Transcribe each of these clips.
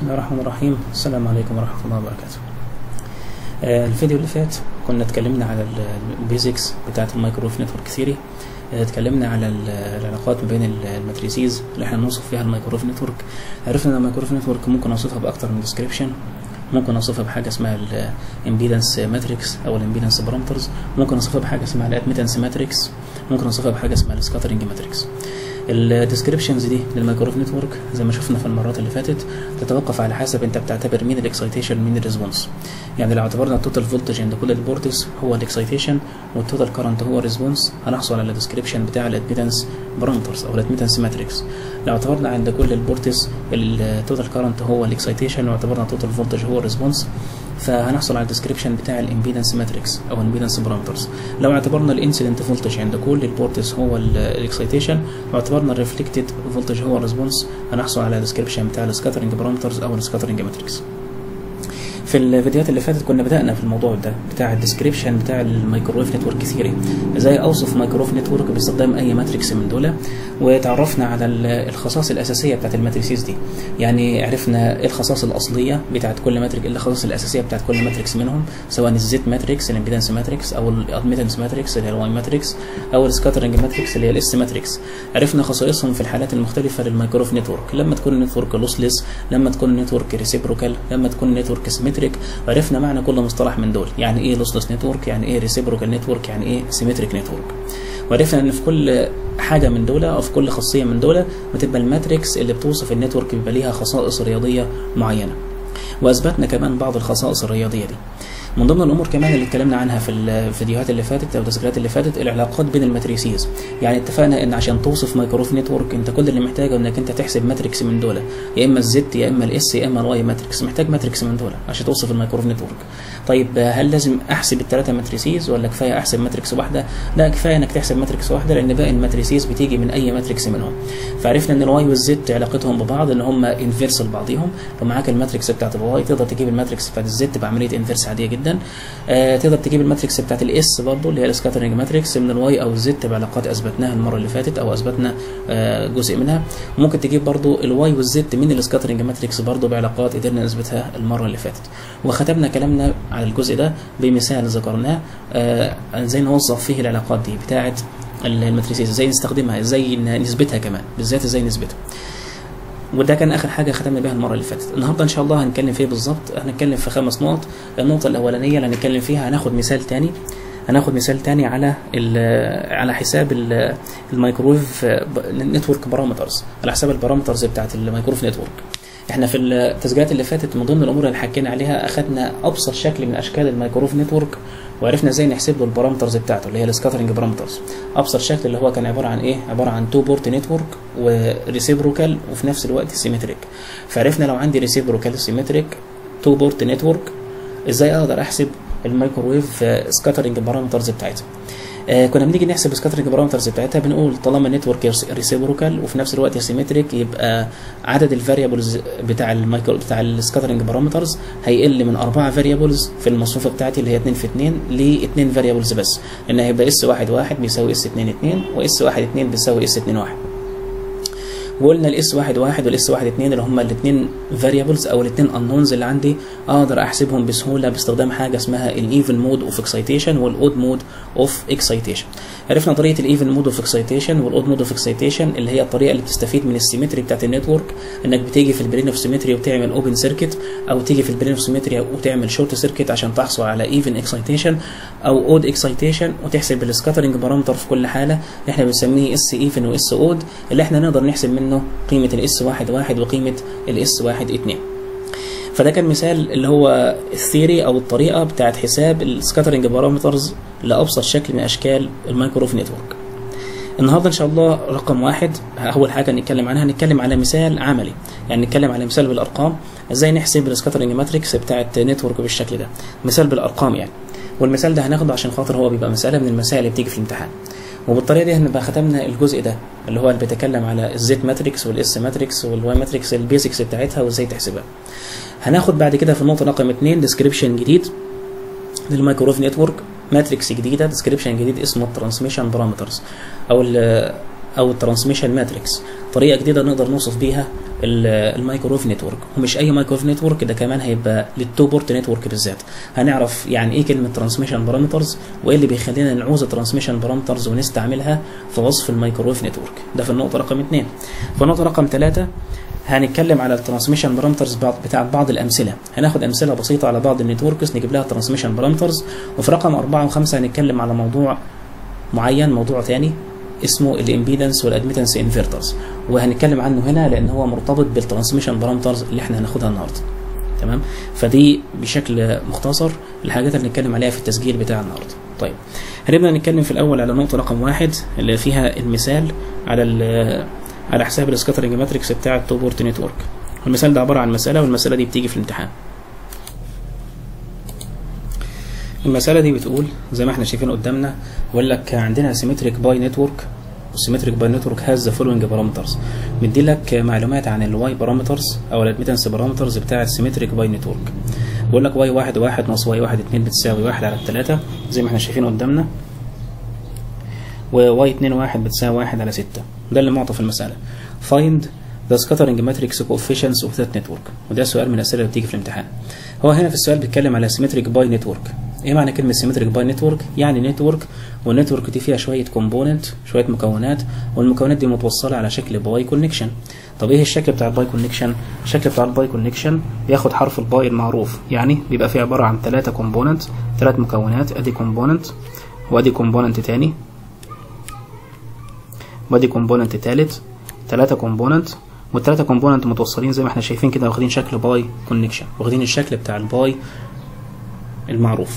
بسم الله الرحمن الرحيم السلام عليكم ورحمة الله وبركاته آه، الفيديو اللي فات كنا اتكلمنا على البيزكس بتاعة المايكرويف نتورك ثيري اتكلمنا على ال- العلاقات ما بين ال- الماتريسيز اللي احنا نوصف فيها المايكرويف نتورك عرفنا ان المايكرويف نتورك ممكن اوصفها باكتر من ديسكريبشن ممكن اوصفها بحاجه اسمها الامبيدنس ماتريكس او الامبيدنس بارامترز ممكن اوصفها بحاجه اسمها الادميتنس ماتريكس ممكن اوصفها بحاجه اسمها السكاترنج ماتريكس الديسكريبشنز دي للمايكرويف نتورك زي ما شفنا في المرات اللي فاتت تتوقف على حسب انت بتعتبر مين الاكسايتيشن مين الريسبونس يعني لو اعتبرنا التوتال فولتج عند كل البورتس هو الاكسايتيشن والتوتال كرنت هو الريسبونس هنحصل على الديسكريبشن بتاع الادميتنس بارامترز او الادميتنس ماتريكس لو اعتبرنا عند كل البورتس التوتال كرنت هو الاكسايتيشن واعتبرنا التوتال فولتج هو الريسبونس فهنحصل على الديسكريبشن بتاع الامبيدنس ماتريكس او الامبيدنس بارامترز لو اعتبرنا الانسيدنت فولتج عند كل البورتس هو الاكسايتيشن واعتبرنا الريفلكتد فولتج هو الريسبونس هنحصل على الديسكريبشن بتاع السكاترنج بارامترز او السكاترنج ماتريكس في الفيديوهات اللي فاتت كنا بدأنا في الموضوع ده بتاع الديسكريبشن بتاع الميكرويف نتورك ثيوري ازاي اوصف ميكرويف نتورك باستخدام اي ماتريكس من دول وتعرفنا على ال- الخصائص الاساسيه بتاعت الماتريسيز دي يعني عرفنا ايه الخصائص الاصليه بتاعت كل ماتريك ايه الخصائص الاساسيه بتاعت كل ماتريكس منهم سواء الزيت ماتريكس الامبيدنس ماتريكس او الادميتنس ماتريكس اللي هي الواي ماتريكس او السكاترنج ماتريكس اللي هي الاس ماتريكس عرفنا خصائصهم في الحالات المختلفه للميكرويف نتورك لما تكون النتورك لوسلس لما تكون النتورك ريسيبروكال لما تكون النتورك سيمتريك وعرفنا معنى كل مصطلح من دول يعني ايه لوسلس نتورك يعني ايه ريسيبروكال نتورك يعني ايه سيمتريك نتورك وعرفنا ان في كل حاجه من دول او في كل خاصيه من دول بتبقى الماتريكس اللي بتوصف النتورك بيبقى ليها خصائص رياضيه معينه واثبتنا كمان بعض الخصائص الرياضيه دي من ضمن الامور كمان اللي اتكلمنا عنها في الفيديوهات اللي فاتت او التسجيلات اللي فاتت العلاقات بين الماتريسيز يعني اتفقنا ان عشان توصف مايكروف نتورك انت كل اللي محتاجه انك انت تحسب ماتريكس من دول يا اما الزد يا اما الاس يا اما الواي ماتريكس محتاج ماتريكس من دول عشان توصف المايكروف نتورك طيب هل لازم احسب الثلاثه ماتريسيز ولا كفايه احسب ماتريكس واحده لا كفايه انك تحسب ماتريكس واحده لان باقي الماتريسيز بتيجي من اي ماتريكس منهم فعرفنا ان الواي والزد علاقتهم ببعض ان هم انفيرس لبعضهم لو معاك الماتريكس بتاعت الواي تقدر تجيب الماتريكس بتاعت الزد بعمليه انفيرس عاديه جدا آه تقدر تجيب الماتريكس بتاعت الاس برضه اللي هي السكاترنج ماتريكس من الواي او الزد بعلاقات اثبتناها المره اللي فاتت او اثبتنا آه جزء منها ممكن تجيب برضه الواي والزد من السكاترنج ماتريكس برضه بعلاقات قدرنا نثبتها المره اللي فاتت وختمنا كلامنا على الجزء ده بمثال ذكرناه آه ازاي نوظف فيه العلاقات دي بتاعت الماتريسيز ازاي نستخدمها ازاي نثبتها كمان بالذات ازاي نثبتها وده كان اخر حاجه ختمنا بيها المره اللي فاتت النهارده ان شاء الله هنتكلم فيه بالظبط هنتكلم في خمس نقط النقطه الاولانيه اللي هنتكلم فيها هناخد مثال تاني هناخد مثال تاني على على حساب الميكرويف نتورك بارامترز على حساب البارامترز بتاعت الميكرويف نتورك احنا في التسجيلات اللي فاتت من ضمن الامور اللي حكينا عليها اخذنا ابسط شكل من اشكال الميكرويف نتورك وعرفنا ازاي نحسب له البارامترز بتاعته اللي هي السكاترنج بارامترز ابسط شكل اللي هو كان عباره عن ايه عباره عن تو بورت نتورك وريسيبروكال وفي نفس الوقت سيمتريك فعرفنا لو عندي ريسيبروكال سيمتريك تو بورت نتورك ازاي اقدر احسب الميكروويف سكاترنج بارامترز بتاعتها آه كنا بنيجي نحسب سكاترنج بارامترز بتاعتها بنقول طالما نتورك ريسيبروكال وفي نفس الوقت سيمتريك يبقى عدد الفاريبلز بتاع المايكرو بتاع السكاترنج بارامترز هيقل من أربعة فاريبلز في المصفوفه بتاعتي اللي هي 2 في 2 ل 2 فاريبلز بس لان هيبقى اس 1 1 بيساوي اس 2 2 واس 1 2 بيساوي اس 2 1 وقلنا الاس واحد واحد والاس واحد اتنين اللي هما الاثنين فاريبلز او الاثنين انونز اللي عندي اقدر احسبهم بسهوله باستخدام حاجه اسمها الايفن مود اوف اكسايتيشن والاود مود اوف اكسايتيشن عرفنا طريقه الايفن مود اوف اكسايتيشن والاود مود اوف اكسايتيشن اللي هي الطريقه اللي بتستفيد من السيمتري بتاعت النتورك انك بتيجي في البرين اوف سيمتري وتعمل اوبن سيركت او تيجي في البرين اوف سيمتري وتعمل شورت سيركت عشان تحصل على ايفن اكسايتيشن او اود اكسايتيشن وتحسب السكاترنج بارامتر في كل حاله احنا بنسميه اس ايفن واس اود اللي احنا نقدر نحسب منه قيمه الاس واحد واحد وقيمه الاس واحد اتنين فده كان مثال اللي هو الثيري او الطريقه بتاعت حساب السكاترنج بارامترز لابسط شكل من اشكال المايكروف نتورك النهارده ان شاء الله رقم واحد اول حاجه نتكلم عنها هنتكلم على مثال عملي يعني نتكلم على مثال بالارقام ازاي نحسب السكاترنج ماتريكس بتاعت نتورك بالشكل ده مثال بالارقام يعني والمثال ده هناخده عشان خاطر هو بيبقى مساله من المسائل اللي بتيجي في الامتحان وبالطريقه دي هنبقى ختمنا الجزء ده اللي هو اللي بيتكلم على الزيت ماتريكس والاس ماتريكس والواي ماتريكس البيزكس بتاعتها وازاي تحسبها هناخد بعد كده في النقطه رقم 2 ديسكريبشن جديد للمايكرويف نتورك ماتريكس جديده ديسكريبشن جديد اسمه الترانسميشن بارامترز او او الترانسميشن ماتريكس طريقه جديده نقدر نوصف بيها المايكرويف نتورك ومش اي مايكرويف نتورك ده كمان هيبقى للتو بورت نتورك بالذات هنعرف يعني ايه كلمه ترانسميشن بارامترز وايه اللي بيخلينا نعوز الترانسميشن بارامترز ونستعملها في وصف المايكرويف نتورك ده في النقطه رقم اثنين في النقطه رقم ثلاثة هنتكلم على الترانسميشن بارامترز بتاع بعض الامثله هناخد امثله بسيطه على بعض النتوركس نجيب لها ترانسميشن بارامترز وفي رقم أربعة وخمسة هنتكلم على موضوع معين موضوع ثاني اسمه الامبيدنس والادميتنس انفرترز وهنتكلم عنه هنا لان هو مرتبط بالترانسميشن بارامترز اللي احنا هناخدها النهارده تمام فدي بشكل مختصر الحاجات اللي هنتكلم عليها في التسجيل بتاع النهارده طيب هنبدا نتكلم في الاول على نقطه رقم واحد اللي فيها المثال على على حساب السكاترنج ماتريكس بتاع التو بورت نتورك المثال ده عباره عن مساله والمساله دي بتيجي في الامتحان المسألة دي بتقول زي ما احنا شايفين قدامنا بيقول لك عندنا سيمتريك باي نتورك والسيمتريك باي نتورك هاز ذا فولوينج بارامترز مدي لك معلومات عن الواي بارامترز او الادميتنس بارامترز بتاع السيمتريك باي نتورك بيقول لك واي واحد واحد ناقص واي واحد اتنين بتساوي واحد على التلاتة زي ما احنا شايفين قدامنا وواي اتنين واحد بتساوي واحد على ستة ده اللي معطى في المسألة find the scattering matrix coefficients of that network وده سؤال من الأسئلة اللي بتيجي في الامتحان هو هنا في السؤال بيتكلم على symmetric باي نتورك ايه معنى كلمة symmetric باي نتورك يعني نتورك والنتورك دي فيها شوية كومبوننت شوية مكونات والمكونات دي متوصلة على شكل باي كونكشن طب ايه الشكل بتاع الباي كونكشن الشكل بتاع الباي كونكشن بياخد حرف الباي المعروف يعني بيبقى فيه عبارة عن ثلاثة كومبوننت ثلاث مكونات ادي كومبوننت وادي كومبوننت تاني وادي كومبوننت تالت ثلاثة كومبوننت والثلاثة كومبوننت متوصلين زي ما احنا شايفين كده واخدين شكل باي كونكشن واخدين الشكل بتاع الباي المعروف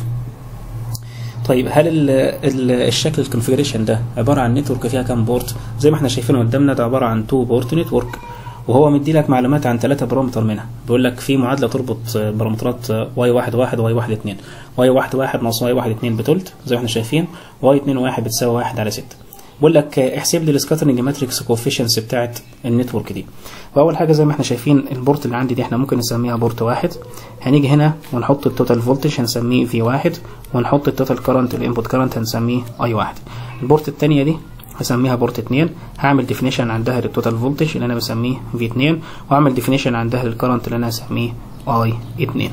طيب هل ال ال الشكل الكونفيجريشن ده عبارة عن نتورك فيها كام بورت زي ما احنا شايفين قدامنا ده عبارة عن 2 بورت نتورك وهو مدي لك معلومات عن ثلاثة بارامتر منها بيقول لك في معادلة تربط بارامترات واي واحد واحد واي واحد اتنين واي واحد واحد ناقص واي واحد اتنين بتلت زي ما احنا شايفين واي اتنين واحد بتساوي واحد على ستة بقول لك احسب لي السكاترنج ماتريكس كوفيشنس بتاعت النتورك دي واول حاجه زي ما احنا شايفين البورت اللي عندي دي احنا ممكن نسميها بورت واحد هنيجي هنا ونحط التوتال فولتج هنسميه في واحد ونحط التوتال كرنت الانبوت كرنت هنسميه اي واحد البورت الثانيه دي هسميها بورت 2 هعمل ديفينيشن عندها للتوتال فولتج اللي انا بسميه في 2 واعمل ديفينيشن عندها للكرنت اللي انا هسميه اي 2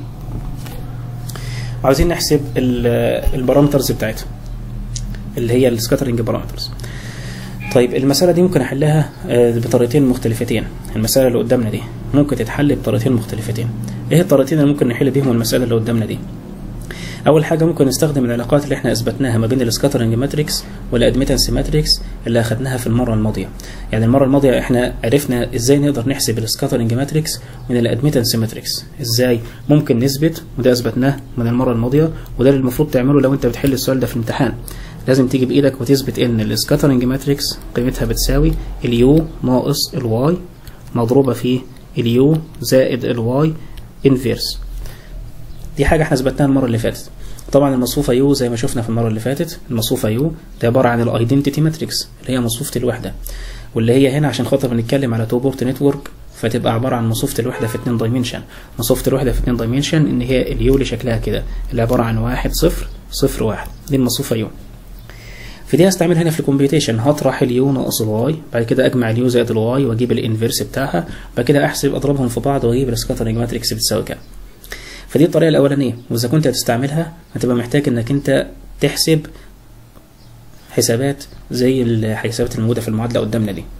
عاوزين نحسب البارامترز بتاعتها اللي هي السكاترنج بارامترز طيب المسألة دي ممكن أحلها بطريقتين مختلفتين المسألة اللي قدامنا دي ممكن تتحل بطريقتين مختلفتين إيه الطريقتين اللي ممكن نحل بيهم المسألة اللي قدامنا دي أول حاجة ممكن نستخدم العلاقات اللي احنا أثبتناها ما بين السكاترنج ماتريكس والأدميتنس ماتريكس اللي أخدناها في المرة الماضية يعني المرة الماضية احنا عرفنا إزاي نقدر نحسب السكاترنج ماتريكس من الأدميتنس ماتريكس إزاي ممكن نثبت وده أثبتناه من المرة الماضية وده اللي المفروض تعمله لو أنت بتحل السؤال ده في الامتحان لازم تيجي بايدك وتثبت ان السكاترنج ماتريكس قيمتها بتساوي اليو ناقص الواي مضروبة في اليو زائد الواي انفيرس دي حاجة احنا اثبتناها المرة اللي فاتت طبعا المصفوفة يو زي ما شفنا في المرة اللي فاتت المصفوفة يو ده عبارة عن الايدنتيتي ماتريكس اللي هي مصفوفة الوحدة واللي هي هنا عشان خاطر بنتكلم على تو بورت نتورك فتبقى عبارة عن مصفوفة الوحدة في 2 دايمنشن مصفوفة الوحدة في 2 دايمنشن ان هي اليو اللي شكلها كده اللي عبارة عن واحد صفر صفر واحد دي المصفوفة يو في دي هستعمل هنا في الكومبيوتيشن هطرح اليو ناقص الواي بعد كده اجمع اليو زائد الواي واجيب الانفيرس بتاعها بعد كده احسب اضربهم في بعض واجيب السكاترنج ماتريكس بتساوي كام فدي الطريقه الاولانيه واذا كنت هتستعملها هتبقى محتاج انك انت تحسب حسابات زي الحسابات الموجوده في المعادله قدامنا دي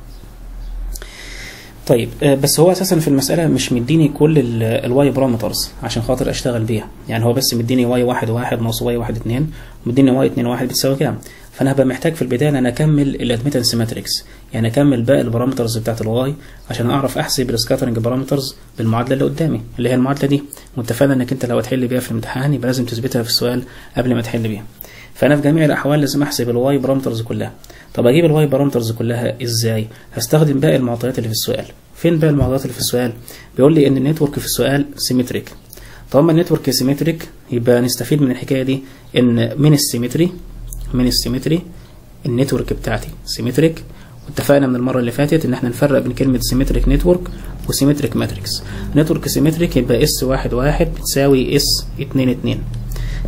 طيب بس هو اساسا في المساله مش مديني كل الواي بارامترز عشان خاطر اشتغل بيها يعني هو بس مديني واي واحد واحد ناقص واي واحد اتنين مديني واي اتنين واحد بتساوي كام فانا هبقى محتاج في البدايه ان انا اكمل الادميتنس ماتريكس يعني اكمل باقي البارامترز بتاعت الواي عشان اعرف احسب السكاترنج بارامترز بالمعادله اللي قدامي اللي هي المعادله دي واتفقنا انك انت لو هتحل بيها في الامتحان يبقى لازم تثبتها في السؤال قبل ما تحل بيها فانا في جميع الاحوال لازم احسب الواي بارامترز كلها طب اجيب الواي بارامترز كلها ازاي هستخدم باقي المعطيات اللي في السؤال فين باقي المعطيات اللي في السؤال بيقول لي ان النتورك في السؤال سيمتريك طالما النتورك سيمتريك يبقى نستفيد من الحكايه دي ان من السيمتري من السيمتري النتورك بتاعتي سيمتريك واتفقنا من المره اللي فاتت ان احنا نفرق بين كلمه سيمتريك نتورك وسيمتريك ماتريكس نتورك سيمتريك يبقى اس واحد واحد بتساوي اس اتنين اتنين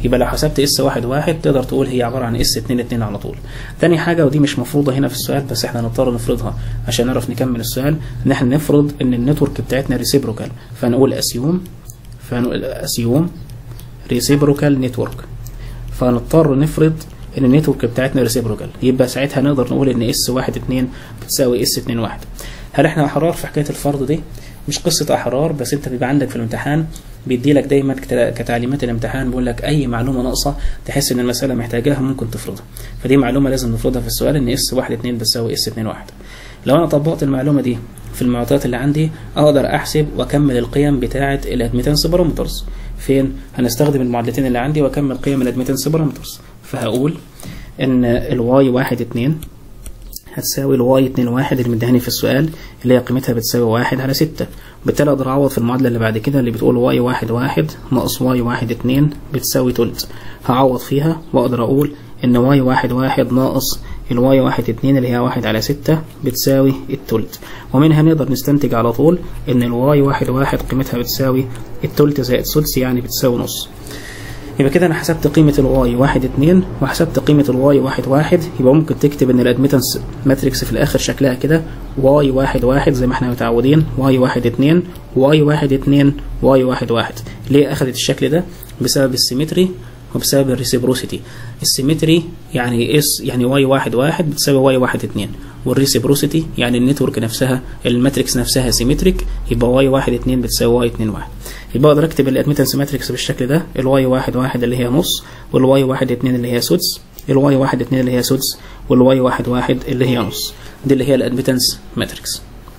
يبقى لو حسبت اس واحد واحد تقدر تقول هي عباره عن اس 2 2 على طول تاني حاجه ودي مش مفروضه هنا في السؤال بس احنا نضطر نفرضها عشان نعرف نكمل السؤال ان احنا نفرض ان النتورك بتاعتنا ريسيبروكال فنقول اسيوم فنقول اسيوم ريسيبروكال نتورك فنضطر نفرض ان النتورك بتاعتنا ريسيبروكال يبقى ساعتها نقدر نقول ان اس واحد اتنين بتساوي اس اتنين واحد هل احنا احرار في حكايه الفرض دي مش قصه احرار بس انت بيبقى عندك في الامتحان بيدي لك دايما كتعليمات الامتحان بيقول لك اي معلومه ناقصه تحس ان المساله محتاجاها ممكن تفرضها فدي معلومه لازم نفرضها في السؤال ان اس واحد اتنين بتساوي اس اتنين واحد لو انا طبقت المعلومه دي في المعطيات اللي عندي اقدر احسب واكمل القيم بتاعه الادميتنس بارامترز فين هنستخدم المعادلتين اللي عندي واكمل قيم الادميتنس بارامترز فهقول ان الواي واحد اتنين هتساوي الواي اتنين واحد اللي مديهاني في السؤال اللي هي قيمتها بتساوي واحد على ستة بالتالي اقدر اعوض في المعادلة اللي بعد كده اللي بتقول واي واحد واحد ناقص واي واحد اتنين بتساوي تلت هعوض فيها واقدر اقول ان واي واحد واحد ناقص الواي واحد اتنين اللي هي واحد على ستة بتساوي التلت ومنها نقدر نستنتج على طول ان الواي واحد واحد قيمتها بتساوي التلت زائد سدس يعني بتساوي نص يبقى كده انا حسبت قيمة الواي واحد اتنين وحسبت قيمة الواي واحد واحد يبقى ممكن تكتب ان الادميتنس ماتريكس في الاخر شكلها كده واي واحد واحد زي ما احنا متعودين واي واحد اتنين واي واحد اتنين واي واحد واحد ليه اخدت الشكل ده بسبب السيمتري وبسبب الريسيبروسيتي السيمتري يعني اس يعني واي واحد واحد بتساوي واي واحد اتنين والريسيبروسيتي يعني النتورك نفسها الماتريكس نفسها سيمتريك يبقى واي واحد اتنين بتساوي واي اتنين واحد يبقى اقدر اكتب الادميتنس ماتريكس بالشكل ده الواي واحد واحد اللي هي نص والواي واحد اتنين اللي هي سدس الواي واحد اتنين اللي هي سدس والواي واحد واحد اللي هي نص دي اللي هي الادميتنس ماتريكس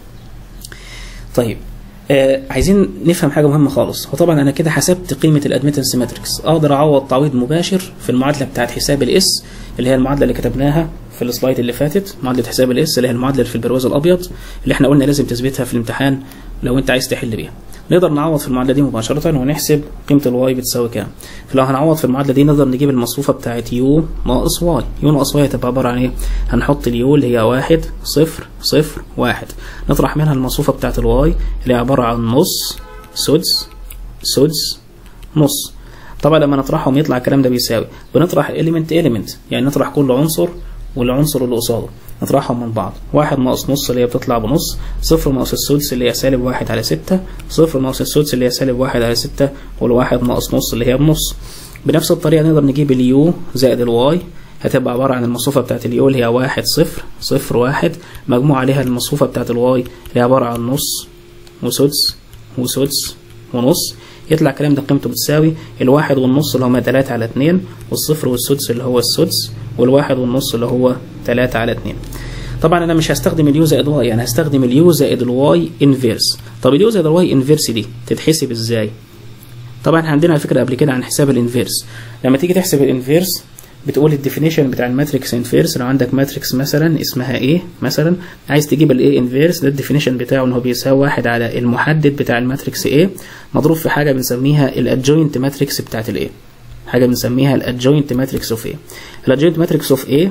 طيب آه عايزين نفهم حاجه مهمه خالص وطبعا انا كده حسبت قيمه الادميتنس ماتريكس اقدر اعوض تعويض مباشر في المعادله بتاعت حساب الاس اللي هي المعادله اللي كتبناها في السلايد اللي فاتت معادله حساب الاس اللي هي المعادله اللي في البرواز الابيض اللي احنا قلنا لازم تثبتها في الامتحان لو انت عايز تحل بيها نقدر نعوض في المعادله دي مباشره ونحسب قيمه الواي بتساوي كام فلو هنعوض في المعادله دي نقدر نجيب المصفوفه بتاعت يو ناقص واي يو ناقص واي هتبقى عباره عن ايه هنحط اليو اللي هي واحد صفر صفر واحد نطرح منها المصفوفه بتاعت الواي اللي هي عباره عن نص سدس سدس نص طبعا لما نطرحهم يطلع الكلام ده بيساوي بنطرح element element يعني نطرح كل عنصر والعنصر اللي قصاده نطرحهم من بعض واحد ناقص نص اللي هي بتطلع بنص صفر ناقص السدس اللي هي سالب واحد على ستة صفر ناقص السدس اللي هي سالب واحد على ستة والواحد ناقص نص اللي هي بنص بنفس الطريقة نقدر نجيب اليو زائد الواي هتبقى عبارة عن المصفوفة بتاعت اليو اللي هي واحد صفر صفر واحد مجموع عليها المصفوفة بتاعت الواي اللي هي عبارة عن نص وسدس وسدس ونص يطلع الكلام ده قيمته بتساوي الواحد والنص اللي هما تلاتة على اتنين والصفر والسدس اللي هو السدس والواحد والنص اللي هو تلاتة على اتنين طبعا انا مش هستخدم اليو زائد واي انا هستخدم اليو زائد الواي انفيرس طب اليو زائد الواي انفيرس دي تتحسب ازاي طبعا احنا عندنا فكره قبل كده عن حساب الانفيرس لما تيجي تحسب الانفيرس بتقول الديفينيشن بتاع الماتريكس انفيرس لو عندك ماتريكس مثلا اسمها ايه مثلا عايز تجيب الايه انفيرس ده الديفينيشن بتاعه ان هو بيساوي واحد على المحدد بتاع الماتريكس ايه مضروب في حاجه بنسميها الادجوينت ماتريكس بتاعت الايه حاجه بنسميها الادجوينت ماتريكس اوف ايه الادجوينت ماتريكس اوف ايه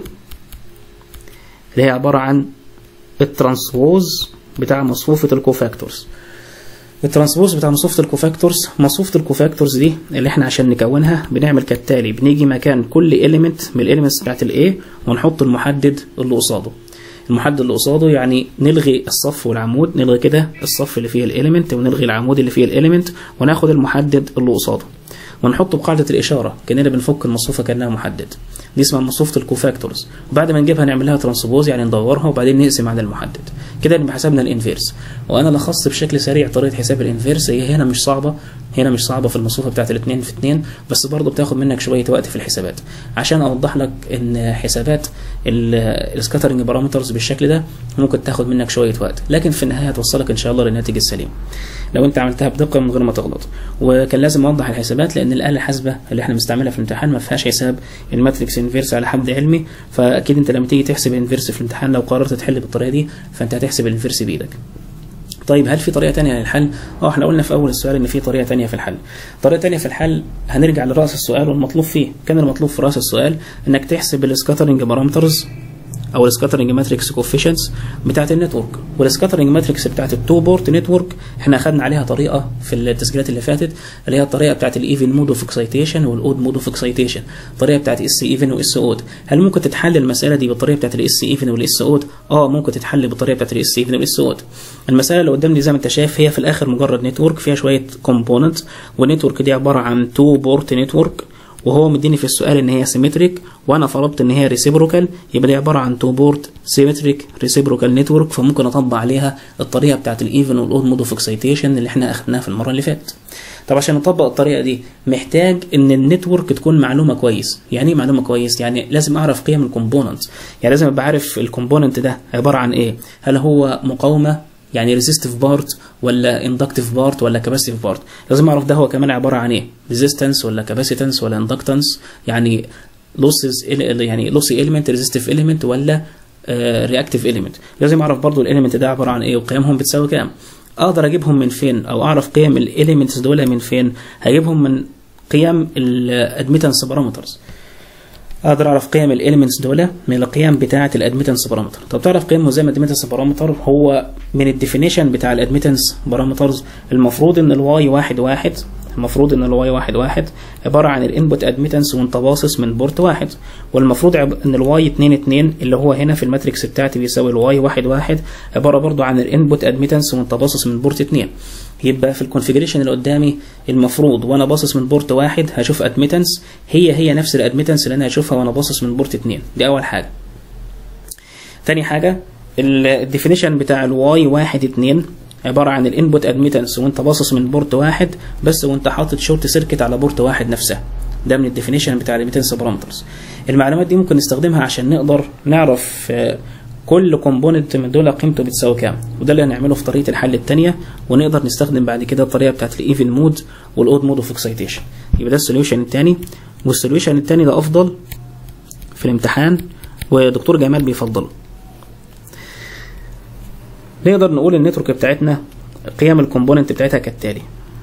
اللي هي عباره عن الترانسبوز بتاع مصفوفه الكوفاكتورز الترانسبوز بتاع مصفوفة الكوفاكتورز مصفوفة الكوفاكتورز دي اللي احنا عشان نكونها بنعمل كالتالي بنيجي مكان كل إيليمنت من الإيليمنتس بتاعت الإيه ونحط المحدد اللي قصاده المحدد اللي قصاده يعني نلغي الصف والعمود نلغي كده الصف اللي فيه الإيليمنت ونلغي العمود اللي فيه الإيليمنت وناخد المحدد اللي قصاده ونحطه بقاعدة الإشارة كأننا بنفك المصفوفة كأنها محدد دي اسمها مصفوفة الكوفاكتورز وبعد ما نجيبها نعمل لها ترانسبوز يعني ندورها وبعدين نقسم على المحدد كده نبقى حسبنا الانفيرس وانا لخصت بشكل سريع طريقه حساب الانفيرس هي هنا مش صعبه هنا مش صعبه في المصفوفه بتاعت الاثنين في اثنين بس برضه بتاخد منك شويه وقت في الحسابات عشان اوضح لك ان حسابات السكاترنج بارامترز بالشكل ده ممكن تاخد منك شويه وقت لكن في النهايه هتوصلك ان شاء الله للناتج السليم لو انت عملتها بدقه من غير ما تغلط وكان لازم اوضح الحسابات لان الاله الحاسبه اللي احنا بنستعملها في الامتحان ما فيهاش حساب الماتريكس انفيرس على حد علمي فاكيد انت لما تيجي تحسب الانفيرس في الامتحان لو قررت تحل بالطريقه دي فانت هتحسب الانفيرس بايدك طيب هل في طريقه ثانيه للحل اه احنا قلنا في اول السؤال ان في طريقه ثانيه في الحل طريقه ثانيه في الحل هنرجع لراس السؤال والمطلوب فيه كان المطلوب في راس السؤال انك تحسب السكاترنج بارامترز او السكاترنج ماتريكس كوفيشنتس بتاعت النتورك والسكاترنج ماتريكس بتاعت التو بورت نتورك احنا اخذنا عليها طريقه في التسجيلات اللي فاتت اللي هي الطريقه بتاعت الايفن مود اوف اكسايتيشن والاود مود اوف اكسايتيشن الطريقه بتاعت اس ايفن واس اود هل ممكن تتحل المساله دي بالطريقه بتاعت الاس ايفن والاس اود اه ممكن تتحل بالطريقه بتاعت الاس ايفن والاس اود المساله اللي قدامي زي ما انت شايف هي في الاخر مجرد نتورك فيها شويه كومبوننت والنتورك دي عباره عن تو بورت نتورك وهو مديني في السؤال ان هي سيمتريك وانا فرضت ان هي ريسيبروكال يبقى دي عباره عن تو بورت سيمتريك ريسيبروكال نتورك فممكن اطبق عليها الطريقه بتاعت الايفن والاود مود اوف اكسايتيشن اللي احنا اخدناها في المره اللي فاتت طب عشان نطبق الطريقه دي محتاج ان النتورك تكون معلومه كويس يعني ايه معلومه كويس يعني لازم اعرف قيم الكومبوننت يعني لازم ابقى عارف الكومبوننت ده عباره عن ايه هل هو مقاومه يعني ريزيستيف بارت ولا اندكتيف بارت ولا كاباسيتيف بارت لازم اعرف ده هو كمان عباره عن ايه ريزيستنس ولا كاباسيتنس ولا اندكتنس يعني لوسز يعني لوسي اليمنت ريزيستيف اليمنت ولا رياكتيف اليمنت لازم اعرف برضو الاليمنت ده عباره عن ايه وقيمهم بتساوي كام اقدر اجيبهم من فين او اعرف قيم الاليمنتس دول من فين هجيبهم من قيم الادميتنس بارامترز اقدر اعرف قيم الاليمنتس دول من القيم بتاعه الادميتنس بارامتر طب تعرف قيمه زي ما الادميتنس بارامتر هو من الديفينيشن بتاع الادميتنس بارامترز المفروض ان الواي واحد واحد المفروض ان الواي واحد واحد عبارة عن الانبوت ادميتنس وانت باصص من بورت واحد والمفروض عب... ان الواي اتنين اتنين اللي هو هنا في الماتريكس بتاعتي بيساوي الواي واحد واحد عبارة برضو عن الانبوت ادميتنس وانت باصص من بورت اتنين يبقى في الكونفيجريشن اللي قدامي المفروض وانا باصص من بورت واحد هشوف ادميتنس هي هي نفس الادميتنس اللي انا هشوفها وانا باصص من بورت اتنين دي اول حاجة تاني حاجة الديفينيشن بتاع الواي واحد اتنين عبارة عن الانبوت ادميتنس وانت باصص من بورت واحد بس وانت حاطط شورت سيركت على بورت واحد نفسها ده من الديفينيشن بتاع الادميتنس بارامترز المعلومات دي ممكن نستخدمها عشان نقدر نعرف كل كومبوننت من دول قيمته بتساوي كام وده اللي هنعمله في طريقه الحل الثانيه ونقدر نستخدم بعد كده الطريقه بتاعت الايفن مود والاود مود اوف اكسايتيشن يبقى ده السوليوشن الثاني والسوليوشن الثاني ده افضل في الامتحان ودكتور جمال بيفضله نقدر نقول النتورك بتاعتنا قيم الكومبوننت بتاعتها كالتالي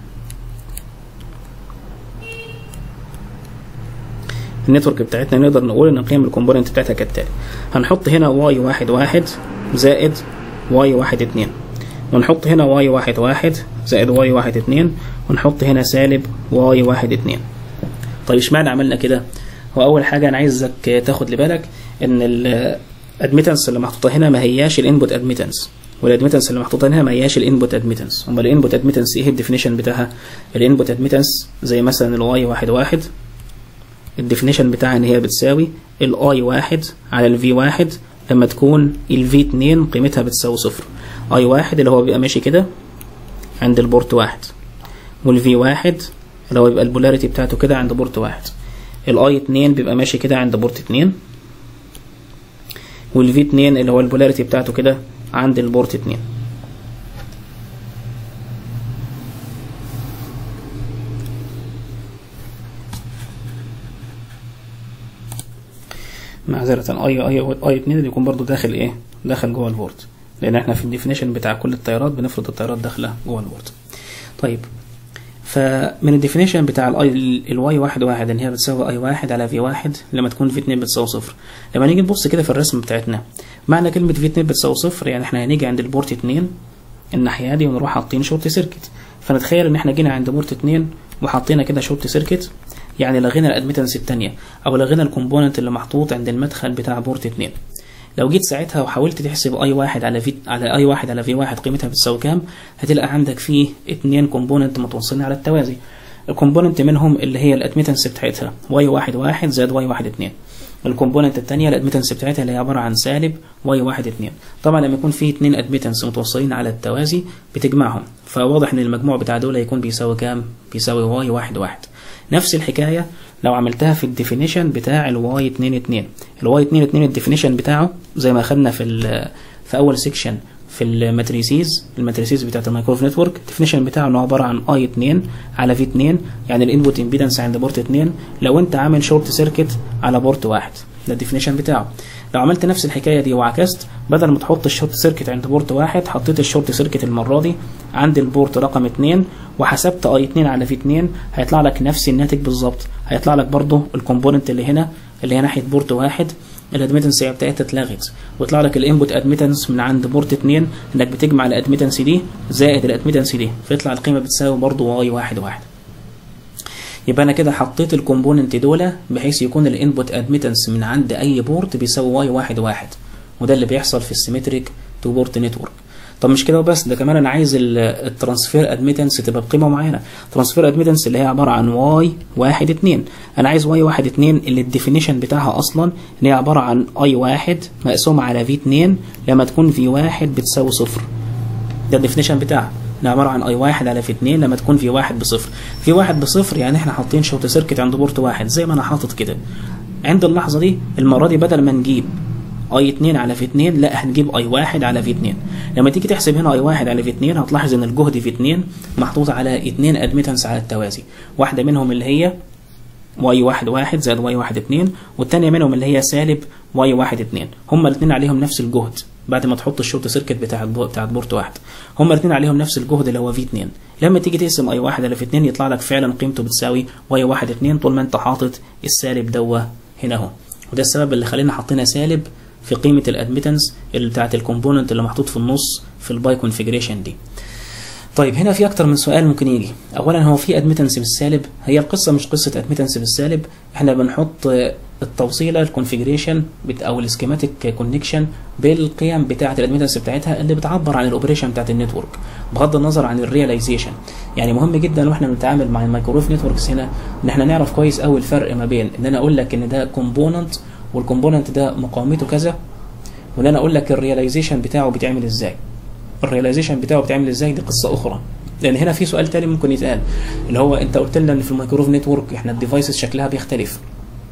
النتورك بتاعتنا نقدر نقول ان قيم الكومبوننت بتاعتها كالتالي هنحط هنا واي واحد واحد زائد واي واحد اتنين ونحط هنا واي واحد واحد زائد واي واحد اتنين ونحط هنا سالب واي واحد اتنين طيب اشمعنى عملنا كده هو اول حاجه انا عايزك تاخد لبالك ان الادميتنس اللي محطوطه هنا ما هياش الانبوت ادميتنس والادميتنس اللي محطوطه هنا ما هياش الانبوت ادميتنس امال الانبوت ادميتنس ايه الديفينيشن بتاعها الانبوت ادميتنس زي مثلا الواي واحد واحد الديفينيشن بتاعها ان هي بتساوي الاي واحد على الفي واحد لما تكون الفي اتنين قيمتها بتساوي صفر اي واحد اللي هو بيبقى ماشي كده عند البورت واحد والفي واحد اللي هو بيبقى البولاريتي بتاعته كده عند بورت واحد الاي اتنين بيبقى ماشي كده عند بورت اتنين والفي اتنين اللي هو البولاريتي بتاعته كده عند البورت اتنين معذرة اي اي اي اتنين بيكون برضو داخل ايه داخل جوه البورت لان احنا في الديفينيشن بتاع كل التيارات بنفرض التيارات داخله جوه البورت طيب فمن الديفينيشن بتاع الاي الواي واحد واحد ان هي بتساوي اي واحد على في واحد لما تكون في اتنين بتساوي صفر لما نيجي نبص كده في الرسم بتاعتنا معنى كلمة في اتنين بتساوي صفر يعني احنا هنيجي عند البورت اتنين الناحية دي ونروح حاطين شورت سيركت فنتخيل ان احنا جينا عند بورت اتنين وحطينا كده شورت سيركت يعني لغينا الادميتنس التانية او لغينا الكومبوننت اللي محطوط عند المدخل بتاع بورت اتنين لو جيت ساعتها وحاولت تحسب اي واحد على في على اي واحد على في واحد قيمتها بتساوي كام هتلاقي عندك فيه اتنين كومبوننت متوصلين على التوازي الكومبوننت منهم اللي هي الادميتنس بتاعتها واي واحد واحد زائد واي واحد اتنين الكومبوننت الثانيه الادميتنس بتاعتها اللي هي عباره عن سالب واي واحد اتنين طبعا لما يكون في اتنين ادميتنس متوصلين على التوازي بتجمعهم فواضح ان المجموع بتاع دول هيكون بيساوي كام بيساوي واي واحد واحد نفس الحكايه لو عملتها في الديفينيشن بتاع الواي 2 2 الواي 2 2 الديفينيشن بتاعه زي ما اخدنا في في اول سيكشن في الماتريسيز الماتريسيز بتاعت المايكروف نتورك الديفينيشن بتاعه انه عباره عن اي 2 على في 2 يعني الانبوت امبيدنس عند بورت 2 لو انت عامل شورت سيركت على بورت واحد ده الديفينيشن بتاعه لو عملت نفس الحكايه دي وعكست بدل ما تحط الشورت سيركت عند بورت واحد حطيت الشورت سيركت المره دي عند البورت رقم 2 وحسبت اي 2 على في 2 هيطلع لك نفس الناتج بالظبط هيطلع لك برضه الكومبوننت اللي هنا اللي هي ناحيه بورت واحد الادمتنس بتاعتها اتلغت ويطلع لك الانبوت ادمتنس من عند بورت 2 انك بتجمع الادمتنس دي زائد الادمتنس دي فيطلع القيمه بتساوي برضه واي واحد واحد يبقى انا كده حطيت الكومبوننت دول بحيث يكون الانبوت ادمتنس من عند اي بورت بيساوي واي واحد واحد وده اللي بيحصل في السيمتريك تو بورت نتورك طب مش كده وبس ده كمان انا عايز الترانسفير ادميتنس تبقى بقيمه معينه ترانسفير ادميتنس اللي هي عباره عن واي واحد اتنين انا عايز واي واحد اتنين اللي الديفينيشن بتاعها اصلا ان هي عباره عن اي واحد مقسوم على في اتنين لما تكون في واحد بتساوي صفر ده الديفينيشن بتاعها ده عباره عن اي واحد على في اتنين لما تكون في واحد بصفر في واحد بصفر يعني احنا حاطين شوت سيركت عند بورت واحد زي ما انا حاطط كده عند اللحظه دي المره دي بدل ما نجيب اي 2 على في 2 لا هنجيب اي 1 على في 2 لما تيجي تحسب هنا اي 1 على في 2 هتلاحظ ان الجهد في 2 محطوط على 2 ادميتنس على التوازي واحده منهم اللي هي واي 1 1 زائد واي 1 2 والثانيه منهم اللي هي سالب واي 1 2 هما الاثنين عليهم نفس الجهد بعد ما تحط الشورت سيركت بتاع بتاع بورت واحد هما الاثنين عليهم نفس الجهد اللي هو في 2 لما تيجي تقسم اي 1 على في 2 يطلع لك فعلا قيمته بتساوي واي 1 2 طول ما انت حاطط السالب دوه هنا اهو وده السبب اللي خلينا حاطينها سالب في قيمه الادميتنس اللي بتاعت الكومبوننت اللي محطوط في النص في الباي كونفيجريشن دي طيب هنا في اكتر من سؤال ممكن يجي اولا هو في ادميتنس بالسالب هي القصه مش قصه ادميتنس بالسالب احنا بنحط التوصيله الكونفيجريشن او السكيماتيك كونكشن بالقيم بتاعه الادميتنس بتاعتها اللي بتعبر عن الاوبريشن بتاعت النتورك بغض النظر عن الرياليزيشن يعني مهم جدا واحنا بنتعامل مع الميكرويف نتوركس هنا ان احنا نعرف كويس قوي الفرق ما بين ان انا اقول لك ان ده كومبوننت والكومبوننت ده مقاومته كذا وان انا اقول لك الرياليزيشن بتاعه بيتعمل ازاي الرياليزيشن بتاعه بيتعمل ازاي دي قصه اخرى لان هنا في سؤال تاني ممكن يتقال اللي هو انت قلت لنا ان في الميكروف نتورك احنا الديفايسز شكلها بيختلف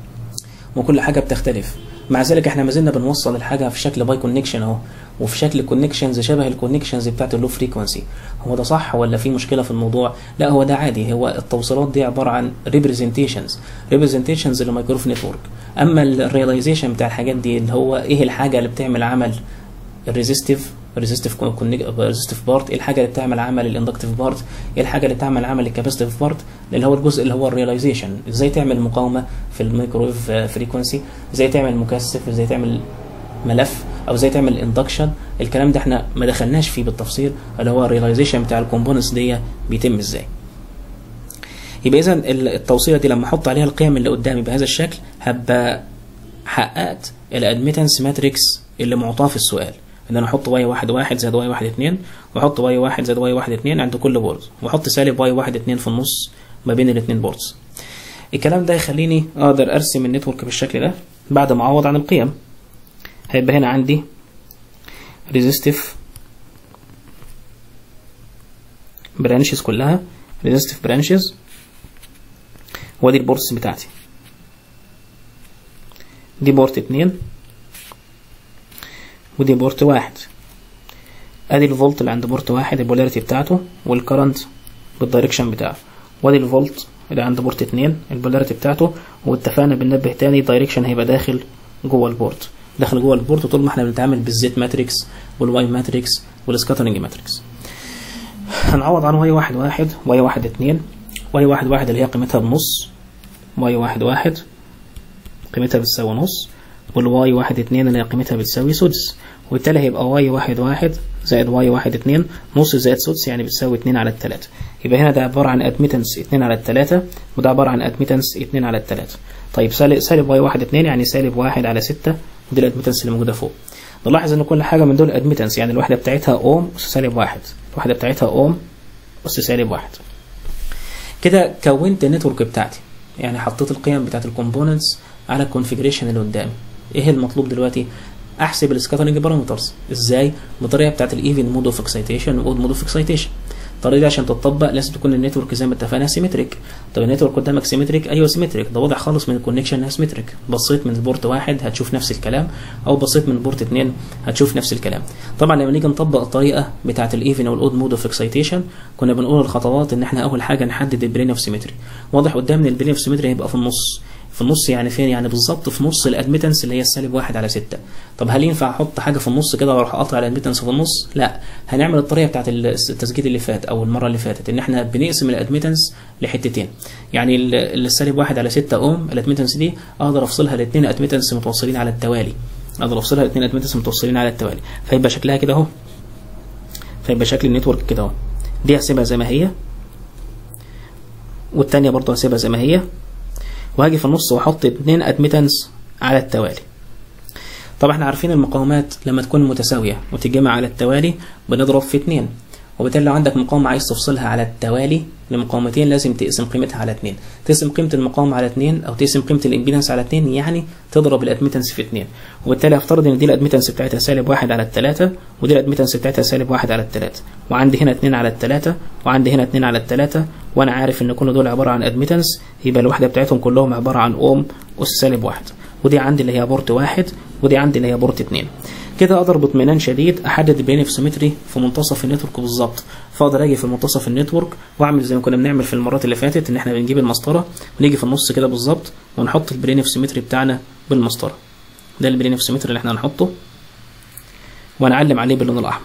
وكل حاجه بتختلف مع ذلك احنا ما زلنا بنوصل الحاجه في شكل باي كونكشن اهو وفي شكل كونكشنز شبه الكونكشنز بتاعت اللو فريكونسي هو ده صح ولا في مشكله في الموضوع لا هو ده عادي هو التوصيلات دي عباره عن ريبريزنتيشنز ريبريزنتيشنز للميكروف نتورك اما الريلايزيشن بتاع الحاجات دي اللي هو ايه الحاجه اللي بتعمل عمل الريزيستيف ريزيستيف ريزيستيف بارت ايه الحاجه اللي بتعمل عمل الاندكتيف بارت ايه الحاجه اللي بتعمل عمل الكاباسيتيف بارت اللي هو الجزء اللي هو الريلايزيشن ازاي تعمل مقاومه في الميكرويف فريكونسي ازاي تعمل مكثف ازاي تعمل ملف او ازاي تعمل اندكشن الكلام ده احنا ما دخلناش فيه بالتفصيل اللي هو الريلايزيشن بتاع الكومبوننتس دي بيتم ازاي يبقى اذا التوصيله دي لما احط عليها القيم اللي قدامي بهذا الشكل هبقى حققت الادميتنس ماتريكس اللي معطاه في السؤال ان انا احط واي واحد واحد زائد واي واحد اتنين واحط واي واحد زائد واي واحد اتنين عند كل بورد واحط سالب واي واحد اتنين في النص ما بين الاتنين بوردز الكلام ده يخليني اقدر ارسم النتورك بالشكل ده بعد ما اعوض عن القيم هيبقى هنا عندي ريزيستيف برانشز كلها ريزيستيف برانشز وادي البورتس بتاعتي دي بورت اتنين ودي بورت واحد ادي الفولت اللي عند بورت واحد البولاريتي بتاعته والكرنت بالدايركشن بتاعه وادي الفولت اللي عند بورت اتنين البولاريتي بتاعته واتفقنا بننبه تاني دايركشن هيبقى داخل جوه البورت داخل جوه البورت طول ما احنا بنتعامل بالزيت ماتريكس والواي ماتريكس والسكاترنج ماتريكس هنعوض عن واي واحد واحد واي واحد اتنين واي واحد واحد اللي هي قيمتها بنص واي واحد واحد قيمتها بتساوي نص والواي واحد اتنين اللي هي قيمتها بتساوي سدس وبالتالي هيبقى واي واحد واحد زائد واي واحد اتنين نص زائد سدس يعني بتساوي اتنين على التلاتة يبقى هنا ده عبارة عن ادميتنس اتنين على التلاتة وده عبارة عن ادميتنس اتنين على التلاتة طيب سالب سالب واي واحد اتنين يعني سالب واحد على ستة ودي الادميتنس اللي موجودة فوق نلاحظ ان كل حاجة من دول ادميتنس يعني الوحدة بتاعتها اوم اس سالب واحد الوحدة بتاعتها اوم اس سالب واحد كده كونت النتورك بتاعتي يعني حطيت القيم بتاعت الكومبوننتس على الكونفيجريشن اللي قدامي ايه المطلوب دلوقتي احسب السكاترنج بارامترز ازاي بالطريقه بتاعت الايفن مود اوف اكسيتيشن واود مود اوف اكسيتيشن الطريقه دي عشان تطبق لازم تكون النتورك زي ما اتفقنا سيمتريك طب النتورك قدامك سيمتريك ايوه سيمتريك ده واضح خالص من الكونكشن انها سيمتريك بصيت من بورت واحد هتشوف نفس الكلام او بصيت من بورت اتنين هتشوف نفس الكلام طبعا لما نيجي نطبق الطريقه بتاعت الايفن او الاود مود اوف اكسيتيشن كنا بنقول الخطوات ان احنا اول حاجه نحدد البرين اوف سيمتري واضح قدامنا البرين اوف سيمتري هيبقى في النص في النص يعني فين يعني بالظبط في نص الادميتنس اللي هي السالب واحد على ستة طب هل ينفع احط حاجه في النص كده واروح اقطع الادميتنس في النص لا هنعمل الطريقه بتاعت التسجيل اللي فات او المره اللي فاتت ان احنا بنقسم الادميتنس لحتتين يعني ال- السالب واحد على ستة اوم الادميتنس دي اقدر افصلها لاثنين ادميتنس متوصلين على التوالي اقدر افصلها لاثنين ادميتنس متوصلين على التوالي فيبقى شكلها كده اهو فيبقى شكل النتورك كده اهو دي هسيبها زي ما هي والتانية برضه هسيبها زي ما هي وهاجي في النص واحط اتنين ادميتنس على التوالي طبعا احنا عارفين المقاومات لما تكون متساوية وتتجمع على التوالي بنضرب في اتنين وبالتالي لو عندك مقاومة عايز تفصلها على التوالي لمقاومتين لازم تقسم قيمتها على اتنين تقسم قيمة المقاومة على اتنين أو تقسم قيمة الإمبيدنس على اتنين يعني تضرب الأدميتنس في اتنين وبالتالي هفترض إن دي الأدميتنس بتاعتها سالب واحد على التلاتة ودي الأدميتنس بتاعتها سالب واحد على التلاتة وعندي هنا اتنين على التلاتة وعندي هنا اتنين على التلاتة وأنا عارف إن كل دول عبارة عن أدميتنس يبقى الوحدة بتاعتهم كلهم عبارة عن أوم أس سالب واحد ودي عندي اللي هي بورت واحد ودي عندي اللي هي بورت اتنين كده اقدر باطمئنان شديد احدد البيانات في سيمتري في منتصف النتورك بالظبط فاقدر اجي في منتصف النتورك واعمل زي ما كنا بنعمل في المرات اللي فاتت ان احنا بنجيب المسطره ونيجي في النص كده بالظبط ونحط البرين في سيمتري بتاعنا بالمسطره ده البرين في سيمتري اللي احنا هنحطه ونعلم عليه باللون الاحمر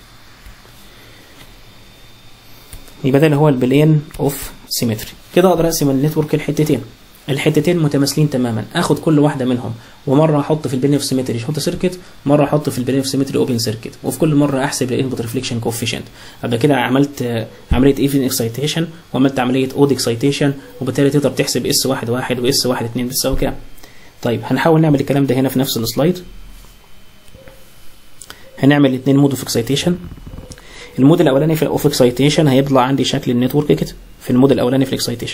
يبقى ده اللي هو البلين اوف سيمتري كده اقدر اقسم النتورك لحتتين الحتتين متماثلين تماما اخد كل واحده منهم ومره احط في البرين اوف سيمتري شورت سيركت مره احط في البرين اوف سيمتري اوبن سيركت وفي كل مره احسب الانبوت ريفليكشن كوفيشنت ابقى كده عملت آه، عمليه ايفن اكسايتيشن وعملت عمليه اود اكسايتيشن وبالتالي تقدر تحسب اس واحد واحد واس واحد اتنين بتساوي كام طيب هنحاول نعمل الكلام ده هنا في نفس السلايد هنعمل اتنين مود اوف اكسايتيشن المود الاولاني في الاوف اكسايتيشن هيطلع عندي شكل النتورك كده في المود الاولاني في الاكسايتيشن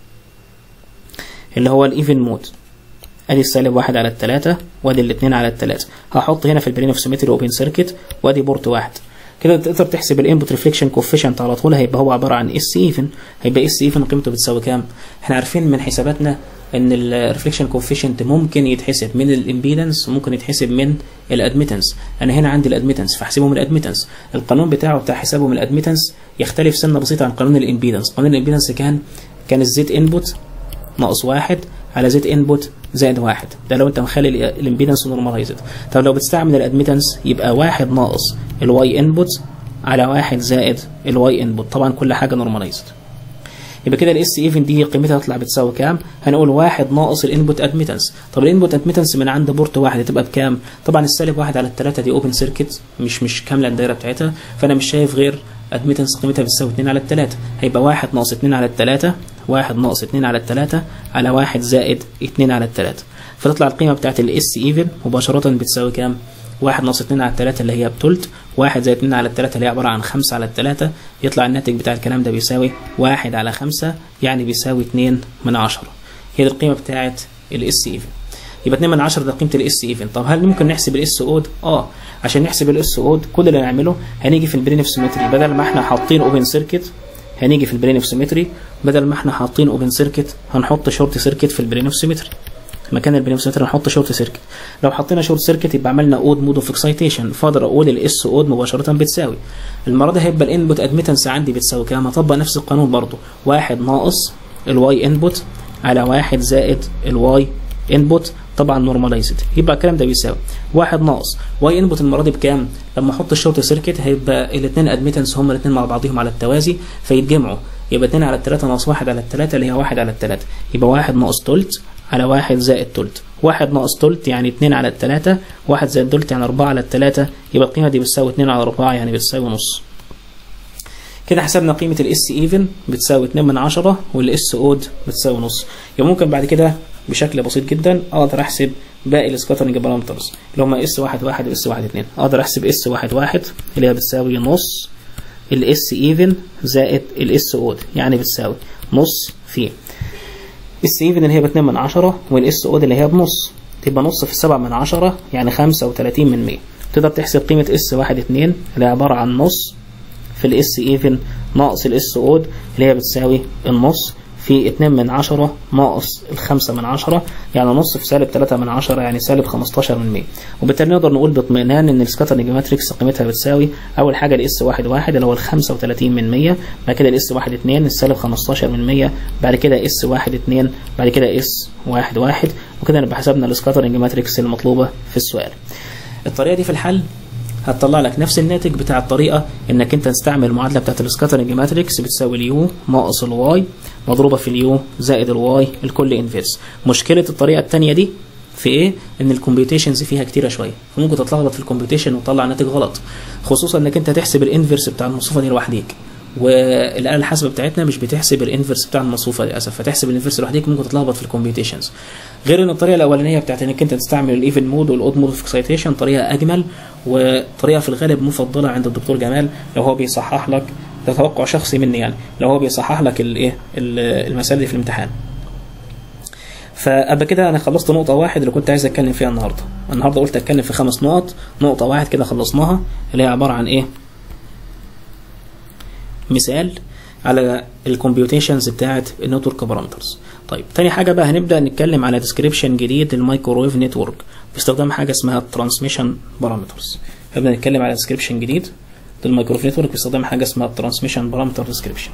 اللي هو الايفن مود ادي السالب واحد على التلاتة وادي الاتنين على التلاتة هحط هنا في البرين اوف سيمتري اوبن سيركت وادي بورت واحد كده تقدر تحسب الانبوت ريفليكشن كوفيشنت على طول هيبقى هو عباره عن اس ايفن هيبقى اس ايفن قيمته بتساوي كام احنا عارفين من حساباتنا ان الريفليكشن كوفيشنت ممكن يتحسب من الامبيدنس وممكن يتحسب من الادميتنس انا هنا عندي الادميتنس فاحسبه من الادميتنس القانون بتاعه بتاع حسابه من الادميتنس يختلف سنه بسيطه عن قانون الامبيدنس قانون الامبيدنس كان كان الزيت انبوت ناقص واحد على زيت انبوت زائد واحد ده لو انت مخلي الامبيدنس نورماليزد طب لو بتستعمل الادميتنس يبقى واحد ناقص الواي انبوت على واحد زائد الواي انبوت طبعا كل حاجه نورماليزد يبقى كده الاس ايفن دي قيمتها تطلع بتساوي كام هنقول واحد ناقص الانبوت ادميتنس طب الانبوت ادميتنس من عند بورت واحد هتبقى بكام طبعا السالب واحد على الثلاثه دي اوبن سيركت مش مش كامله الدايره بتاعتها فانا مش شايف غير ادميتنس قيمتها بتساوي 2 على الثلاثه هيبقى واحد ناقص 2 على الثلاثه واحد ناقص 2 على الثلاثه على واحد زائد 2 على الثلاثه فتطلع القيمه بتاعت الاس ايفن مباشره بتساوي كام واحد ناقص 2 على الثلاثة اللي هي بتلت واحد زائد 2 على الثلاثة اللي هي عبارة عن 5 على الثلاثة يطلع الناتج بتاع الكلام ده بيساوي واحد على 5 يعني بيساوي 2 من 10 هي دي القيمة بتاعت الاس ايفن يبقى 2 من 10 ده قيمة الاس ايفن طب هل ممكن نحسب الاس اود اه عشان نحسب الاس اود كل اللي نعمله هنيجي في البرين سيمتري بدل ما احنا حاطين اوبن سيركت هنيجي في البرين سيمتري بدل ما احنا حاطين اوبن سيركت هنحط شورت سيركت في البرين سيمتري مكان البنفسيتر نحط شورت سيركت لو حطينا شورت سيركت يبقى عملنا اود مود اوف اكسايتيشن فاقدر اقول الاس اود مباشره بتساوي المره دي هيبقى الانبوت ادميتنس عندي بتساوي كام هطبق نفس القانون برضو واحد ناقص الواي انبوت على واحد زائد الواي انبوت طبعا نورماليزد يبقى الكلام ده بيساوي واحد ناقص واي انبوت المره دي بكام لما احط الشورت سيركت هيبقى الاثنين ادميتنس هما الاثنين مع بعضهم على التوازي فيتجمعوا يبقى 2 على 3 ناقص 1 على 3 اللي هي 1 على 3 يبقى 1 ناقص تلت على 1 زائد تلت 1 ناقص تلت يعني 2 على 3 1 زائد تلت يعني 4 على 3 يبقى القيمة دي بتساوي 2 على 4 يعني بتساوي نص كده حسبنا قيمة الاس ايفن بتساوي 2 من 10 والاس اود بتساوي نص يبقى ممكن بعد كده بشكل بسيط جدا اقدر احسب باقي السكاترنج بارامترز اللي هم اس 1 1 واس 1 2 اقدر احسب اس 1 1 اللي هي بتساوي نص الاس ايفن زائد الاس اود يعني بتساوي نص في اس ايفن اللي هي ب 2 من 10 والاس اود اللي هي بنص تبقى نص في 7 من 10 يعني 35 من 100 تقدر تحسب قيمة اس 1 2 اللي هي عبارة عن نص في الاس ايفن ناقص الاس اود اللي هي بتساوي النص في في 2 من 10 ناقص الخمسة من 10 يعني نص في سالب 3 من 10 يعني سالب 15 من 100 وبالتالي نقدر نقول باطمئنان ان السكاترنج ماتريكس قيمتها بتساوي اول حاجه الاس 1 1 اللي هو ال 35 من 100 بعد كده الاس 1 2 السالب 15 من 100 بعد كده اس 1 2 بعد كده اس 1 1 وكده نبقى حسبنا السكاترنج ماتريكس المطلوبه في السؤال الطريقه دي في الحل هتطلع لك نفس الناتج بتاع الطريقه انك انت تستعمل المعادله بتاعت السكاترنج ماتريكس بتساوي اليو ناقص الواي مضروبه في اليو زائد الواي الكل انفيرس مشكله الطريقه الثانيه دي في ايه ان الكمبيوتيشنز فيها كتيره شويه فممكن تتلخبط في الكمبيوتيشن وتطلع ناتج غلط خصوصا انك انت تحسب الانفيرس بتاع المصفوفه دي لوحديك والاله الحاسبه بتاعتنا مش بتحسب الانفرس بتاع المصفوفه للاسف فتحسب الانفرس لوحديك ممكن تتلخبط في الكمبيوتيشنز غير ان الطريقه الاولانيه بتاعت انك انت تستعمل الايفن مود والاود مود في اكسايتيشن طريقه اجمل وطريقه في الغالب مفضله عند الدكتور جمال لو هو بيصحح لك ده توقع شخصي مني يعني لو هو بيصحح لك الايه المسائل دي في الامتحان فابقى كده انا خلصت نقطه واحد اللي كنت عايز اتكلم فيها النهارده النهارده قلت اتكلم في خمس نقط نقطه واحد كده خلصناها اللي هي عباره عن ايه مثال على الكمبيوتيشنز بتاعت النتورك بارامترز طيب تاني حاجه بقى هنبدا نتكلم على ديسكريبشن جديد للمايكرويف نتورك باستخدام حاجه اسمها الترانسميشن بارامترز هنبدا نتكلم على ديسكريبشن جديد للمايكرويف نتورك باستخدام حاجه اسمها الترانسميشن بارامتر ديسكريبشن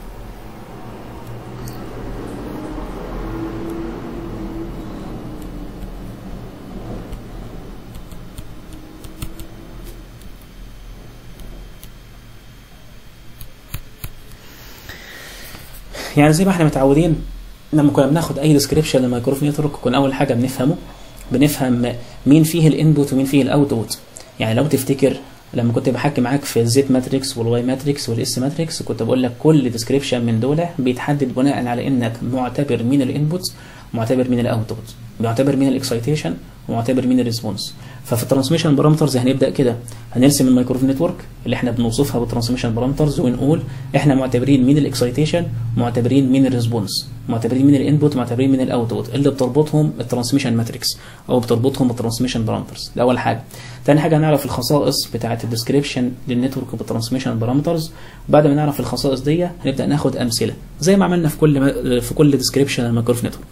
يعني زي ما احنا متعودين لما كنا بناخد اي ديسكريبشن للمايكروف نتورك كنا اول حاجه بنفهمه بنفهم مين فيه الانبوت ومين فيه الاوتبوت يعني لو تفتكر لما كنت بحكي معاك في الزيت ماتريكس والواي ماتريكس والاس ماتريكس كنت بقول لك كل ديسكريبشن من دول بيتحدد بناء على انك معتبر مين الانبوت معتبر مين الاوتبوت معتبر مين الاكسايتيشن ومعتبر مين الريسبونس ففي الترانسميشن بارامترز هنبدا كده هنرسم الميكروف نتورك اللي احنا بنوصفها بالترانسميشن بارامترز ونقول احنا معتبرين مين الاكسايتيشن معتبرين مين الريسبونس معتبرين مين الانبوت معتبرين مين الاوتبوت اللي بتربطهم الترانسميشن ماتريكس او بتربطهم الترانسميشن بارامترز ده اول حاجه تاني حاجه هنعرف الخصائص بتاعه الديسكريبشن للنتورك بالترانسميشن بارامترز بعد ما نعرف الخصائص دي هنبدا ناخد امثله زي ما عملنا في كل في كل ديسكريبشن للميكروف نتورك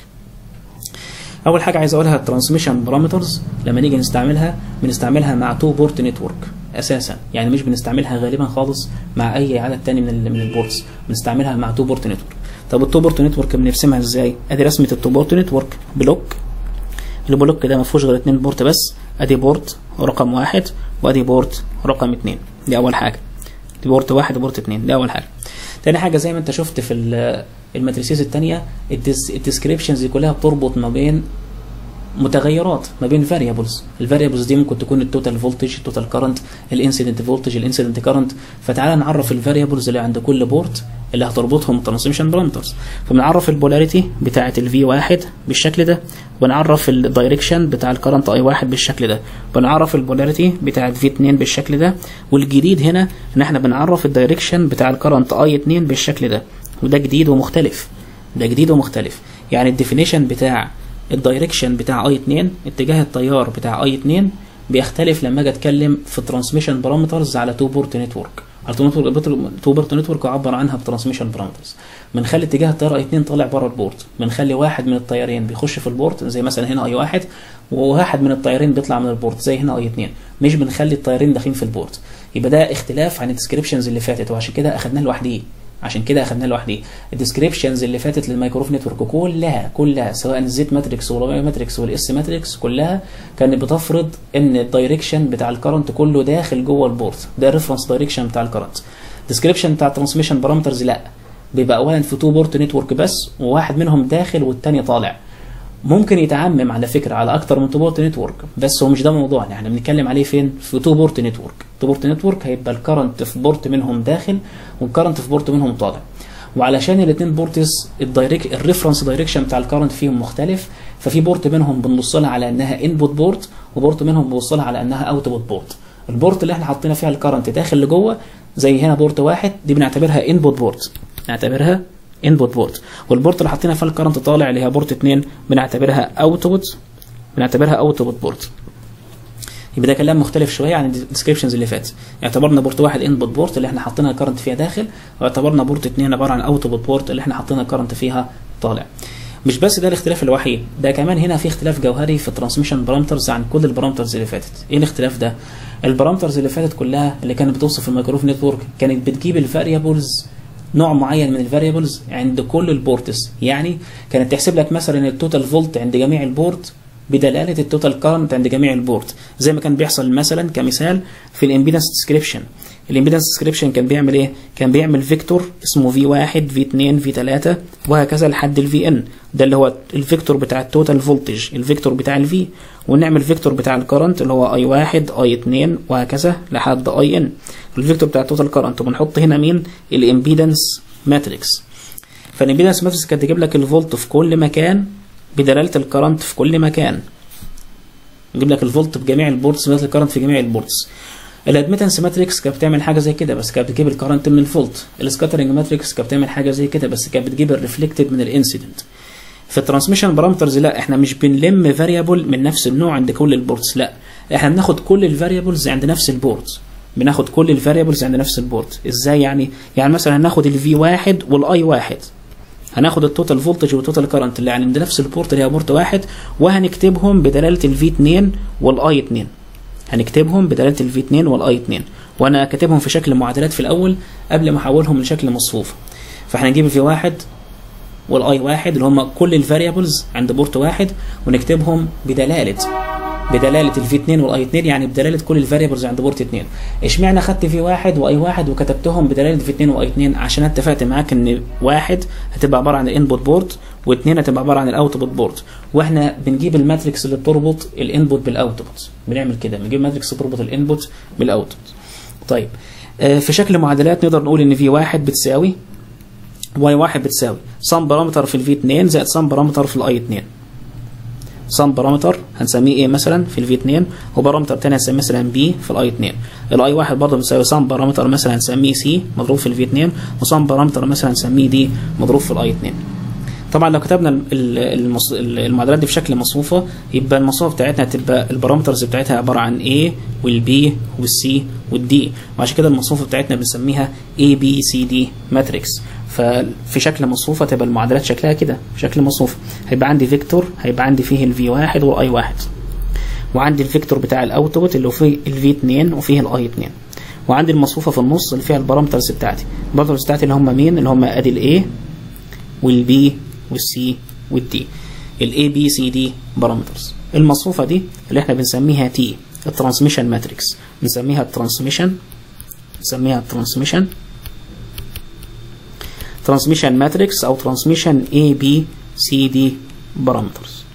اول حاجه عايز اقولها الترانسميشن بارامترز لما نيجي نستعملها بنستعملها مع تو بورت نتورك اساسا يعني مش بنستعملها غالبا خالص مع اي عدد تاني من من البورتس بنستعملها مع تو بورت نتورك طب التو بورت نتورك بنرسمها ازاي ادي رسمه التو بورت نتورك بلوك البلوك ده ما فيهوش غير اتنين بورت بس ادي بورت رقم واحد وادي بورت رقم اتنين دي اول حاجه دي بورت واحد وبورت اتنين دي اول حاجه تاني حاجه زي ما انت شفت في الماتريسيز الثانيه الديسكريبشنز دي كلها بتربط ما بين متغيرات ما بين فاريبلز الفاريبلز دي ممكن تكون التوتال فولتج التوتال كارنت الانسيدنت فولتج الانسيدنت كارنت فتعالى نعرف الفاريبلز اللي عند كل بورت اللي هتربطهم الترانسميشن بارامترز فبنعرف البولاريتي بتاعه الفي واحد بالشكل ده ونعرف الدايركشن بتاع الكرنت اي واحد بالشكل ده بنعرف البولاريتي بتاعه في 2 بالشكل ده والجديد هنا ان احنا بنعرف الدايركشن بتاع الكرنت اي 2 بالشكل ده وده جديد ومختلف ده جديد ومختلف يعني الديفينيشن بتاع الدايركشن بتاع اي 2 اتجاه التيار بتاع اي 2 بيختلف لما اجي اتكلم في الترانسميشن بارامترز على تو بورت نتورك على تو بورت نتورك اعبر عنها بترانسميشن بارامترز بنخلي اتجاه التيار اي 2 طالع بره البورت بنخلي واحد من التيارين بيخش في البورت زي مثلا هنا اي واحد وواحد من التيارين بيطلع من البورت زي هنا اي 2 مش بنخلي التيارين داخلين في البورت يبقى ده اختلاف عن الديسكريبشنز اللي فاتت وعشان كده اخدناه لوحديه عشان كده اخدناه لوحديه الديسكريبشنز اللي فاتت للمايكروف نتورك كلها كلها سواء الزيت ماتريكس والواي ماتريكس والاس ماتريكس كلها كانت بتفرض ان الدايركشن بتاع الكرنت كله داخل جوه البورت ده الريفرنس دايركشن بتاع الكرنت الديسكريبشن بتاع الترانسميشن بارامترز لا بيبقى اولا في تو بورت نتورك بس وواحد منهم داخل والتاني طالع ممكن يتعمم على فكره على اكتر من تو بورت نتورك بس هو مش ده موضوعنا احنا بنتكلم عليه فين في تو بورت نتورك تو بورت نتورك هيبقى الكرنت في بورت منهم داخل والكرنت في بورت منهم طالع وعلشان الاثنين بورتس الدايركت الريفرنس دايركشن بتاع الكرنت فيهم مختلف ففي بورت منهم بنبص لها على انها انبوت بورت وبورت منهم بنبص لها على انها اوتبوت بورت البورت اللي احنا حاطين فيها الكرنت داخل لجوه زي هنا بورت واحد دي بنعتبرها انبوت بورت نعتبرها انبوت بورت والبورت اللي حاطين فيها الكرنت طالع اللي هي بورت 2 بنعتبرها اوتبوت بنعتبرها اوتبوت بورت يبقى ده كلام مختلف شويه عن الديسكريبشنز اللي فاتت اعتبرنا بورت واحد انبوت بورت اللي احنا حاطين الكرنت فيها داخل واعتبرنا بورت 2 عباره عن اوتبوت بورت اللي احنا حاطين الكرنت فيها طالع مش بس ده الاختلاف الوحيد ده كمان هنا في اختلاف جوهري في الترانسميشن بارامترز عن كل البارامترز اللي فاتت ايه الاختلاف ده البارامترز اللي فاتت كلها اللي كانت بتوصف الميكروف نتورك كانت بتجيب الفاريبلز نوع معين من الفاريبلز عند كل البورتس يعني كانت تحسب لك مثلا التوتال فولت عند جميع البورت بدلاله التوتال كارنت عند جميع البورت زي ما كان بيحصل مثلا كمثال في الامبيدنس ديسكريبشن الامبيدنس ديسكريبشن كان بيعمل ايه كان بيعمل فيكتور اسمه في 1 في 2 في 3 وهكذا لحد الفي ان ده اللي هو الفيكتور بتاع التوتال فولتج الفيكتور بتاع الفي ونعمل فيكتور بتاع الكرنت اللي هو اي 1 اي 2 وهكذا لحد اي ان الفيكتور بتاع التوتال كرنت وبنحط هنا مين الامبيدنس ماتريكس فالامبيدنس ماتريكس كانت تجيب لك الفولت في كل مكان بدلاله الكرنت في كل مكان يجيب لك الفولت بجميع البورتس بدلاله الكرنت في جميع البورتس الادميتنس ماتريكس كانت بتعمل حاجه زي كده بس كانت بتجيب الكرنت من الفولت السكاترنج ماتريكس كانت بتعمل حاجه زي كده بس كانت بتجيب الريفلكتد من الانسيدنت في الترانسميشن بارامترز لا احنا مش بنلم فاريبل من نفس النوع عند كل البورتس لا احنا بناخد كل الفاريبلز عند نفس البورت بناخد كل الفاريبلز عند نفس البورت ازاي يعني يعني مثلا هناخد الفي واحد والاي واحد هناخد التوتال فولتج والتوتال كرنت اللي عند نفس البورت اللي هي بورت واحد وهنكتبهم بدلاله الفي 2 والاي 2 هنكتبهم بدلاله الفي 2 والاي 2 وانا كاتبهم في شكل معادلات في الاول قبل ما احولهم لشكل مصفوف فاحنا نجيب الفي واحد والاي واحد اللي هم كل الفاريبلز عند بورت واحد ونكتبهم بدلاله بدلاله الفي 2 والاي 2 يعني بدلاله كل الفاريبلز عند بورت 2 اشمعنى خدت في واحد واي واحد وكتبتهم بدلاله في 2 واي 2 عشان اتفقت معاك ان واحد هتبقى عباره عن الانبوت بورت واثنين هتبقى عباره عن الاوتبوت بورت واحنا بنجيب الماتريكس اللي بتربط الانبوت بالاوتبوت بنعمل كده بنجيب ماتريكس بتربط الانبوت بالاوتبوت طيب آه في شكل معادلات نقدر نقول ان في واحد بتساوي واي واحد بتساوي صم بارامتر في الفي 2 زائد صم بارامتر في الاي 2 صم بارامتر هنسميه ايه مثلا في الفي 2 وبارامتر تاني هنسميه مثلا بي في الاي 2 الاي 1 برضه بتساوي صم بارامتر مثلا هنسميه سي مضروب في الفي 2 وصم بارامتر مثلا هنسميه دي مضروب في الاي 2 طبعا لو كتبنا المص... المعادلات دي في شكل مصفوفه يبقى المصفوفه بتاعتنا هتبقى البارامترز بتاعتها عباره عن A والبي والسي والدي وعشان كده المصفوفه بتاعتنا بنسميها A B C D ماتريكس ففي شكل مصفوفه تبقى المعادلات شكلها كده في شكل مصفوف هيبقى عندي فيكتور هيبقى عندي فيه الفي واحد والاي واحد وعندي الفيكتور بتاع الاوتبوت اللي هو فيه الفي 2 وفيه الاي 2 وعندي المصفوفه في النص اللي فيها البارامترز بتاعتي البارامترز بتاعتي اللي هم مين اللي هم ادي الاي والبي والسي والدي الاي بي سي دي بارامترز المصفوفه دي اللي احنا بنسميها تي الترانسميشن ماتريكس بنسميها الترانسميشن بنسميها الترانسميشن ترانسميشن ماتريكس او ترانسميشن اي بي سي دي بارامترز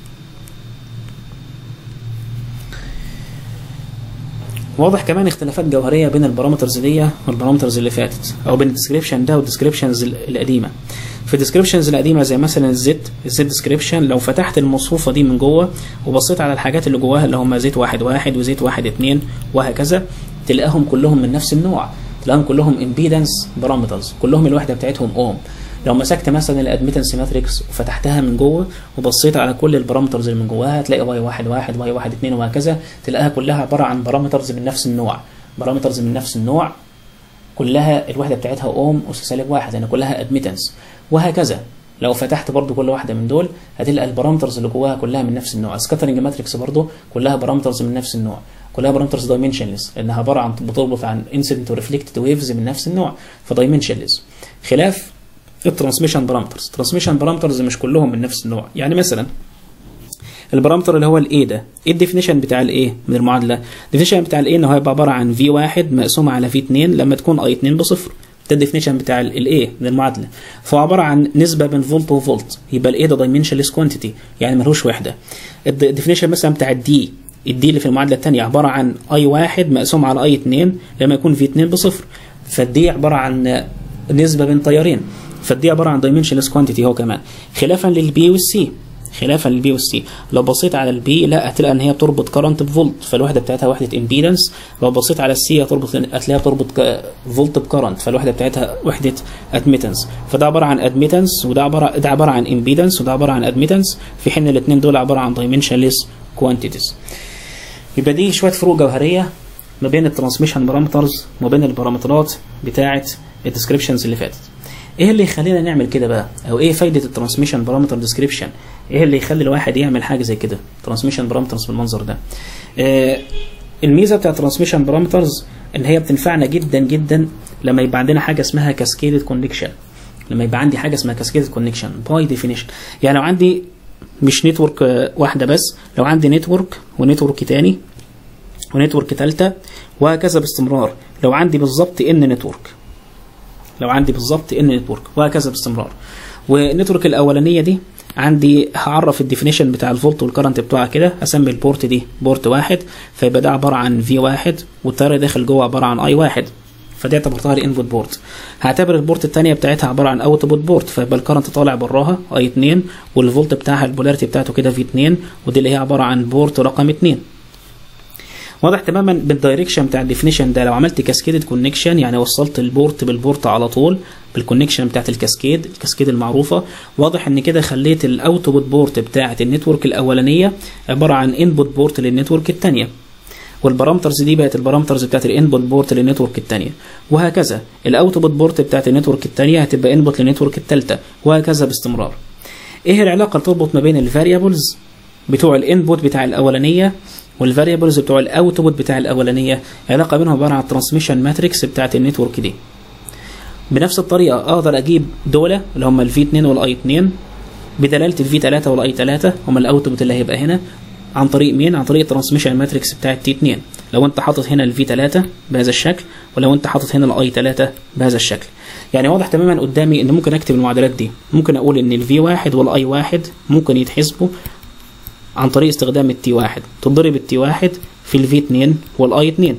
واضح كمان اختلافات جوهريه بين البارامترز دي والبارامترز اللي فاتت او بين الديسكريبشن ده والديسكريبشنز القديمه في الديسكريبشنز القديمه زي مثلا الزد الزد ديسكريبشن لو فتحت المصفوفه دي من جوه وبصيت على الحاجات اللي جواها اللي هم زيت واحد واحد وزيت واحد اتنين وهكذا تلاقيهم كلهم من نفس النوع تلاقيهم كلهم امبيدنس بارامترز كلهم الوحده بتاعتهم اوم لو مسكت مثلا الادميتنس ماتريكس وفتحتها من جوه وبصيت على كل البارامترز اللي من جواها هتلاقي واي واحد واحد واي واحد اتنين وهكذا تلاقيها كلها عباره عن بارامترز من نفس النوع بارامترز من نفس النوع كلها الوحده بتاعتها اوم اس سالب واحد يعني كلها ادميتنس وهكذا لو فتحت برضو كل واحده من دول هتلاقي البارامترز اللي جواها كلها من نفس النوع سكاترنج ماتريكس برضو كلها بارامترز من نفس النوع كلها بارامترز دايمنشنلس لانها عباره عن بتربط عن انسيدنت وريفلكتد ويفز من نفس النوع فدايمنشنلس خلاف الترانسميشن بارامترز الترانسميشن بارامترز مش كلهم من نفس النوع يعني مثلا البارامتر اللي هو الاي ده ايه الديفينيشن بتاع الايه من المعادله الديفينيشن بتاع الايه ان هو هيبقى عباره عن في واحد مقسوم على في 2 لما تكون اي 2 بصفر ده الديفينيشن بتاع الايه من المعادله فهو عباره عن نسبه بين فولت وفولت يبقى الايه ده دايمنشنلس كوانتيتي يعني ملهوش وحده الديفينيشن مثلا بتاع الدي الدي اللي في المعادله الثانيه عباره عن اي واحد مقسوم على اي 2 لما يكون في 2 بصفر فالدي عباره عن نسبه بين تيارين فدي عباره عن دايمنشنلس كوانتيتي هو كمان خلافا للبي والسي خلافا للبي والسي لو بصيت على البي لا هتلاقي ان هي بتربط كرنت بفولت فالوحده بتاعتها وحده امبيدنس لو بصيت على السي هتربط هتلاقيها بتربط فولت بكرنت فالوحده بتاعتها وحده ادميتنس فده عباره عن ادميتنس وده عباره ده عباره عن امبيدنس وده عباره عن ادميتنس في حين الاثنين دول عباره عن دايمنشنلس كوانتيتيز يبقى دي شويه فروق جوهريه ما بين الترانسميشن بارامترز وما بين البارامترات بتاعه الديسكريبشنز اللي فاتت ايه اللي يخلينا نعمل كده بقى او ايه فايده الترانسميشن بارامتر ديسكريبشن ايه اللي يخلي الواحد يعمل حاجه زي كده ترانسميشن بارامترز بالمنظر ده آه الميزه بتاع الترانسميشن بارامترز ان هي بتنفعنا جدا جدا لما يبقى عندنا حاجه اسمها كاسكيدد كونكشن لما يبقى عندي حاجه اسمها كاسكيدد كونكشن باي ديفينيشن يعني لو عندي مش نتورك آه، واحده بس لو عندي نتورك ونتورك تاني ونتورك ثالثه وهكذا باستمرار لو عندي بالظبط ان نتورك لو عندي بالظبط ان نتورك وهكذا باستمرار والنتورك الاولانيه دي عندي هعرف الديفينيشن بتاع الفولت والكرنت بتوعها كده اسمي البورت دي بورت واحد فيبقى ده عباره عن في واحد والتيار اللي داخل جوه عباره عن اي واحد فدي اعتبرتها الانبوت بورت هعتبر البورت الثانيه بتاعتها عباره عن اوتبوت بورت فيبقى الكرنت طالع براها اي 2 والفولت بتاعها البولاريتي بتاعته كده في 2 ودي اللي هي عباره عن بورت رقم 2 واضح تماما بالدايركشن بتاع الديفينيشن ده لو عملت كاسكيدد كونكشن يعني وصلت البورت بالبورت على طول بالكونكشن بتاعت الكاسكيد الكاسكيد المعروفه واضح ان كده خليت الاوتبوت بورت بتاعت النتورك الاولانيه عباره عن انبوت بورت للنتورك الثانيه والبارامترز دي بقت البارامترز بتاعت الانبوت بورت للنتورك الثانيه وهكذا الاوتبوت بورت بتاعت النتورك الثانيه هتبقى انبوت للنتورك الثالثه وهكذا باستمرار ايه العلاقه اللي تربط ما بين الفاريبلز بتوع الانبوت بتاع الاولانيه والفاريبلز بتوع الاوتبوت بتاع الاولانيه علاقه بينهم عباره عن الترانسميشن ماتريكس بتاعت النتورك دي بنفس الطريقه اقدر اجيب دول اللي هم الفي 2 والاي 2 بدلاله الفي 3 والاي 3 هم الاوتبوت اللي هيبقى هنا عن طريق مين عن طريق الترانسميشن ماتريكس بتاع التي 2 لو انت حاطط هنا الفي 3 بهذا الشكل ولو انت حاطط هنا الاي 3 بهذا الشكل يعني واضح تماما قدامي ان ممكن اكتب المعادلات دي ممكن اقول ان الفي 1 والاي 1 ممكن يتحسبوا عن طريق استخدام التي 1 تضرب التي 1 في الفي 2 والاي 2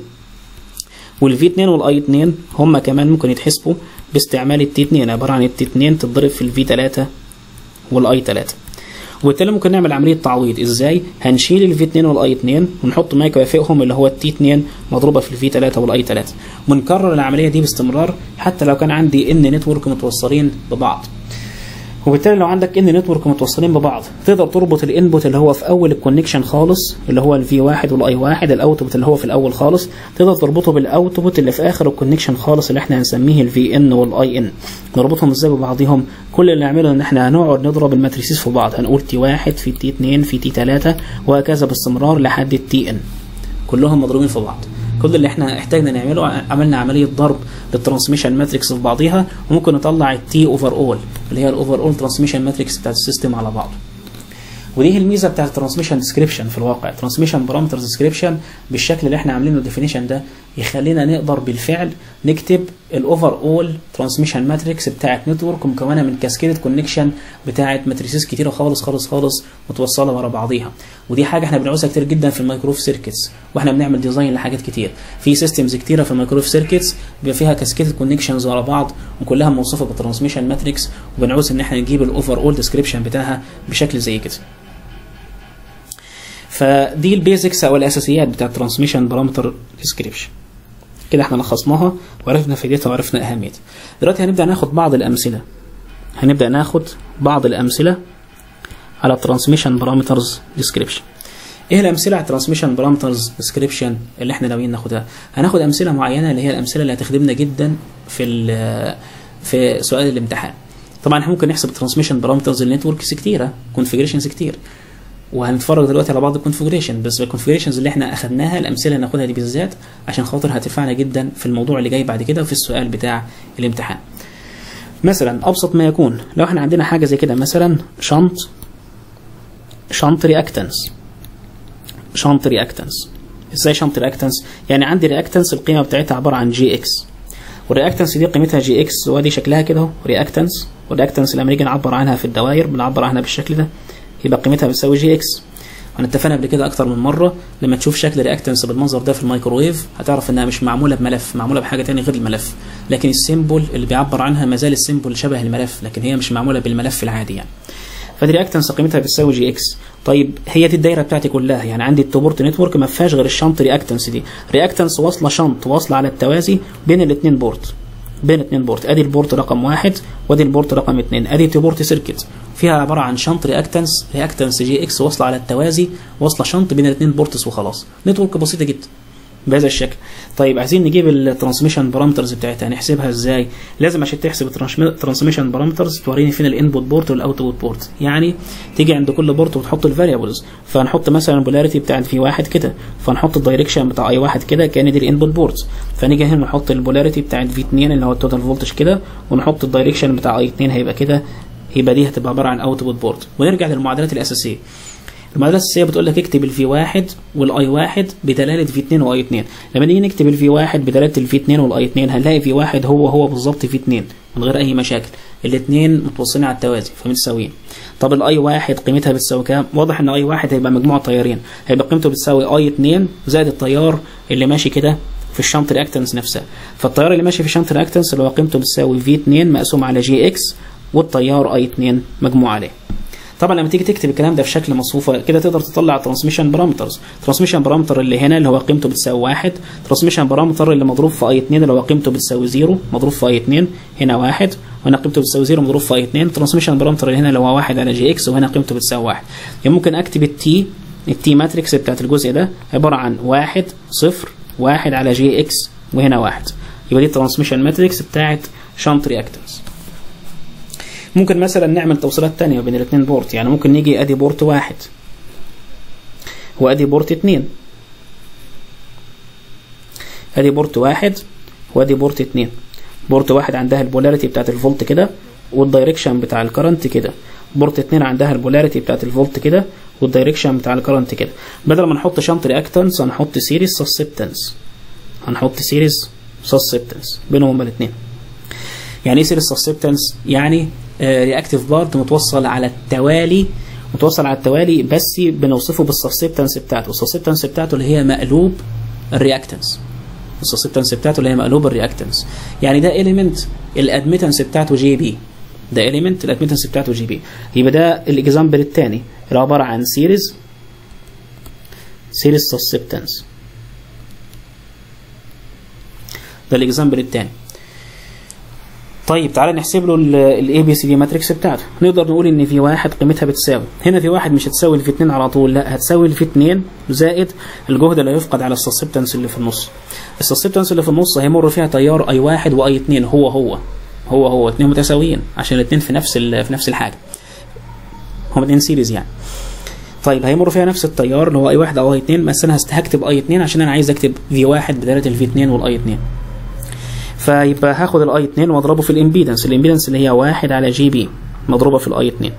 والفي 2 والاي 2 هم كمان ممكن يتحسبوا باستعمال التي 2 عباره عن التي 2 تتضرب في الفي 3 والاي 3 وبالتالي ممكن نعمل عمليه تعويض ازاي هنشيل الفي 2 والاي 2 ونحط ما يكافئهم اللي هو التي 2 مضروبه في الفي 3 والاي 3 ونكرر العمليه دي باستمرار حتى لو كان عندي ان نتورك متوصلين ببعض وبالتالي لو عندك ان نتورك متوصلين ببعض تقدر تربط الانبوت اللي هو في اول الكونكشن خالص اللي هو الفي 1 والاي 1 الاوتبوت اللي هو في الاول خالص تقدر تربطه بالاوتبوت اللي في اخر الكونكشن خالص اللي احنا هنسميه الفي ان والاي ان نربطهم ازاي ببعضهم كل اللي نعمله ان احنا هنقعد نضرب الماتريسيس في بعض هنقول تي 1 في تي 2 في تي 3 وهكذا باستمرار لحد التي ان كلهم مضروبين في بعض كل اللي احنا احتاجنا نعمله عملنا عمليه ضرب للترانسميشن ماتريكس في بعضيها وممكن نطلع التي اوفر اول اللي هي الاوفر اول ترانسميشن ماتريكس بتاعت السيستم على بعضه ودي هي الميزه بتاعت الترانسميشن ديسكريبشن في الواقع الترانسميشن بارامترز ديسكريبشن بالشكل اللي احنا عاملينه الديفينيشن ده يخلينا نقدر بالفعل نكتب الاوفر اول ترانسميشن ماتريكس بتاعت نتورك مكونه من كاسكيدد كونكشن بتاعت ماتريسيس كتيره خالص خالص خالص متوصله ورا بعضيها ودي حاجه احنا بنعوزها كتير جدا في الميكروف سيركتس واحنا بنعمل ديزاين لحاجات كتير في سيستمز كتيره في الميكروف سيركتس بيبقى فيها كاسكيدد كونكشنز ورا بعض وكلها موصوفه بالترانسميشن ماتريكس وبنعوز ان احنا نجيب الاوفر اول ديسكريبشن بتاعها بشكل زي كده فدي البيزكس او الاساسيات بتاع الترانسميشن بارامتر ديسكريبشن كده احنا لخصناها وعرفنا فائدتها وعرفنا اهميتها دلوقتي هنبدا ناخد بعض الامثله هنبدا ناخد بعض الامثله على الترانسميشن بارامترز ديسكريبشن ايه الامثله على الترانسميشن بارامترز ديسكريبشن اللي احنا ناويين ناخدها هناخد امثله معينه اللي هي الامثله اللي هتخدمنا جدا في في سؤال الامتحان طبعا احنا ممكن نحسب الترانسميشن بارامترز النتوركس كتيره كونفيجريشنز كتير وهنتفرج دلوقتي على بعض الكونفجريشن بس الكونفجريشنز اللي احنا اخدناها الامثله اللي هناخدها دي بالذات عشان خاطر هتنفعنا جدا في الموضوع اللي جاي بعد كده وفي السؤال بتاع الامتحان مثلا ابسط ما يكون لو احنا عندنا حاجه زي كده مثلا شنط شنط رياكتنس شنط رياكتنس ازاي شنط رياكتنس يعني عندي رياكتنس القيمه بتاعتها عباره عن جي اكس والرياكتنس دي قيمتها جي اكس وادي شكلها كده اهو رياكتنس والرياكتنس لما نيجي نعبر عنها في الدوائر بنعبر عنها بالشكل ده يبقى قيمتها بتساوي جي اكس وانا اتفقنا قبل كده اكتر من مره لما تشوف شكل رياكتنس بالمنظر ده في الميكروويف هتعرف انها مش معموله بملف معموله بحاجه ثانيه غير الملف لكن السيمبل اللي بيعبر عنها ما زال السيمبل شبه الملف لكن هي مش معموله بالملف العادي يعني فدي رياكتنس قيمتها بتساوي جي اكس طيب هي دي الدايره بتاعتي كلها يعني عندي التوبورت نتورك ما فيهاش غير الشنط رياكتنس دي رياكتنس واصله شنط واصله على التوازي بين الاثنين بورت بين اثنين بورت ادي البورت رقم واحد وادي البورت رقم اثنين ادي تيبورت سيركت فيها عباره عن شنط رياكتنس رياكتنس جي اكس واصله على التوازي واصله شنط بين الاثنين بورتس وخلاص نتورك بسيطه جدا بهذا الشكل طيب عايزين نجيب الترانسميشن بارامترز بتاعتها هنحسبها ازاي لازم عشان تحسب الترانسميشن بارامترز توريني فين الانبوت بورت والاوتبوت بورت يعني تيجي عند كل بورت وتحط الفاريبلز فهنحط مثلا البولاريتي بتاعت في واحد كده فنحط الدايركشن بتاع اي واحد كده كان دي الانبوت بورت فنيجي هنا نحط البولاريتي بتاعت في 2 اللي هو التوتال فولتج كده ونحط الدايركشن بتاع اي 2 هيبقى كده يبقى دي هتبقى عباره عن اوتبوت بورت ونرجع للمعادلات الاساسيه المعادله الاساسيه بتقول لك اكتب الفي 1 والاي 1 بدلاله في 2 واي 2 لما نيجي نكتب الفي 1 بدلاله الفي 2 والاي 2 هنلاقي في 1 هو هو بالظبط في 2 من غير اي مشاكل الاثنين متوصلين على التوازي فمتساويين طب الاي 1 قيمتها بتساوي كام واضح ان اي 1 هيبقى مجموع تيارين هيبقى قيمته بتساوي اي 2 زائد التيار اللي ماشي كده في الشنط رياكتنس نفسها فالتيار اللي ماشي في الشنط رياكتنس اللي هو قيمته بتساوي في 2 مقسوم على جي اكس والتيار اي 2 مجموع عليه طبعا لما تيجي تكتب الكلام ده في شكل مصفوفه كده تقدر تطلع ترانسميشن بارامترز ترانسميشن بارامتر اللي هنا اللي هو قيمته بتساوي 1 ترانسميشن بارامتر اللي مضروب في اي 2 اللي هو قيمته بتساوي 0 مضروب في اي 2 هنا 1 وهنا قيمته بتساوي 0 مضروب في اي 2 ترانسميشن بارامتر اللي هنا اللي هو 1 على جي اكس وهنا قيمته بتساوي 1 يعني ممكن اكتب التي التي ماتريكس بتاعت الجزء ده عباره عن 1 0 1 على جي اكس وهنا 1 يبقى دي الترانسميشن ماتريكس بتاعت شنط رياكتنس ممكن مثلا نعمل توصيلات تانية بين الاثنين بورت يعني ممكن نيجي ادي بورت واحد وادي بورت اتنين ادي بورت واحد وادي بورت اتنين بورت واحد عندها البولاريتي بتاعت الفولت كده والدايركشن بتاع الكرنت كده بورت اتنين عندها البولاريتي بتاعت الفولت كده والدايركشن بتاع الكرنت كده بدل ما نحط شنط رياكتنس هنحط سيريز سسبتنس هنحط سيريز سسبتنس بينهم هما الاثنين يعني ايه سيريز سسبتنس يعني رياكتيف بارت متوصل على التوالي متوصل على التوالي بس بنوصفه بالسسبتنس بتاعته السسبتنس بتاعته اللي هي مقلوب الرياكتنس السسبتنس بتاعته اللي هي مقلوب الرياكتنس يعني ده اليمنت الادميتنس بتاعته جي بي ده اليمنت الادميتنس بتاعته جي بي يبقى ده الاكزامبل الثاني اللي عباره عن سيريز سيريز سسبتنس ده الاكزامبل الثاني طيب تعالى نحسب له الاي بي سي دي ماتريكس بتاعته نقدر نقول ان في واحد قيمتها بتساوي هنا في واحد مش هتساوي الفي 2 على طول لا هتساوي الفي 2 زائد الجهد اللي هيفقد على السسبتنس اللي في النص السسبتنس اللي في النص هيمر فيها تيار اي واحد واي 2 هو هو هو هو اثنين متساويين عشان الاثنين في نفس في نفس الحاجه هم اثنين سيريز يعني طيب هيمر فيها نفس التيار اللي هو اي واحد او اي 2 بس انا هكتب اي 2 عشان انا عايز اكتب في واحد بدلاله الفي 2 والاي 2 فيبقى هاخد الاي 2 واضربه في الامبيدنس الامبيدنس اللي هي 1 على جي بي مضروبه في الاي 2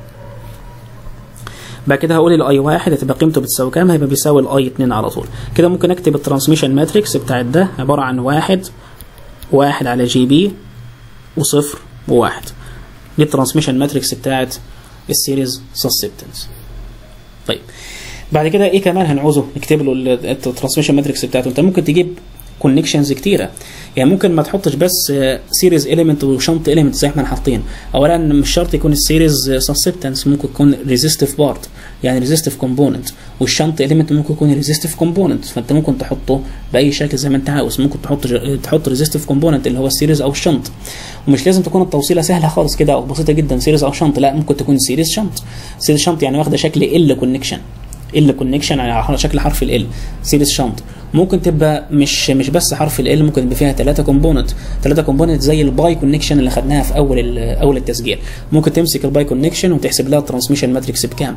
بعد كده هقول الاي 1 هتبقى قيمته بتساوي كام هيبقى بيساوي الاي 2 على طول كده ممكن اكتب الترانسميشن ماتريكس بتاعت ده عباره عن 1 1 على جي بي وصفر وواحد دي الترانسميشن ماتريكس بتاعت السيريز سسبتنس طيب بعد كده ايه كمان هنعوزه نكتب له الترانسميشن ماتريكس بتاعته انت ممكن تجيب كونكشنز كتيره يعني ممكن ما تحطش بس سيريز اليمنت وشنط اليمنت زي ما احنا حاطين اولا مش شرط يكون السيريز سسبتنس ممكن يكون ريزيستيف بارت يعني ريزيستيف كومبوننت والشنط اليمنت ممكن يكون ريزيستيف كومبوننت فانت ممكن تحطه باي شكل زي ما انت عاوز ممكن تحط تحط ريزيستيف كومبوننت اللي هو السيريز او الشنط ومش لازم تكون التوصيله سهله خالص كده او بسيطه جدا سيريز او شنط لا ممكن تكون سيريز شنط سيريز شنط يعني واخده شكل ال كونكشن ال كونكشن على شكل حرف ال سيريز شنط ممكن تبقى مش مش بس حرف ال ممكن يبقى فيها ثلاثه كومبوننت ثلاثه كومبوننت زي الباي كونكشن اللي خدناها في اول اول التسجيل ممكن تمسك الباي كونكشن وتحسب لها الترانسميشن ماتريكس بكام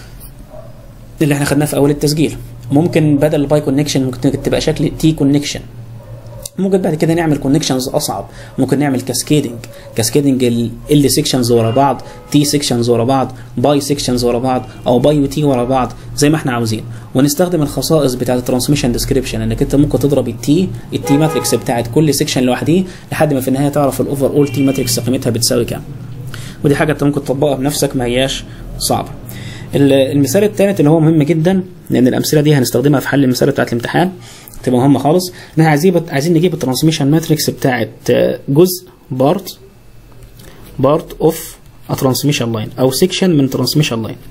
اللي احنا خدناه في اول التسجيل ممكن بدل الباي كونكشن ممكن تبقى شكل تي كونكشن ممكن بعد كده نعمل كونكشنز اصعب ممكن نعمل كاسكيدنج كاسكيدنج ال سيكشنز ورا بعض تي سيكشنز ورا بعض باي سيكشنز ورا بعض او باي وتي ورا بعض زي ما احنا عاوزين ونستخدم الخصائص بتاعه الترانسميشن ديسكريبشن انك انت ممكن تضرب التي التي ماتريكس بتاعه كل سيكشن لوحده لحد ما في النهايه تعرف الاوفر اول تي ماتريكس قيمتها بتساوي كام ودي حاجه انت ممكن تطبقها بنفسك ما هياش صعبه المثال الثالث اللي هو مهم جدا لان الامثله دي هنستخدمها في حل المساله بتاعه الامتحان تبقى مهمه خالص ان احنا عايزين عايزين نجيب الترانسميشن ماتريكس بتاعه جزء بارت بارت اوف ا ترانسميشن لاين او سيكشن من ترانسميشن لاين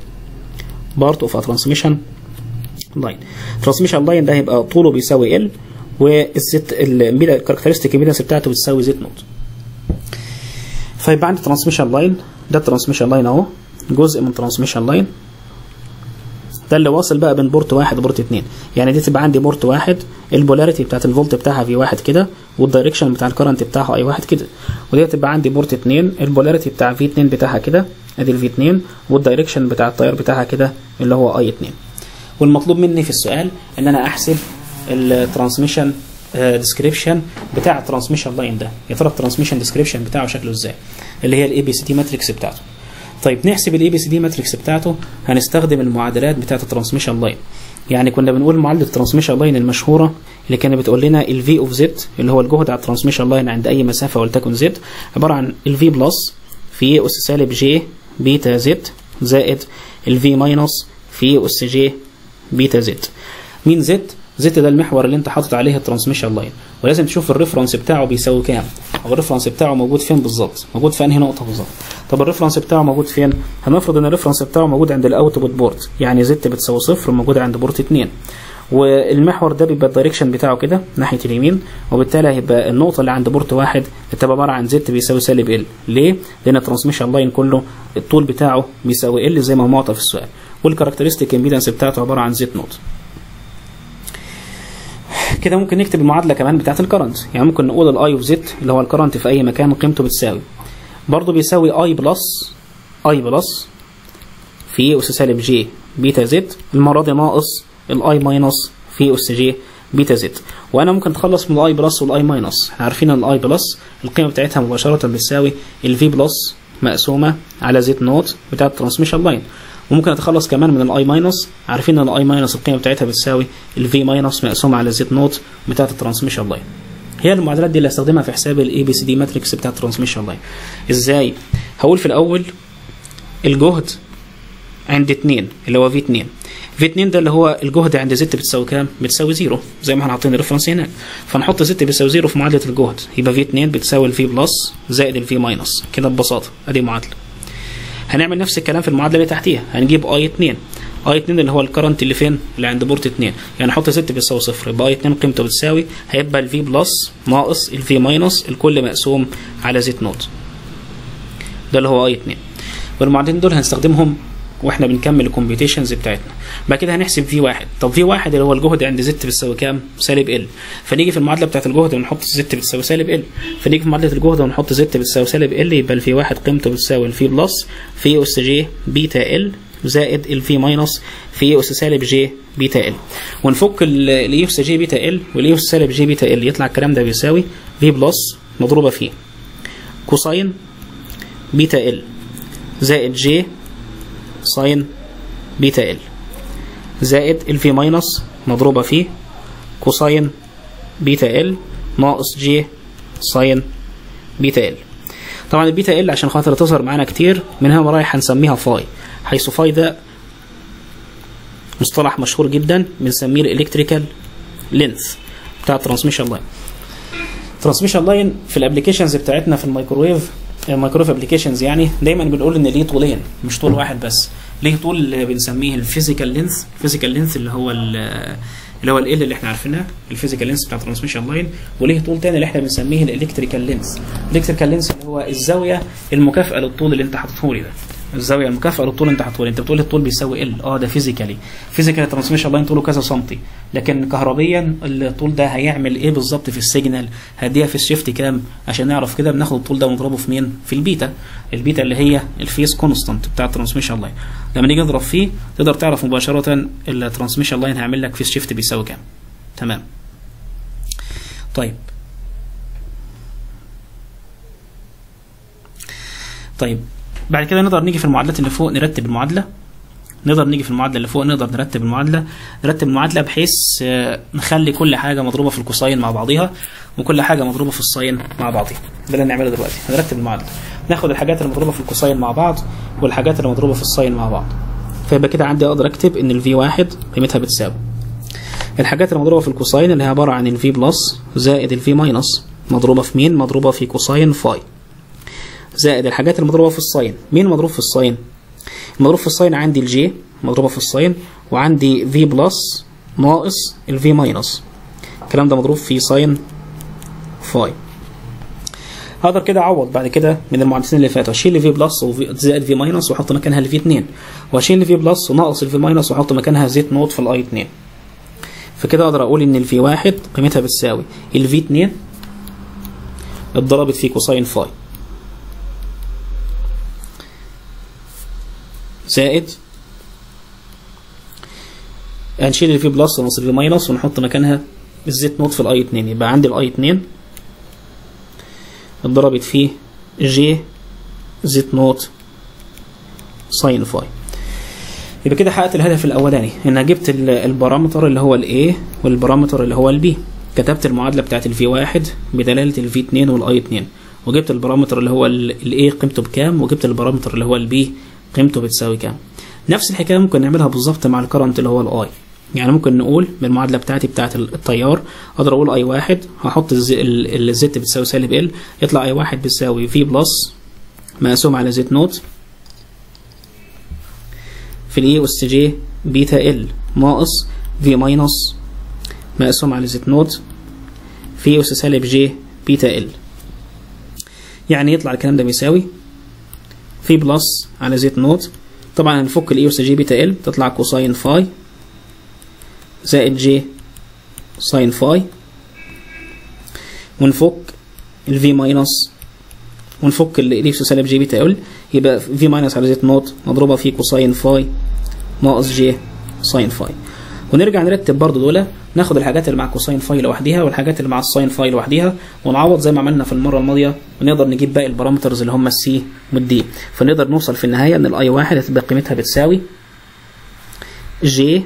بارت اوف ا ترانسميشن لاين ترانسميشن لاين ده هيبقى طوله بيساوي ال والزيت الكاركترستيك امبيدنس بتاعته بتساوي زيت نوت فيبقى عندي ترانسميشن لاين ده الترانسميشن لاين اهو جزء من ترانسميشن لاين ده اللي واصل بقى بين بورت واحد وبورت اتنين يعني دي تبقى عندي بورت واحد البولاريتي بتاعت الفولت بتاعها في واحد كده والدايركشن بتاع الكرنت بتاعها اي واحد كده ودي تبقى عندي بورت اتنين البولاريتي بتاع في اتنين بتاعها كده ادي الفي اتنين والدايركشن بتاع التيار بتاعها كده اللي هو اي اتنين والمطلوب مني في السؤال ان انا احسب الترانسميشن ديسكريبشن بتاع الترانسميشن لاين ده يا ترى الترانسميشن ديسكريبشن بتاعه شكله ازاي اللي هي الاي بي سي دي ماتريكس بتاعته طيب نحسب الاي بي سي دي ماتريكس بتاعته هنستخدم المعادلات بتاعه الترانسميشن لاين يعني كنا بنقول معادله الترانسميشن لاين المشهوره اللي كانت بتقول لنا الفي اوف زد اللي هو الجهد على الترانسميشن لاين عند اي مسافه ولتكن زد عباره عن الفي بلس في اس سالب جي بيتا زد زائد الفي ماينس في اس جي بيتا زد مين زد زد ده المحور اللي انت حاطط عليه الترانسميشن لاين ولازم تشوف الريفرنس بتاعه بيساوي كام او الريفرنس بتاعه موجود فين بالظبط موجود في انهي نقطه بالظبط طب الريفرنس بتاعه موجود فين هنفرض ان الريفرنس بتاعه موجود عند الاوتبوت بورت يعني زد بتساوي صفر موجود عند بورت 2 والمحور ده بيبقى الدايركشن بتاعه كده ناحيه اليمين وبالتالي هيبقى النقطه اللي عند بورت واحد هتبقى عباره عن زد بيساوي سالب ال ليه؟ لان الترانسميشن لاين كله الطول بتاعه بيساوي ال زي ما هو معطى في السؤال والكاركترستيك امبيدنس بتاعته عباره عن زد نوت كده ممكن نكتب المعادله كمان بتاعت الكرنت يعني ممكن نقول الاي اوف زد اللي هو الكرنت في اي مكان قيمته بتساوي برضه بيساوي اي بلس اي بلس في اس سالب جي بيتا زد المره دي ناقص الاي ماينس في اس جي بيتا زد وانا ممكن اتخلص من الاي بلس والاي ماينس احنا عارفين ان الاي بلس القيمه بتاعتها مباشره بتساوي الفي بلس مقسومه على زد نوت بتاعت الترانسميشن لاين وممكن اتخلص كمان من الاي ماينس عارفين ان الاي ماينس القيمه بتاعتها بتساوي الفي ماينس مقسومه على زد نوت بتاعت الترانسميشن لاين هي المعادلات دي اللي هستخدمها في حساب الاي بي سي دي ماتريكس بتاعت الترانسميشن لاين ازاي هقول في الاول الجهد عند 2 اللي هو في 2 في 2 ده اللي هو الجهد عند زد بتساوي كام؟ بتساوي زيرو زي ما احنا حاطين الريفرنس هناك فنحط زد بتساوي زيرو في معادله الجهد يبقى في 2 بتساوي الفي بلس زائد الفي ماينس كده ببساطه ادي معادله هنعمل نفس الكلام في المعادله اللي تحتيها هنجيب اي 2 اي 2 اللي هو الكرنت اللي فين اللي عند بورت 2 يعني احط زد بيساوي صفر يبقى اي 2 قيمته بتساوي هيبقى الفي بلس ناقص الفي ماينس الكل مقسوم على زد نوت ده اللي هو اي 2 والمعادلتين دول هنستخدمهم واحنا بنكمل الكمبيوتيشنز بتاعتنا بعد كده هنحسب في واحد طب في واحد اللي هو الجهد عند زد بتساوي كام سالب ال فنيجي في المعادله بتاعت الجهد ونحط زد بتساوي سالب ال فنيجي في معادله الجهد ونحط زد بتساوي سالب ال يبقى الفي واحد قيمته بتساوي الفي بلس في اس جي بيتا ال زائد الفي ماينس في اس سالب جي بيتا ال ونفك الاي اس جي بيتا ال والاي اس سالب جي بيتا ال يطلع الكلام ده بيساوي في بلس مضروبه في كوساين بيتا ال زائد جي ساين بيتا ال زائد الفي ماينس مضروبة في كوساين بيتا ال ناقص جي ساين بيتا ال طبعا البيتا ال عشان خاطر تظهر معانا كتير من هنا رايح هنسميها فاي حيث فاي ده مصطلح مشهور جدا بنسميه الالكتريكال لينث بتاع الترانسميشن لاين الترانسميشن لاين في الابلكيشنز بتاعتنا في الميكروويف الميكروويف ابلكيشنز يعني دايما بنقول ان ليه طولين مش طول واحد بس ليه طول اللي بنسميه الفيزيكال لينث الفيزيكال لينث اللي هو اللي هو ال اللي احنا عارفينها الفيزيكال لينث بتاع الترانسميشن لاين وليه طول تاني اللي احنا بنسميه الالكتريكال لينث الالكتريكال لينث اللي هو الزاويه المكافئه للطول اللي انت حاططه لي ده الزاويه المكافئه للطول اللي انت حاطه لي انت بتقول الطول بيساوي ال اه ده فيزيكالي فيزيكال الترانسميشن لاين طوله كذا سنتي لكن كهربيا الطول ده هيعمل ايه بالظبط في السيجنال هديها في الشيفت كام عشان نعرف كده بناخد الطول ده ونضربه في مين في البيتا البيتا اللي هي الفيس كونستانت بتاع الترانسميشن لاين لما نيجي نضرب فيه تقدر تعرف مباشره الترانسميشن لاين هيعمل لك فيس شيفت بيساوي كام تمام طيب طيب بعد كده نقدر نيجي في المعادلات اللي فوق نرتب المعادله نقدر نيجي في المعادله اللي فوق نقدر نرتب المعادله نرتب المعادله بحيث نخلي كل حاجه مضروبه في الكوساين مع بعضيها وكل حاجه مضروبه في الساين مع بعضيها ده اللي هنعمله دلوقتي هنرتب المعادله ناخد الحاجات اللي مضروبه في الكوساين مع بعض والحاجات اللي مضروبه في الساين مع بعض فيبقى كده عندي اقدر اكتب ان الفي واحد قيمتها بتساوي الحاجات اللي مضروبه في الكوساين اللي هي عباره عن الفي بلس زائد الفي ماينس مضروبه في مين مضروبه في كوساين فاي زائد الحاجات المضروبه في الساين مين مضروب في الساين المضروب في الساين عندي الجي مضروبه في الساين وعندي في بلس ناقص الفي ماينس الكلام ده مضروب في ساين فاي اقدر كده اعوض بعد كده من المعادلتين اللي فاتوا اشيل في بلس زائد في ماينس واحط مكانها الفي 2 واشيل في بلس وناقص الفي ماينس واحط مكانها زيت نوت في الاي 2 فكده اقدر اقول ان الفي 1 قيمتها بتساوي الفي 2 اتضربت في كوساين فاي زائد هنشيل الفي بلس وناقص الفي ماينس ونحط مكانها الزيت نوت في الاي 2 يبقى عندي الاي 2 اتضربت في جي زيت نوت ساين فاي يبقى كده حققت الهدف الاولاني ان جبت البارامتر اللي هو الاي والبارامتر اللي هو البي كتبت المعادله بتاعت الفي 1 بدلاله الفي 2 والاي 2 وجبت البارامتر اللي هو الاي قيمته بكام وجبت البارامتر اللي هو البي قيمته بتساوي كام نفس الحكايه ممكن نعملها بالظبط مع الكرنت اللي هو الاي يعني ممكن نقول بالمعادله بتاعتي بتاعت التيار اقدر اقول اي واحد هحط الزت بتساوي سالب ال يطلع اي واحد بتساوي في بلس مقسوم على زيت نوت في الاي اس جي بيتا ال ناقص في ماينس مقسوم على زيت نوت في اس سالب جي بيتا ال يعني يطلع الكلام ده بيساوي في بلس على زيت نوت طبعا هنفك الاي اس جي بيتا ال تطلع كوساين فاي زائد جي ساين فاي ونفك الفي ماينس ونفك الاكس سالب جي بيتا ال يبقى في ماينس على زيت نوت مضروبه في كوساين فاي ناقص جي ساين فاي ونرجع نرتب برضو دول ناخد الحاجات اللي مع كوساين فاي لوحديها والحاجات اللي مع الساين فاي لوحديها ونعوض زي ما عملنا في المره الماضيه ونقدر نجيب باقي البارامترز اللي هم السي والدي فنقدر نوصل في النهايه ان الاي واحد هتبقى قيمتها بتساوي جي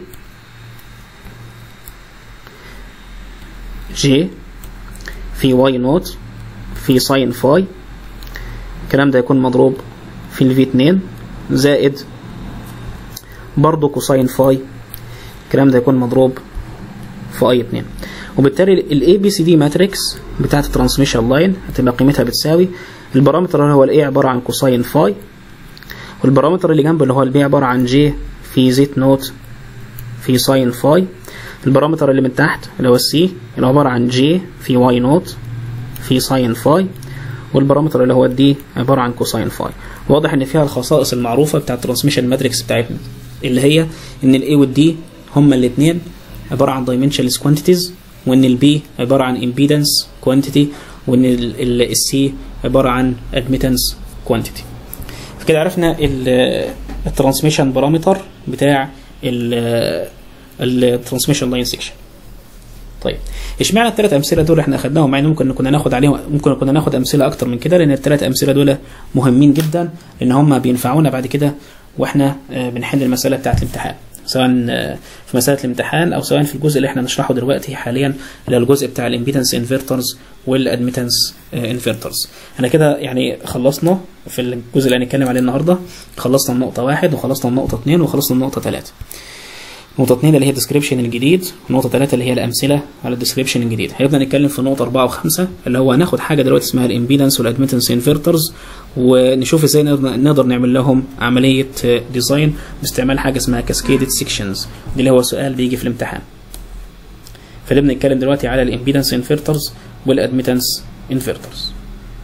جي في واي نوت في ساين فاي الكلام ده يكون مضروب في الفي 2 زائد برضه كوساين فاي الكلام ده يكون مضروب في اي 2 وبالتالي الاي بي سي دي ماتريكس بتاعت الترانسميشن لاين هتبقى قيمتها بتساوي البارامتر اللي هو الاي عباره عن كوساين فاي والبارامتر اللي جنبه اللي هو البي عباره عن جي في زيت نوت في ساين فاي البارامتر اللي من تحت اللي هو السي اللي عباره عن جي في واي نوت في ساين فاي والبارامتر اللي هو الدي عباره عن كوساين فاي واضح ان فيها الخصائص المعروفه بتاعه الترانسميشن ماتريكس بتاعتنا اللي هي ان الاي والدي هما الاثنين عباره عن dimensionless quantities وان البي عباره عن impedance quantity وان السي عباره عن admittance quantity فكده عرفنا الترانسميشن بارامتر بتاع الترانسميشن لاين سيكشن طيب اشمعنى الثلاث امثله دول احنا اخدناهم مع ان ممكن كنا ناخد عليهم ممكن كنا ناخد امثله اكتر من كده لان الثلاث امثله دول مهمين جدا لان هم بينفعونا بعد كده واحنا بنحل المساله بتاعه الامتحان سواء في مساله الامتحان او سواء في الجزء اللي احنا نشرحه دلوقتي حاليا اللي هو الجزء بتاع الامبيدنس انفرترز والادميتنس انفرترز احنا كده يعني خلصنا في الجزء اللي هنتكلم عليه النهارده خلصنا النقطه واحد وخلصنا النقطه اثنين وخلصنا النقطه ثلاثه نقطة 2 اللي هي الديسكريبشن الجديد ونقطة 3 اللي هي الأمثلة على الديسكريبشن الجديد هنبدأ نتكلم في نقطة 4 و5 اللي هو هناخد حاجة دلوقتي اسمها الامبيدنس والادميتنس انفرترز ونشوف ازاي نقدر نعمل لهم عملية ديزاين باستعمال حاجة اسمها كاسكيدد سيكشنز دي اللي هو سؤال بيجي في الامتحان فنبدأ نتكلم دلوقتي على الامبيدنس انفرترز والادميتنس انفرترز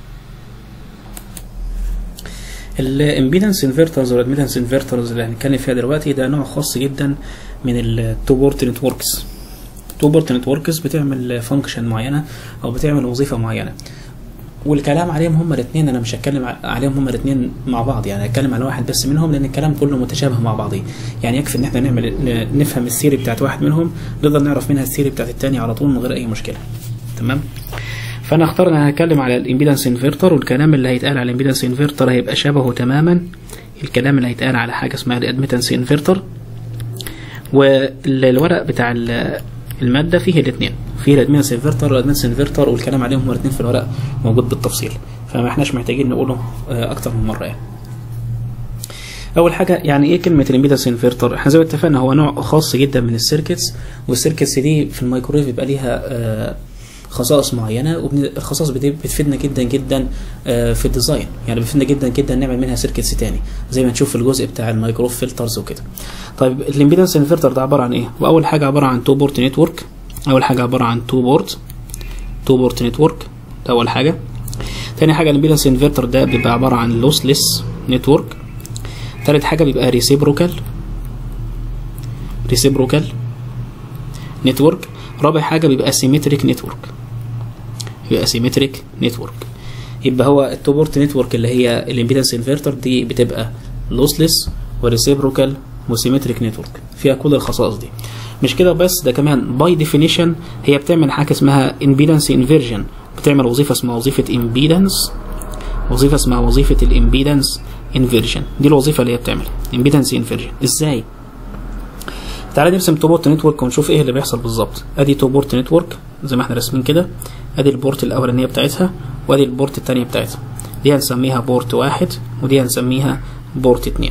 الامبيدنس انفرترز والادميتنس انفرترز اللي هنتكلم فيها دلوقتي ده نوع خاص جدا من التو بورت نتوركس تو بورت نتوركس بتعمل فانكشن معينه او بتعمل وظيفه معينه والكلام عليهم هما الاثنين انا مش هتكلم عليهم هما الاثنين مع بعض يعني هتكلم على واحد بس منهم لان الكلام كله متشابه مع بعضه يعني يكفي ان احنا نعمل نفهم الثيري بتاعت واحد منهم نقدر نعرف منها الثيري بتاعت الثاني على طول من غير اي مشكله تمام فانا اختار ان انا هتكلم على الامبيدنس انفرتر والكلام اللي هيتقال على الامبيدنس انفرتر هيبقى شبهه تماما الكلام اللي هيتقال على حاجه اسمها الادميتنس انفرتر والورق بتاع الماده فيه الاثنين فيه الادميتنس انفرتر والادميتنس انفرتر والكلام عليهم هما الاثنين في الورق موجود بالتفصيل فما احناش محتاجين نقوله اكتر من مره يعني اول حاجه يعني ايه كلمه الامبيدنس انفرتر احنا زي ما اتفقنا هو نوع خاص جدا من السيركتس والسيركتس دي في الميكرويف بيبقى ليها خصائص معينه والخصائص بتفيدنا جدا جدا في الديزاين يعني بتفيدنا جدا جدا نعمل منها سيركتس تاني زي ما نشوف في الجزء بتاع الميكروف فلترز وكده طيب الامبيدنس انفرتر ده عباره عن ايه واول حاجه عباره عن تو بورت نتورك اول حاجه عباره عن تو بورت تو بورت نتورك ده اول حاجه تاني حاجه الامبيدنس انفرتر ده بيبقى عباره عن لوسلس نتورك تالت حاجه بيبقى ريسيبروكال ريسيبروكال نتورك رابع حاجه بيبقى سيمتريك نتورك يبقى سيمتريك نتورك يبقى هو التو بورت نتورك اللي هي الامبيدنس انفرتر دي بتبقى لوسلس وريسيبروكال وسيمتريك نتورك فيها كل الخصائص دي مش كده بس ده كمان باي ديفينيشن هي بتعمل حاجه اسمها امبيدنس انفيرجن بتعمل وظيفه اسمها وظيفه امبيدنس وظيفه اسمها وظيفه الامبيدنس انفيرجن دي الوظيفه اللي هي بتعملها امبيدنس انفيرجن ازاي تعالى نرسم تو بورت نتورك ونشوف ايه اللي بيحصل بالظبط ادي تو بورت نتورك زي ما احنا راسمين كده ادي البورت الاولانيه بتاعتها وادي البورت الثانيه بتاعتها دي هنسميها بورت واحد ودي هنسميها بورت اتنين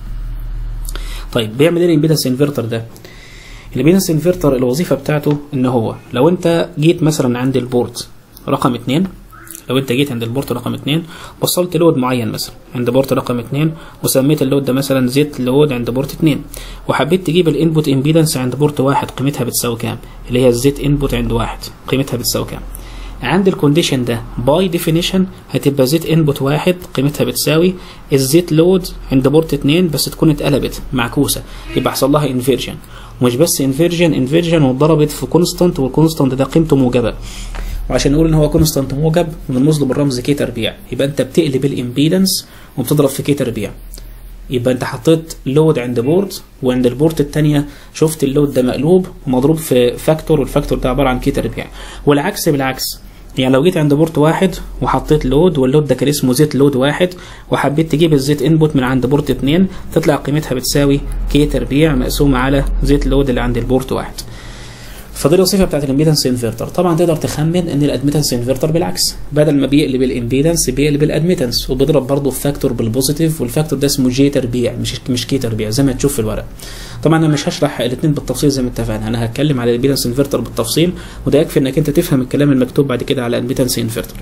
طيب بيعمل ايه الامبيدنس انفرتر ده الامبيدنس انفرتر الوظيفه بتاعته ان هو لو انت جيت مثلا عند البورت رقم اتنين لو انت جيت عند البورت رقم اتنين وصلت لود معين مثلا عند بورت رقم اتنين وسميت اللود ده مثلا زيت لود عند بورت اتنين وحبيت تجيب الانبوت امبيدنس عند بورت واحد قيمتها بتساوي كام اللي هي الزيت انبوت عند واحد قيمتها بتساوي كام عند الكونديشن ده باي ديفينيشن هتبقى زيت انبوت واحد قيمتها بتساوي الزيت لود عند بورت اتنين بس تكون اتقلبت معكوسه يبقى حصل لها انفيرجن ومش بس انفيرجن انفيرجن واتضربت في كونستانت والكونستانت ده قيمته موجبه وعشان نقول ان هو كونستانت موجب بنرمز له بالرمز كي تربيع يبقى انت بتقلب الامبيدنس وبتضرب في كي تربيع يبقى انت حطيت لود عند بورد وعند البورت الثانيه شفت اللود ده مقلوب ومضروب في فاكتور والفاكتور ده عباره عن كي تربيع والعكس بالعكس يعني لو جيت عند بورت واحد وحطيت لود واللود ده كان اسمه زيت لود واحد وحبيت تجيب الزيت انبوت من عند بورت اتنين تطلع قيمتها بتساوي كي تربيع مقسومة على زيت لود اللي عند البورت واحد فدي الوظيفه بتاعت الامبيدنس انفرتر طبعا تقدر تخمن ان الادميتنس انفرتر بالعكس بدل ما بيقلب الامبيدنس بيقلب الادميتنس وبيضرب برضه في فاكتور بالبوزيتيف والفاكتور ده اسمه جي تربيع مش مش كي تربيع زي ما تشوف في الورق طبعا انا مش هشرح الاثنين بالتفصيل زي ما اتفقنا انا هتكلم على الامبيدنس انفرتر بالتفصيل وده يكفي انك انت تفهم الكلام المكتوب بعد كده على الامبيدنس انفرتر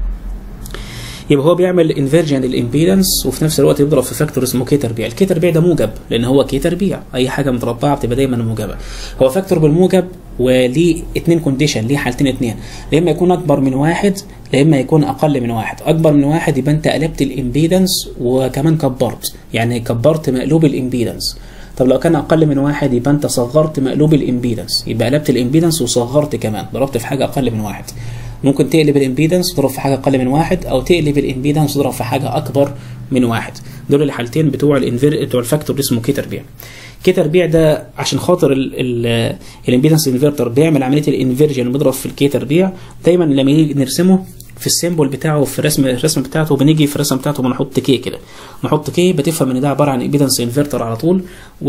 يبقى هو بيعمل انفيرجن للامبيدنس وفي نفس الوقت يضرب في فاكتور اسمه كي تربيع الكي تربيع ده موجب لان هو كي تربيع اي حاجه متربعه بتبقى دايما موجبه هو فاكتور بالموجب وليه اتنين كونديشن ليه حالتين اتنين يا اما يكون اكبر من واحد يا اما يكون اقل من واحد اكبر من واحد يبقى انت قلبت الامبيدنس وكمان كبرت يعني كبرت مقلوب الامبيدنس طب لو كان اقل من واحد يبقى انت صغرت مقلوب الامبيدنس يبقى قلبت الامبيدنس وصغرت كمان ضربت في حاجه اقل من واحد ممكن تقلب الامبيدنس تضرب في حاجه اقل من واحد او تقلب الامبيدنس تضرب في حاجه اكبر من واحد دول الحالتين بتوع الانفير بتوع الفاكتور اللي اسمه كي تربيع كي تربيع ده عشان خاطر الامبيدنس انفرتر بيعمل عمليه الانفيرجن وبيضرب في الكي تربيع دايما لما نيجي نرسمه في السيمبل بتاعه في الرسم الرسم بتاعته بنيجي في الرسم بتاعته بنحط كي كده نحط كي بتفهم ان ده عباره عن امبيدنس انفرتر على طول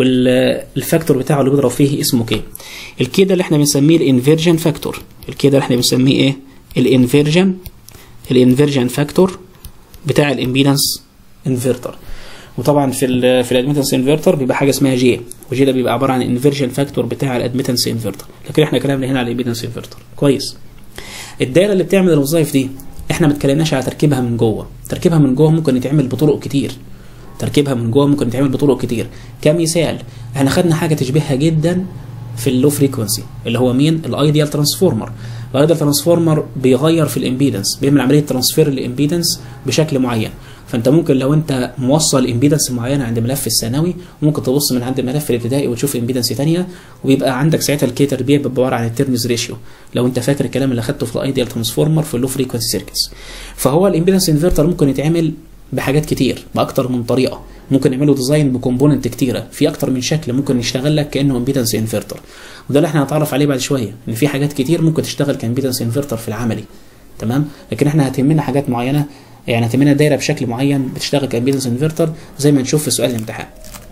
والفاكتور بتاعه اللي بيضرب فيه اسمه كي الكي ده اللي احنا بنسميه الانفيرجن فاكتور الكي ده اللي احنا بنسميه ايه الانفيرجن الانفيرجن فاكتور بتاع الامبيدنس انفرتر وطبعا في ال في الادميتنس انفرتر بيبقى حاجه اسمها جي وجي ده بيبقى عباره عن انفيرجن فاكتور بتاع الادميتنس انفرتر لكن احنا كلامنا هنا على الامبيدنس انفرتر كويس الدايره اللي بتعمل الوظائف دي احنا ما اتكلمناش على تركيبها من جوه تركيبها من جوه ممكن يتعمل بطرق كتير تركيبها من جوه ممكن يتعمل بطرق كتير كمثال احنا خدنا حاجه تشبهها جدا في اللو فريكونسي اللي هو مين الايديال ترانسفورمر الايديال ترانسفورمر بيغير في الامبيدنس بيعمل عمليه ترانسفير للامبيدنس بشكل معين فانت ممكن لو انت موصل امبيدنس معينه عند ملف الثانوي ممكن تبص من عند الملف الابتدائي وتشوف امبيدنس ثانيه وبيبقى عندك ساعتها الكي تربيع بيبقى عباره عن التيرنز ريشيو لو انت فاكر الكلام اللي اخدته في الايديال ترانسفورمر في اللو فريكونسي سيركتس فهو الامبيدنس انفرتر ممكن يتعمل بحاجات كتير باكتر من طريقه ممكن يعملوا ديزاين بكومبوننت كتيره في اكتر من شكل ممكن يشتغل لك كانه امبيدنس انفرتر وده اللي احنا هنتعرف عليه بعد شويه ان في حاجات كتير ممكن تشتغل كامبيدنس انفرتر في العملي تمام لكن احنا هتهمنا حاجات معينه يعني هتهمنا دايره بشكل معين بتشتغل كامبيدنس انفرتر زي ما نشوف في سؤال الامتحان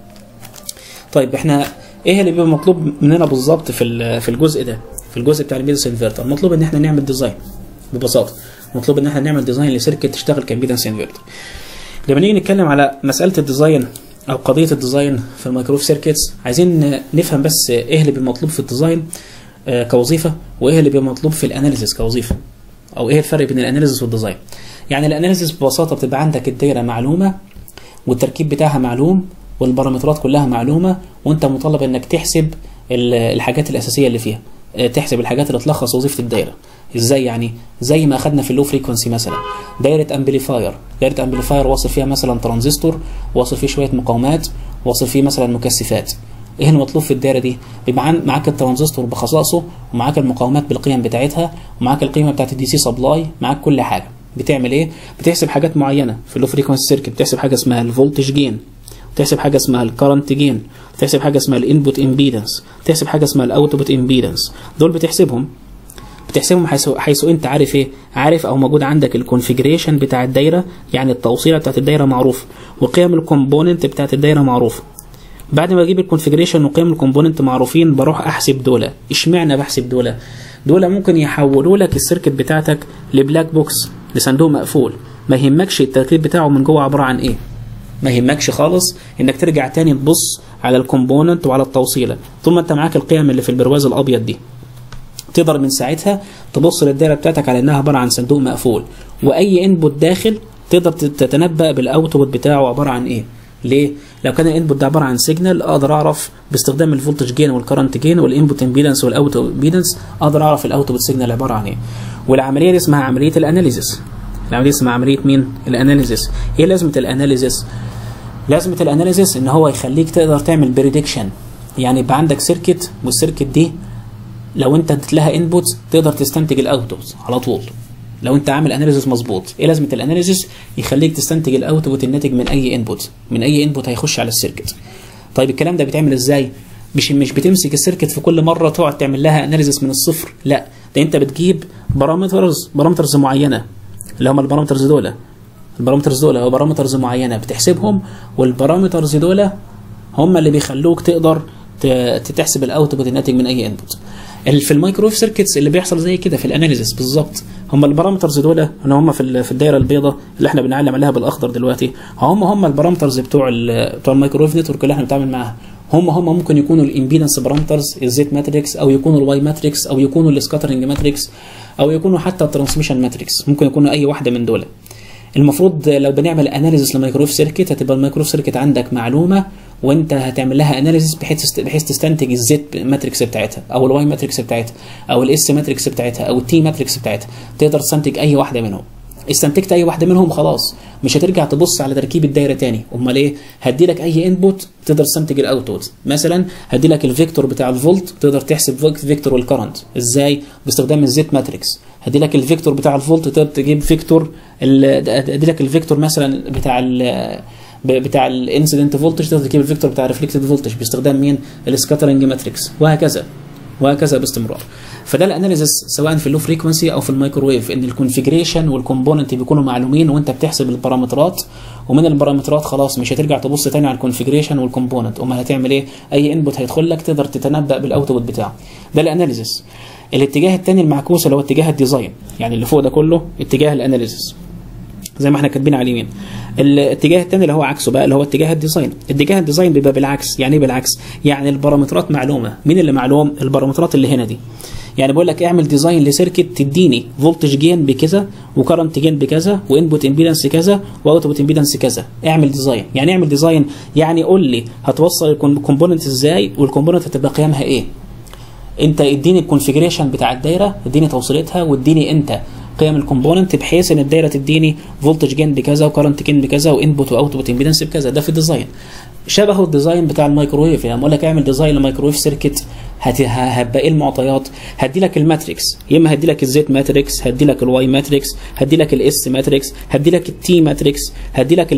طيب احنا ايه اللي بيبقى مطلوب مننا بالظبط في في الجزء ده في الجزء بتاع الامبيدنس انفرتر مطلوب ان احنا نعمل ديزاين ببساطه مطلوب ان احنا نعمل ديزاين لسيركت تشتغل كامبيدنس انفرتر لما نيجي نتكلم على مساله الديزاين او قضيه الديزاين في الميكروف سيركتس عايزين نفهم بس ايه اللي بيبقى مطلوب في الديزاين آه كوظيفه وايه اللي بيبقى مطلوب في الاناليسيس كوظيفه او ايه الفرق بين الاناليسيس والديزاين يعني الاناليسيس ببساطه بتبقى عندك الدايره معلومه والتركيب بتاعها معلوم والبارامترات كلها معلومه وانت مطالب انك تحسب الحاجات الاساسيه اللي فيها تحسب الحاجات اللي تلخص وظيفه الدايره ازاي يعني زي ما اخدنا في اللو فريكونسي مثلا دايره امبليفاير دايره امبليفاير واصل فيها مثلا ترانزستور واصل فيه شويه مقاومات واصل فيه مثلا مكثفات ايه المطلوب في الدايره دي بيبقى معاك الترانزستور بخصائصه ومعاك المقاومات بالقيم بتاعتها ومعاك القيمه بتاعت الدي سي سبلاي معاك كل حاجه بتعمل ايه بتحسب حاجات معينه في اللو فريكونسي سيركت بتحسب حاجه اسمها الفولتج جين بتحسب حاجه اسمها الكرنت جين بتحسب حاجه اسمها الانبوت امبيدنس بتحسب حاجه اسمها الاوتبوت امبيدنس دول بتحسبهم بتحسبهم حيث, حيث انت عارف ايه عارف او موجود عندك الكونفيجريشن بتاع الدايره يعني التوصيله بتاعت الدايره معروفه وقيم الكومبوننت بتاعت الدايره معروفه بعد ما اجيب الكونفيجريشن وقيم الكومبوننت معروفين بروح احسب دول اشمعنى بحسب دول دول ممكن يحولوا لك السيركت بتاعتك لبلاك بوكس لصندوق مقفول ما يهمكش التركيب بتاعه من جوه عباره عن ايه ما يهمكش خالص انك ترجع تاني تبص على الكومبوننت وعلى التوصيله طول ما انت معاك القيم اللي في البرواز الابيض دي تقدر من ساعتها تبص للدايره بتاعتك على انها عباره عن صندوق مقفول واي انبوت داخل تقدر تتنبأ بالاوتبوت بتاعه عباره عن ايه ليه؟ لو كان الانبوت ده عباره عن سيجنال اقدر اعرف باستخدام الفولتج جين والكرنت جين والانبوت امبيدنس والاوت امبيدنس اقدر اعرف الاوتبوت سيجنال عباره عن ايه. والعمليه دي اسمها عمليه الاناليزيس. العمليه اسمها عمليه مين؟ الاناليزيس. ايه لازمه الاناليزيس؟ لازمه الاناليزيس ان هو يخليك تقدر تعمل بريدكشن يعني يبقى عندك سيركت والسيركت دي لو انت اديت لها انبوت تقدر تستنتج الاوتبوت على طول لو انت عامل اناليسيس مظبوط ايه لازمه الاناليسيس يخليك تستنتج الاوتبوت الناتج من اي انبوت من اي انبوت هيخش على السيركت طيب الكلام ده بيتعمل ازاي مش مش بتمسك السيركت في كل مره تقعد تعمل لها اناليسيس من الصفر لا ده انت بتجيب بارامترز بارامترز معينه اللي هم البارامترز دول البارامترز دول هو بارامترز معينه بتحسبهم والبارامترز دول هم اللي بيخلوك تقدر تحسب الاوتبوت الناتج من اي انبوت في المايكرويف سيركتس اللي بيحصل زي كده في الاناليسيس بالظبط هم البارامترز دول اللي هم في في الدايره البيضاء اللي احنا بنعلم عليها بالاخضر دلوقتي هم هم البارامترز بتوع بتوع المايكرويف نتورك اللي احنا بنتعامل معاها هم هم ممكن يكونوا الامبيدنس بارامترز الزيت ماتريكس او يكونوا الواي ماتريكس او يكونوا السكاترنج ماتريكس او يكونوا حتى الترانسميشن ماتريكس ممكن يكونوا اي واحده من دول المفروض لو بنعمل اناليسيس لمايكرويف سيركت هتبقى المايكرويف سيركت عندك معلومه وانت هتعمل لها اناليسيس بحيث بحيث تستنتج الزيت ماتريكس بتاعتها او الواي ماتريكس بتاعتها او الاس ماتريكس بتاعتها او التي ماتريكس بتاعتها تقدر تستنتج اي واحده منهم استنتجت اي واحده منهم خلاص مش هترجع تبص على تركيب الدايره تاني امال ايه هدي لك اي انبوت تقدر تستنتج الاوتبوت مثلا هدي لك الفيكتور بتاع الفولت تقدر تحسب فيكتور الكرنت ازاي باستخدام الزيت ماتريكس هدي لك الفيكتور بتاع الفولت تقدر تجيب فيكتور ادي لك الفيكتور مثلا بتاع ال بتاع الانسيدنت فولتج تقدر تجيب الفيكتور بتاع الريفلكتد فولتج باستخدام مين السكاترنج ماتريكس وهكذا وهكذا باستمرار فده الاناليسيس سواء في اللو فريكونسي او في الميكروويف ان الكونفيجريشن والكومبوننت بيكونوا معلومين وانت بتحسب البارامترات ومن البارامترات خلاص مش هترجع تبص تاني على الكونفيجريشن والكومبوننت امال هتعمل ايه اي انبوت هيدخل لك تقدر تتنبأ بالاوتبوت بتاعه ده الاناليسيس الاتجاه الثاني المعكوس اللي هو اتجاه الديزاين يعني اللي فوق ده كله اتجاه الاناليسيس زي ما احنا كاتبين على اليمين الاتجاه الثاني اللي هو عكسه بقى اللي هو اتجاه الديزاين اتجاه الديزاين بيبقى بالعكس يعني ايه بالعكس يعني البارامترات معلومه مين اللي معلوم البارامترات اللي هنا دي يعني بقول لك اعمل ديزاين لسيركت تديني فولتج جين بكذا وكرنت جين بكذا وانبوت امبيدنس كذا واوتبوت امبيدنس كذا اعمل ديزاين يعني اعمل ديزاين يعني قول لي هتوصل الكومبوننت ازاي والكومبوننت هتبقى قيمها ايه انت اديني الكونفيجريشن بتاع الدايره اديني توصيلتها واديني انت قيم الكومبوننت بحيث ان الدايره تديني فولتج جين بكذا وكرنت جين بكذا وانبوت واوتبوت امبيدنس بكذا ده في الديزاين شبهه الديزاين بتاع الميكروويف يعني بقول لك اعمل ديزاين لميكروويف سيركت هبقى ايه المعطيات هدي لك الماتريكس يا اما هدي لك الزيت ماتريكس هدي لك الواي ماتريكس هدي لك الاس ماتريكس هدي لك التي ماتريكس هدي لك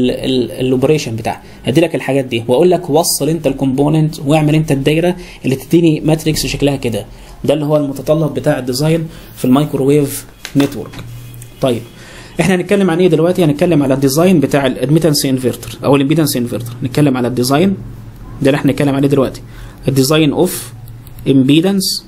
الاوبريشن بتاعها هدي لك الحاجات دي واقول لك وصل انت الكومبوننت واعمل انت الدايره اللي تديني ماتريكس شكلها كده ده اللي هو المتطلب بتاع الديزاين في الميكروويف نتورك طيب احنا هنتكلم عن ايه دلوقتي هنتكلم على الديزاين بتاع الادميتنس انفرتر او الامبيدنس انفرتر نتكلم على الديزاين ده اللي احنا هنتكلم عليه دلوقتي الديزاين اوف امبيدنس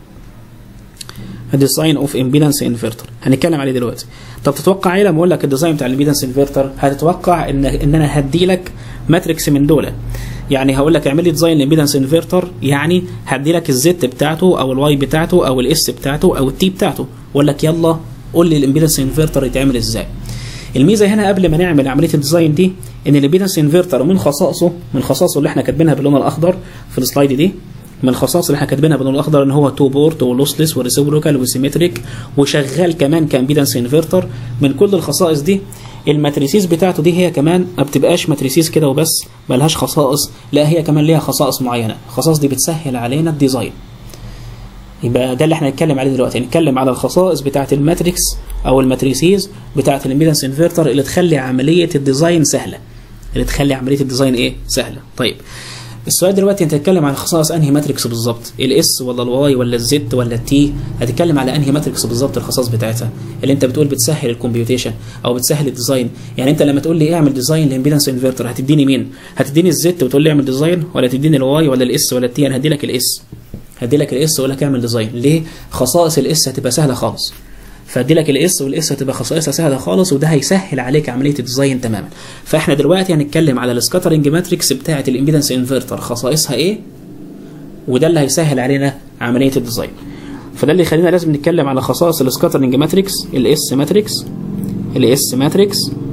الديزاين اوف امبيدنس انفرتر هنتكلم عليه دلوقتي طب تتوقع ايه لما اقول لك الديزاين بتاع الامبيدنس انفرتر هتتوقع ان ان انا هدي لك ماتريكس من دول يعني هقول لك اعمل لي ديزاين لامبيدنس انفرتر يعني هدي لك الزد بتاعته او الواي بتاعته او الاس بتاعته او التي بتاعته واقول لك يلا قول لي الامبيدنس انفرتر يتعمل ازاي الميزه هنا قبل ما نعمل عمليه الديزاين دي ان الامبيدنس انفرتر من خصائصه من خصائصه اللي احنا كاتبينها باللون الاخضر في السلايد دي من الخصائص اللي احنا كاتبينها باللون الاخضر ان هو تو بورت ولوسلس وريسيبروكال وسيمتريك وشغال كمان كامبيدنس انفرتر من كل الخصائص دي الماتريسيز بتاعته دي هي كمان ما بتبقاش ماتريسيز كده وبس ملهاش خصائص لا هي كمان ليها خصائص معينه الخصائص دي بتسهل علينا الديزاين يبقى ده اللي احنا هنتكلم عليه دلوقتي هنتكلم على الخصائص بتاعه الماتريكس او الماتريسيز بتاعه الامبيدنس انفرتر اللي تخلي عمليه الديزاين سهله اللي تخلي عمليه الديزاين ايه سهله طيب السؤال دلوقتي انت هتتكلم عن خصائص انهي ماتريكس بالظبط الاس ولا الواي ولا الزد ولا التي هتتكلم على انهي ماتريكس بالظبط الخصائص بتاعتها اللي انت بتقول بتسهل الكمبيوتيشن او بتسهل الديزاين يعني انت لما تقول لي اعمل ديزاين لامبيدنس انفرتر هتديني مين هتديني الزد وتقول لي اعمل ديزاين ولا تديني الواي ولا الاس ولا التي انا هدي لك الاس هدي لك الاس واقول لك اعمل ديزاين ليه خصائص الاس هتبقى سهله خالص فادي لك الاس والاس هتبقى خصائصها سهله خالص وده هيسهل عليك عمليه الديزاين تماما فاحنا دلوقتي هنتكلم على السكاترنج ماتريكس بتاعه الامبيدنس انفرتر خصائصها ايه وده اللي هيسهل علينا عمليه الديزاين فده اللي يخلينا لازم نتكلم على خصائص السكاترنج ماتريكس الاس ماتريكس الاس ماتريكس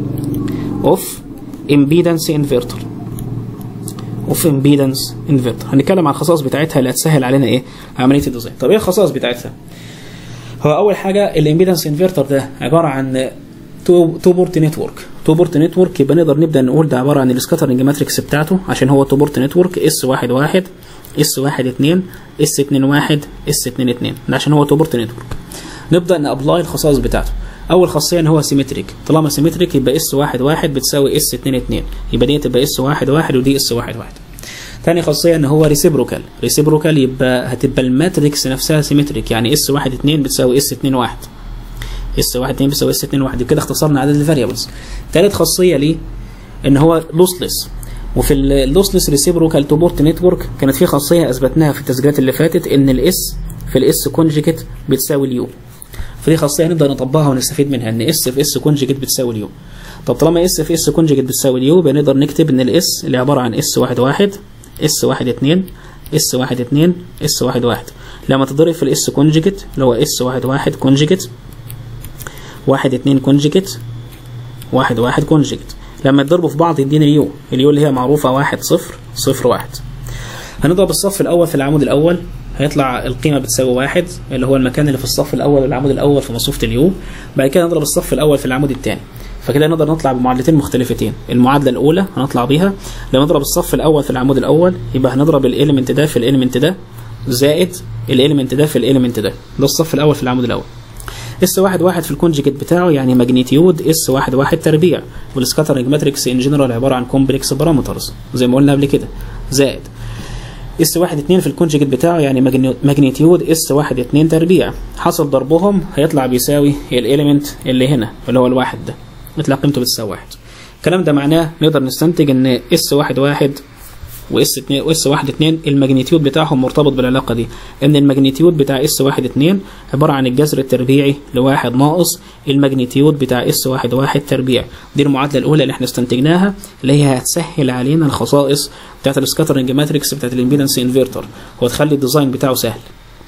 اوف امبيدنس انفرتر اوف امبيدنس انفرتر هنتكلم عن الخصائص بتاعتها اللي هتسهل علينا ايه عمليه الديزاين طب ايه الخصائص بتاعتها هو اول حاجه الامبيدنس انفرتر ده عباره عن تو تو بورت نتورك تو بورت نتورك يبقى نقدر نبدا نقول ده عباره عن السكاترنج ماتريكس بتاعته عشان هو تو بورت نتورك اس واحد واحد اس واحد اتنين اس اتنين واحد اس اتنين اتنين ده عشان هو تو بورت نتورك نبدا نابلاي الخصائص بتاعته اول خاصيه ان هو سيمتريك طالما سيمتريك يبقى اس واحد واحد بتساوي اس اتنين اتنين يبقى دي تبقى اس واحد واحد ودي اس واحد واحد تاني خاصية ان هو ريسيبروكال ريسيبروكال يبقى هتبقى الماتريكس نفسها سيمتريك يعني اس واحد اتنين بتساوي اس اتنين واحد اس واحد اتنين بتساوي اس اتنين واحد كده اختصرنا عدد الفاريبلز تالت خاصية ليه ان هو لوسلس وفي اللوسلس ريسيبروكال تو بورت نتورك كانت في خاصية اثبتناها في التسجيلات اللي فاتت ان الاس في الاس كونجيكت بتساوي اليو فدي خاصية هنبدأ نطبقها ونستفيد منها ان اس في اس كونجيكت بتساوي اليو طب طالما اس في اس كونجيكت بتساوي اليو يبقى نقدر نكتب ان الاس اللي عبارة عن اس واحد واحد اس واحد اتنين اس واحد اتنين اس واحد واحد لما تضرب في الاس كونجيكت اللي هو اس واحد واحد كونجيكت واحد اتنين كونجيكت واحد واحد كونجيكت لما يضربوا في بعض يدينا اليو اليو اللي هي معروفة واحد صفر صفر واحد هنضرب الصف الأول في العمود الأول هيطلع القيمة بتساوي واحد اللي هو المكان اللي في الصف الأول والعمود الأول في مصفوفة اليو بعد كده نضرب الصف الأول في العمود الثاني فكده نقدر نطلع بمعادلتين مختلفتين المعادله الاولى هنطلع بيها لما نضرب الصف الاول في العمود الاول يبقى هنضرب الاليمنت ده في الاليمنت ده زائد الاليمنت ده في الاليمنت ده ده الصف الاول في العمود الاول اس واحد واحد في الكونجكت بتاعه يعني ماجنيتيود اس واحد واحد تربيع والسكاترنج ماتريكس ان جنرال عباره عن كومبلكس بارامترز زي ما قلنا قبل كده زائد اس واحد اتنين في الكونجكت بتاعه يعني ماجنيتيود اس واحد اتنين تربيع حصل ضربهم هيطلع بيساوي الاليمنت اللي هنا اللي هو الواحد ده يطلع قيمته بتساوي واحد الكلام ده معناه نقدر نستنتج ان اس واحد واحد واس اتنين واس واحد اتنين الماجنيتيود بتاعهم مرتبط بالعلاقه دي ان الماجنيتيود بتاع اس واحد اتنين عباره عن الجذر التربيعي لواحد ناقص الماجنيتيود بتاع اس واحد واحد تربيع دي المعادله الاولى اللي احنا استنتجناها اللي هي هتسهل علينا الخصائص بتاعت السكاترنج ماتريكس بتاعت الامبيدنس انفرتر وتخلي الديزاين بتاعه سهل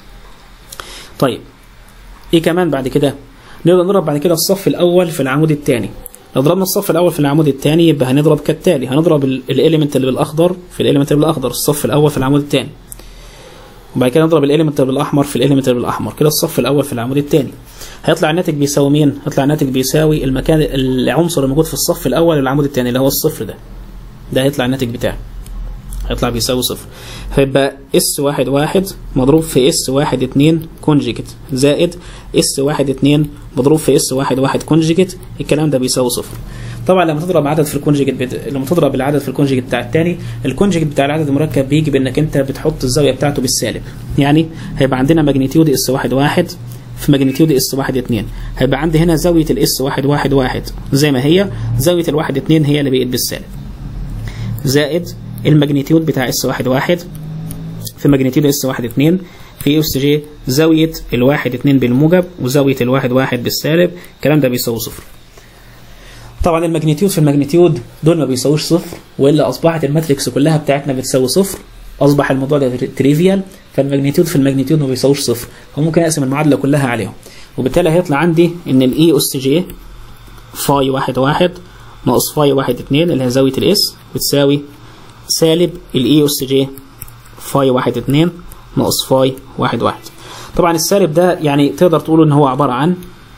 طيب ايه كمان بعد كده نقدر نضرب بعد كده الصف الاول في العمود الثاني لو ضربنا الصف الاول في العمود الثاني يبقى هنضرب كالتالي هنضرب الاليمنت اللي بالاخضر في الاليمنت اللي بالاخضر الصف الاول في العمود الثاني وبعد كده نضرب الاليمنت اللي بالاحمر في الاليمنت اللي بالاحمر كده الصف الاول في العمود الثاني هيطلع الناتج بيساوي مين هيطلع الناتج بيساوي المكان العنصر الموجود في الصف الاول للعمود الثاني اللي هو الصفر ده ده هيطلع الناتج بتاعه هيطلع بيساوي صفر فيبقى اس واحد واحد مضروب في اس واحد اتنين كونجيكت زائد اس واحد اتنين مضروب في اس واحد واحد كونجيكت الكلام ده بيساوي صفر طبعا لما تضرب عدد في الكونجيكت بت... لما تضرب العدد في الكونجيكت بتاع الثاني الكونجيكت بتاع العدد المركب بيجي بانك انت بتحط الزاويه بتاعته بالسالب يعني هيبقى عندنا ماجنتيود اس واحد واحد في ماجنتيود اس واحد اتنين هيبقى عندي هنا زاويه الاس واحد واحد واحد زي ما هي زاويه الواحد اتنين هي اللي بقت بالسالب زائد الماجنتيود بتاع اس واحد واحد في ماجنتيود اس واحد اتنين في اس جي زاوية الواحد اتنين بالموجب وزاوية الواحد واحد بالسالب الكلام ده بيساوي صفر طبعا الماجنتيود في الماجنتيود دول ما بيساويش صفر والا اصبحت الماتريكس كلها بتاعتنا بتساوي صفر اصبح الموضوع ده تريفيال فالماجنتيود في الماجنتيود ما بيساويش صفر فممكن اقسم المعادله كلها عليهم وبالتالي هيطلع عندي ان الاي اس جي فاي واحد واحد ناقص فاي واحد اتنين اللي هي زاويه الاس بتساوي سالب الاي اس جي فاي واحد اتنين ناقص فاي واحد واحد طبعا السالب ده يعني تقدر تقول ان هو عباره عن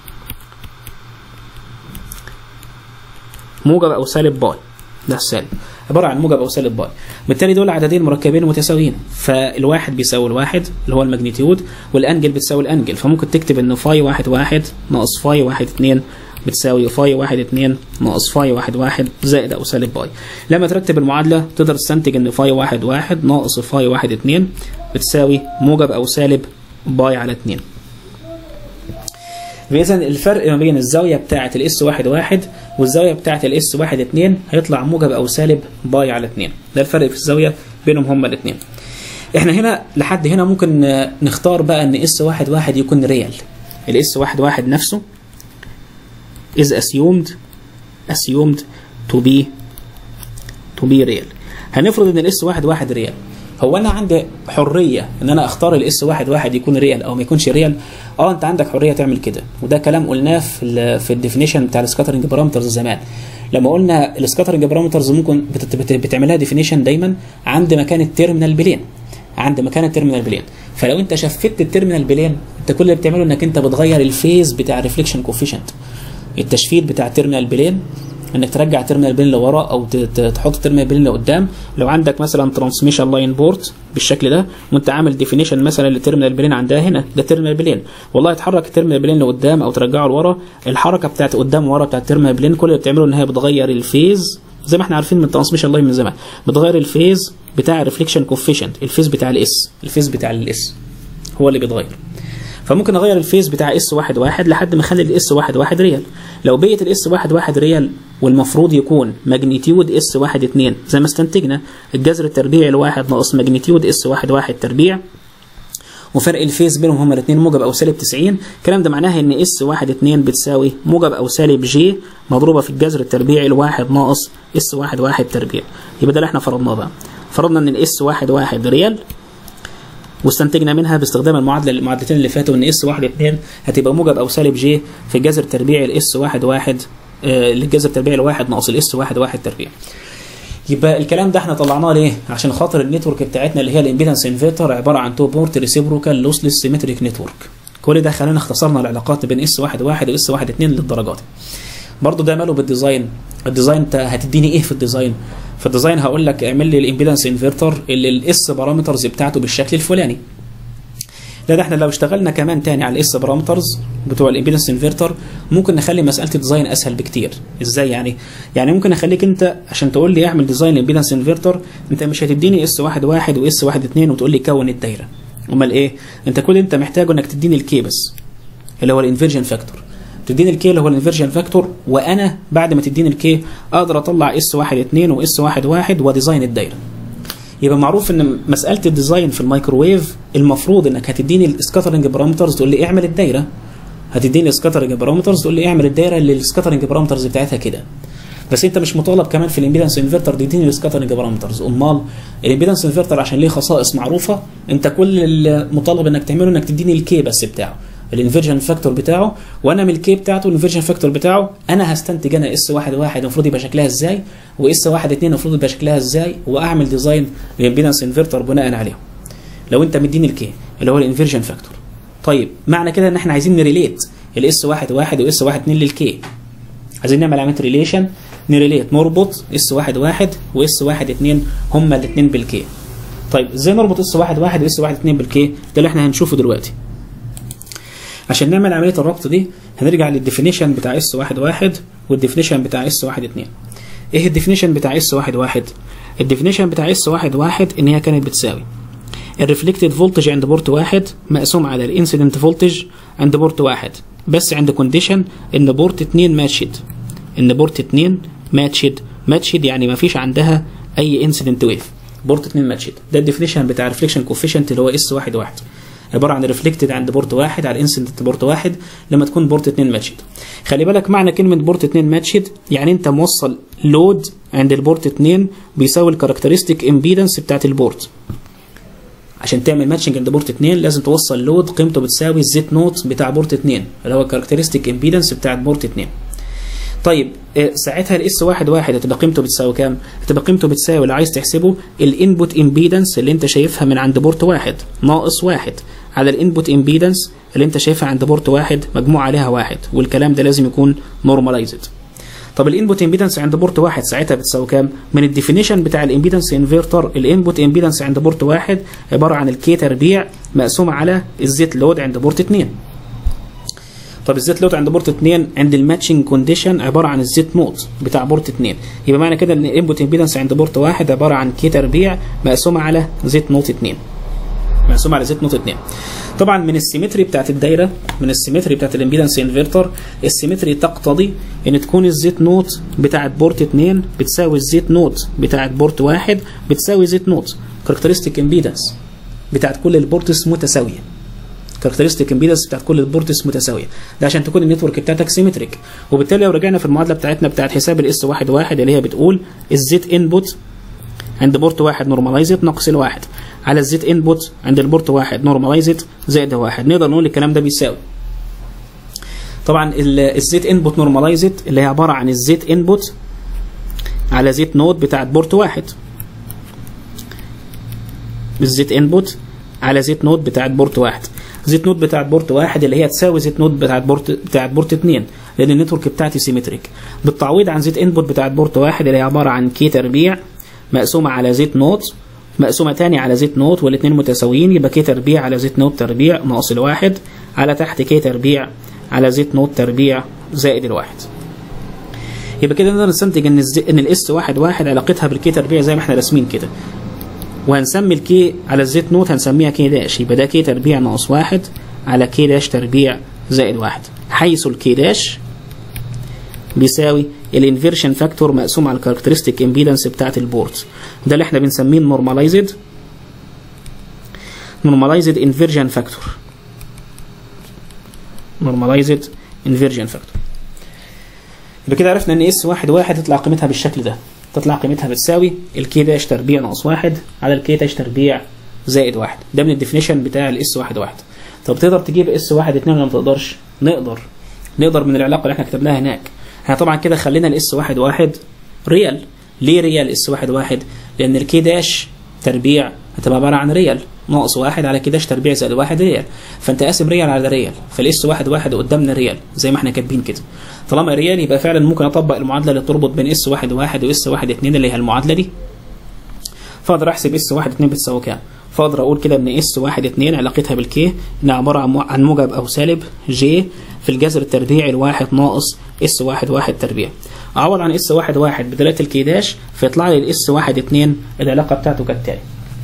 موجب او سالب باي ده السالب عباره عن موجب او سالب باي بالتالي دول عددين مركبين متساويين فالواحد بيساوي الواحد اللي هو الماجنتيود والانجل بتساوي الانجل فممكن تكتب انه فاي واحد واحد ناقص فاي واحد اتنين بتساوي فاي واحد اتنين ناقص فاي واحد واحد زائد او سالب باي لما ترتب المعادله تقدر تستنتج ان فاي واحد واحد ناقص فاي واحد اتنين بتساوي موجب او سالب باي على اتنين فاذا الفرق ما بين الزاويه بتاعه الاس واحد واحد والزاويه بتاعه الاس واحد اتنين هيطلع موجب او سالب باي على اتنين ده الفرق في الزاويه بينهم هما الاثنين احنا هنا لحد هنا ممكن نختار بقى ان اس واحد واحد يكون ريال الاس واحد واحد نفسه is assumed assumed to be to be real هنفرض ان الاس واحد واحد ريال هو انا عندي حريه ان انا اختار الاس واحد واحد يكون ريال او ما يكونش ريال اه انت عندك حريه تعمل كده وده كلام قلناه في ال في الديفينيشن بتاع السكاترنج بارامترز زمان لما قلنا السكاترنج بارامترز ممكن بت بت بتعملها ديفينيشن دايما عند مكان التيرمينال بلين عند مكان التيرمينال بلين فلو انت شفت التيرمينال بلين انت كل اللي بتعمله انك انت بتغير الفيز بتاع الريفليكشن كوفيشنت التشفيت بتاع التيرمينال بلين انك ترجع تيرمينال بلين لورا او تحط تيرمينال بلين لقدام لو عندك مثلا ترانسميشن لاين بورت بالشكل ده وانت عامل ديفينيشن مثلا للتيرمينال بلين عندها هنا ده تيرمينال بلين والله تحرك التيرمينال بلين لقدام او ترجعه لورا الحركه بتاعت قدام ورا بتاعت التيرمينال بلين كل اللي بتعمله ان هي بتغير الفيز زي ما احنا عارفين من الترانسميشن لاين من زمان بتغير الفيز بتاع الريفليكشن كوفيشنت الفيز بتاع الاس الفيز بتاع الاس هو اللي بيتغير فممكن اغير الفيز بتاع اس واحد واحد لحد ما اخلي الاس واحد واحد ريال لو بقيت الاس واحد واحد ريال والمفروض يكون ماجنتيود اس واحد اتنين زي ما استنتجنا الجذر التربيعي الواحد ناقص ماجنتيود اس واحد واحد تربيع وفرق الفيز بينهم هما الاثنين موجب او سالب 90 الكلام ده معناه ان اس واحد اتنين بتساوي موجب او سالب جي مضروبه في الجذر التربيعي الواحد ناقص اس واحد واحد تربيع يبقى ده اللي احنا فرضناه بقى فرضنا ان الاس واحد واحد ريال واستنتجنا منها باستخدام المعادله المعادلتين اللي فاتوا ان اس 1 2 هتبقى موجب او سالب جي في الجذر التربيعي الاس 1 1 آه للجذر التربيعي الواحد ناقص الاس 1 1 تربيع يبقى الكلام ده احنا طلعناه ليه؟ عشان خاطر النتورك بتاعتنا اللي هي الامبيدنس انفرتر عباره عن تو بورت ريسيبروكال لوسلس سيمتريك نتورك كل ده خلينا اختصرنا العلاقات بين اس 1 1 واس 1 2 للدرجات برضه ده ماله بالديزاين الديزاين انت هتديني ايه في الديزاين في الديزاين هقول لك اعمل لي الامبيدنس انفرتر اللي الاس بارامترز بتاعته بالشكل الفلاني لا ده احنا لو اشتغلنا كمان تاني على الاس بارامترز بتوع الامبيدنس انفرتر ممكن نخلي مساله الديزاين اسهل بكتير ازاي يعني يعني ممكن اخليك انت عشان تقول لي اعمل ديزاين الامبيدنس انفرتر انت مش هتديني اس واحد واحد واس واحد اتنين وتقول لي كون الدايره امال ايه انت كل اللي انت محتاجه انك تديني الكي بس اللي هو الانفيرجن فاكتور تديني الكي اللي هو الانفيرجن فاكتور وانا بعد ما تديني الكي اقدر اطلع اس واحد اتنين واس واحد واحد وديزاين الدايره يبقى معروف ان مساله الديزاين في الميكروويف المفروض انك هتديني السكاترنج بارامترز تقول لي اعمل الدايره هتديني السكاترنج بارامترز تقول لي اعمل الدايره اللي السكاترنج بارامترز بتاعتها كده بس انت مش مطالب كمان في الامبيدنس انفرتر تديني السكاترنج بارامترز امال الامبيدنس انفرتر عشان ليه خصائص معروفه انت كل المطالب انك تعمله انك تديني الكي بس بتاعه الانفيرجن فاكتور بتاعه وانا من الكي بتاعته الانفيرجن فاكتور بتاعه انا هستنتج انا اس واحد واحد المفروض يبقى شكلها ازاي واس واحد اتنين المفروض يبقى شكلها ازاي واعمل ديزاين للامبيدنس انفرتر بناء عليهم لو انت مديني الكي اللي هو الانفيرجن فاكتور طيب معنى كده ان احنا عايزين نريليت الاس واحد واحد واس واحد اتنين للكي عايزين نعمل علامه ريليشن نريليت نربط اس واحد واحد واس واحد اتنين هما الاثنين بالكي طيب ازاي نربط اس واحد واحد واس واحد اتنين بالكي ده اللي احنا هنشوفه دلوقتي عشان نعمل عمليه الربط دي هنرجع للديفينيشن بتاع اس واحد واحد والديفينيشن بتاع اس واحد اتنين ايه الديفينيشن بتاع اس واحد واحد الديفينيشن بتاع اس واحد واحد ان هي كانت بتساوي الريفلكتد فولتج عند بورت واحد مقسوم على الانسيدنت فولتج عند بورت واحد بس عند كونديشن ان بورت اتنين ماتشد ان بورت اتنين ماتشد ماتشد يعني ما فيش عندها اي انسيدنت ويف بورت اتنين ماتشد ده الديفينيشن بتاع ريفليكشن كوفيشنت اللي هو اس واحد واحد عباره عن ريفلكتد عند بورت واحد على انسيدنت بورت واحد لما تكون بورت اتنين ماتشد خلي بالك معنى كلمه بورت اتنين ماتشد يعني انت موصل لود عند البورت اتنين بيساوي الكاركترستيك امبيدنس بتاعت البورت عشان تعمل ماتشنج عند بورت 2 لازم توصل لود قيمته بتساوي الزيت نوت بتاع بورت 2 اللي هو الكاركترستيك امبيدنس بتاعت بورت 2 طيب آه، ساعتها الاس واحد واحد هتبقى قيمته بتساوي كام؟ هتبقى قيمته بتساوي اللي عايز تحسبه الانبوت امبيدنس اللي انت شايفها من عند بورت واحد ناقص واحد على الانبوت امبيدنس اللي انت شايفها عند بورت واحد مجموع عليها واحد والكلام ده لازم يكون نورماليزد طب الانبوت امبيدنس عند بورت واحد ساعتها بتساوي كام؟ من الديفينيشن بتاع الامبيدنس انفرتر الانبوت امبيدنس عند بورت واحد عباره عن الكي تربيع مقسومه على الزيت لود عند بورت 2 طب الزيت لود عند بورت 2 عند الماتشنج كونديشن عباره عن الزيت نوت بتاع بورت 2 يبقى معنى كده ان الانبوت امبيدنس عند بورت واحد عباره عن كي تربيع مقسومه على زيت نوت 2 مقسومه على زيت نوت 2 طبعا من السيمتري بتاعت الدايره من السيمتري بتاعت الامبيدنس انفرتر السيمتري تقتضي ان تكون الزيت نوت بتاعت بورت 2 بتساوي الزيت نوت بتاعت بورت واحد بتساوي زيت نوت كاركترستيك امبيدنس بتاعت كل البورتس متساويه كاركترستيك امبيدنس بتاعت كل البورتس متساويه ده عشان تكون النتورك بتاعتك سيمتريك وبالتالي لو رجعنا في المعادله بتاعتنا بتاعت حساب الاس واحد واحد اللي هي بتقول الزيت انبوت عند بورت واحد نورماليزد ناقص الواحد على الزيت انبوت عند البورت واحد نورماليزد زائد واحد نقدر نقول الكلام ده بيساوي طبعا ال- الزيت انبوت نورماليزد اللي هي عباره عن الزيت انبوت على زيت نود بتاعت بورت واحد الزيت انبوت على زيت نود بتاعت بورت واحد زيت نود بتاعت بورت واحد اللي هي تساوي زيت نود بتاعت بورت بتاعت بورت اتنين لان النتورك بتاعتي سيمتريك بالتعويض عن زيت انبوت بتاعت بورت واحد اللي هي عباره عن كي تربيع مقسومه على زيت نود مقسومه تاني على زيت نود والاثنين متساويين يبقى كي تربيع على زيت نود تربيع ناقص الواحد على تحت كي تربيع على زيت نود تربيع زائد الواحد يبقى كده نقدر نستنتج ان الز... ان الاس واحد واحد علاقتها بالكي تربيع زي ما احنا راسمين كده وهنسمي الكي على الزيت نوت هنسميها كي داش يبقى ده كي تربيع ناقص واحد على كي داش تربيع زائد واحد حيث الكي داش بيساوي الانفيرشن فاكتور مقسوم على الكاركترستيك امبيدنس بتاعت البورت ده اللي احنا بنسميه نورماليزد نورماليزد انفيرجن فاكتور نورماليزد انفيرجن فاكتور يبقى كده عرفنا ان اس واحد واحد تطلع قيمتها بالشكل ده تطلع قيمتها بتساوي الكي داش تربيع ناقص واحد على الكي داش تربيع زائد واحد ده من الديفينيشن بتاع الاس واحد واحد طب تقدر تجيب اس واحد اتنين ولا ما تقدرش؟ نقدر نقدر من العلاقه اللي احنا كتبناها هناك احنا طبعا كده خلينا الاس واحد واحد ريال ليه ريال اس واحد واحد؟ لان الكي داش تربيع هتبقى عباره عن ريال ناقص واحد على كي داش تربيع زائد واحد ريال فانت قاسم ريال على ريال فالاس واحد واحد قدامنا ريال زي ما احنا كاتبين كده طالما ريال يبقى فعلا ممكن اطبق المعادله اللي تربط بين اس واحد واحد واس واحد اتنين اللي هي المعادله دي فاقدر احسب اس واحد اتنين بتساوي كام فاقدر اقول كده ان اس واحد اتنين علاقتها بالكي انها عباره عن مو- عن موجب او سالب جي في الجذر التربيعي الواحد ناقص اس واحد واحد تربيع اعوض عن اس واحد واحد بدلاله الكي داش فيطلع لي الاس واحد اتنين العلاقه بتاعته كالتالي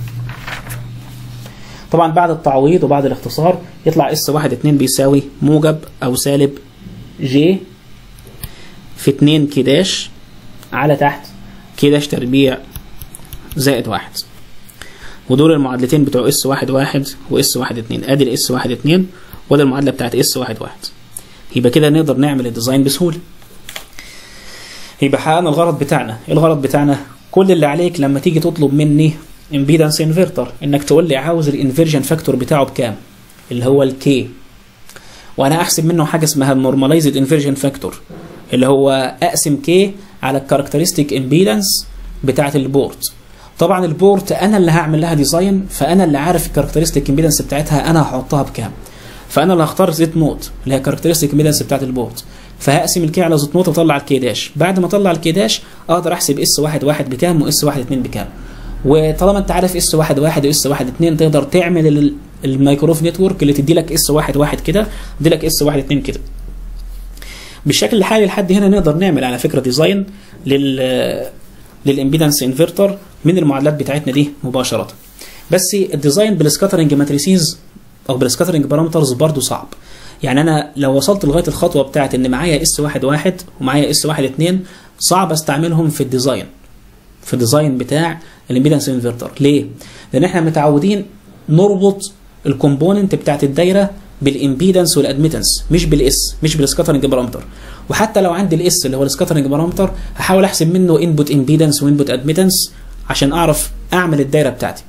طبعا بعد التعويض وبعد الاختصار يطلع اس واحد اتنين بيساوي موجب او سالب جي في 2 كي داش على تحت كي داش تربيع زائد واحد ودول المعادلتين بتوع اس واحد واحد واس واحد اتنين ادي الاس واحد اتنين وادي المعادله بتاعت اس واحد واحد يبقى كده نقدر نعمل الديزاين بسهوله يبقى حققنا الغرض بتاعنا ايه الغرض بتاعنا كل اللي عليك لما تيجي تطلب مني امبيدنس انفرتر انك تقول لي عاوز الانفيرجن فاكتور بتاعه بكام اللي هو الكي وانا احسب منه حاجه اسمها النورماليزد انفيرجن فاكتور اللي هو اقسم كي على الكاركترستيك امبيدنس بتاعه البورت طبعا البورت انا اللي هعمل لها ديزاين فانا اللي عارف الكاركترستيك امبيدنس بتاعتها انا هحطها بكام فانا اللي هختار زيت نوت اللي هي الكاركترستيك امبيدنس بتاعت البورت فهقسم الكي على زيت نوت واطلع الكي داش بعد ما اطلع الكي داش اقدر احسب اس واحد واحد بكام واس واحد اتنين بكام وطالما انت عارف اس واحد واحد واس واحد اتنين تقدر تعمل ال- الميكروف نتورك اللي تدي لك اس واحد واحد كده تدي لك اس واحد اتنين كده بالشكل الحالي لحد هنا نقدر نعمل على فكره ديزاين لل للامبيدنس انفرتر من المعادلات بتاعتنا دي مباشره بس الديزاين بالسكاترنج ماتريسيز او بالسكاترنج بارامترز برضه صعب يعني انا لو وصلت لغايه الخطوه بتاعت ان معايا اس واحد واحد ومعايا اس واحد اتنين صعب استعملهم في الديزاين في الديزاين بتاع الامبيدنس انفرتر ليه؟ لان احنا متعودين نربط الكومبوننت بتاعت الدايره بالامبيدنس والادميتنس مش بالاس مش بالسكاترنج بارامتر وحتى لو عندي الاس اللي هو السكاترنج بارامتر هحاول احسب منه انبوت امبيدنس وانبوت ادميتنس عشان اعرف اعمل الدايره بتاعتي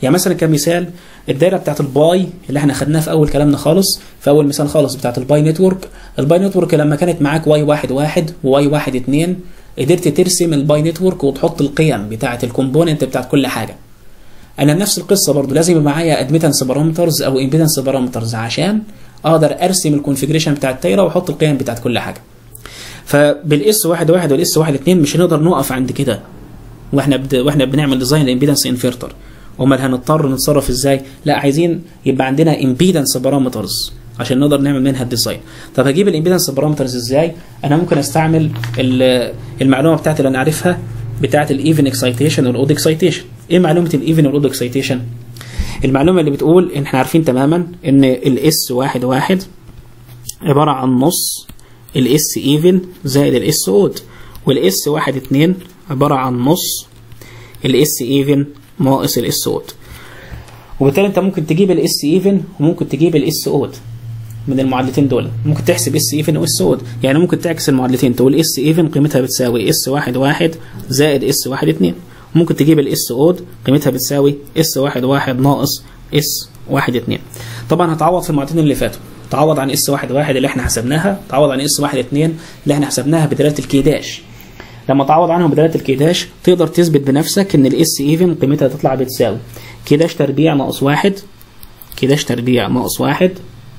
يعني مثلا كمثال الدايره بتاعت الباي اللي احنا خدناها في اول كلامنا خالص في اول مثال خالص بتاعت الباي نتورك الباي نتورك لما كانت معاك واي واحد واحد وواي واحد اتنين قدرت ترسم الباي نتورك وتحط القيم بتاعت الكومبوننت بتاعت كل حاجه انا نفس القصه برضو لازم يبقى معايا ادميتنس بارامترز او امبيدنس بارامترز عشان اقدر ارسم الكونفيجريشن بتاع الدايره واحط القيم بتاعت كل حاجه فبالاس واحد واحد والاس واحد اتنين مش هنقدر نقف عند كده واحنا بد... واحنا بنعمل ديزاين الامبيدنس انفرتر امال هنضطر نتصرف ازاي لا عايزين يبقى عندنا امبيدنس بارامترز عشان نقدر نعمل منها الديزاين طب هجيب الامبيدنس بارامترز ازاي انا ممكن استعمل المعلومه بتاعتي اللي انا عارفها بتاعت الايفن اكسايتيشن والاود اكسايتيشن ايه معلومه الايفن والاود اكسايتيشن المعلومه اللي بتقول ان احنا عارفين تماما ان الاس واحد واحد عباره عن نص الاس ايفن زائد الاس اود والاس واحد اتنين عباره عن نص الاس ايفن ناقص الاس اود وبالتالي انت ممكن تجيب الاس ايفن وممكن تجيب الاس اود من المعادلتين دول ممكن تحسب اس ايفن واس اود يعني ممكن تعكس المعادلتين تقول اس ايفن قيمتها بتساوي اس واحد واحد زائد اس واحد اتنين ممكن تجيب الاس اود قيمتها بتساوي اس واحد واحد ناقص اس واحد اتنين طبعا هتعوض في المعادلتين اللي فاتوا تعوض عن اس واحد واحد اللي احنا حسبناها تعوض عن اس واحد اتنين اللي احنا حسبناها بدلاله الكيداش لما تعوض عنهم بدلاله الكيداش تقدر تثبت بنفسك ان الاس ايفن قيمتها تطلع بتساوي كيداش تربيع ناقص واحد كيداش تربيع ناقص واحد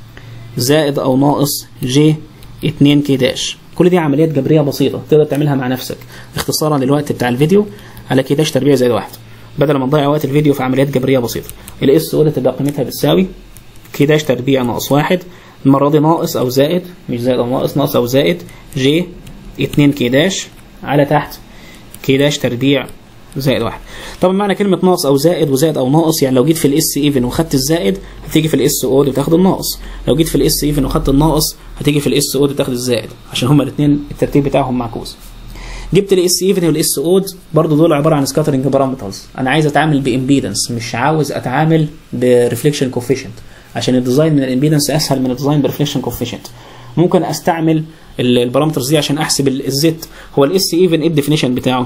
زائد او ناقص جي 2 كيداش كل دي عمليات جبريه بسيطه تقدر تعملها مع نفسك اختصارا للوقت بتاع الفيديو على كيداش تربيع زائد واحد بدل ما نضيع وقت الفيديو في عمليات جبريه بسيطه الاس او تبقى قيمتها بتساوي كيداش تربيع ناقص واحد المره دي ناقص او زائد مش زائد او ناقص ناقص او زائد جي 2 كيداش على تحت كيداش تربيع زائد واحد طبعا معنى كلمة ناقص أو زائد وزائد أو ناقص يعني لو جيت في الاس ايفن وخدت الزائد هتيجي في الاس اود وتاخد الناقص لو جيت في الاس ايفن وخدت الناقص هتيجي في الاس اود وتاخد الزائد عشان هما الاثنين الترتيب بتاعهم معكوس جبت الاس ايفن والاس اود برضه دول عباره عن سكاترنج بارامترز انا عايز اتعامل بامبيدنس مش عاوز اتعامل بريفليكشن كوفيشنت عشان الديزاين من الامبيدنس اسهل من الديزاين بريفليكشن كوفيشنت ممكن استعمل البارامترز دي عشان احسب الزيت هو الاس ايفن ايه الديفينيشن بتاعه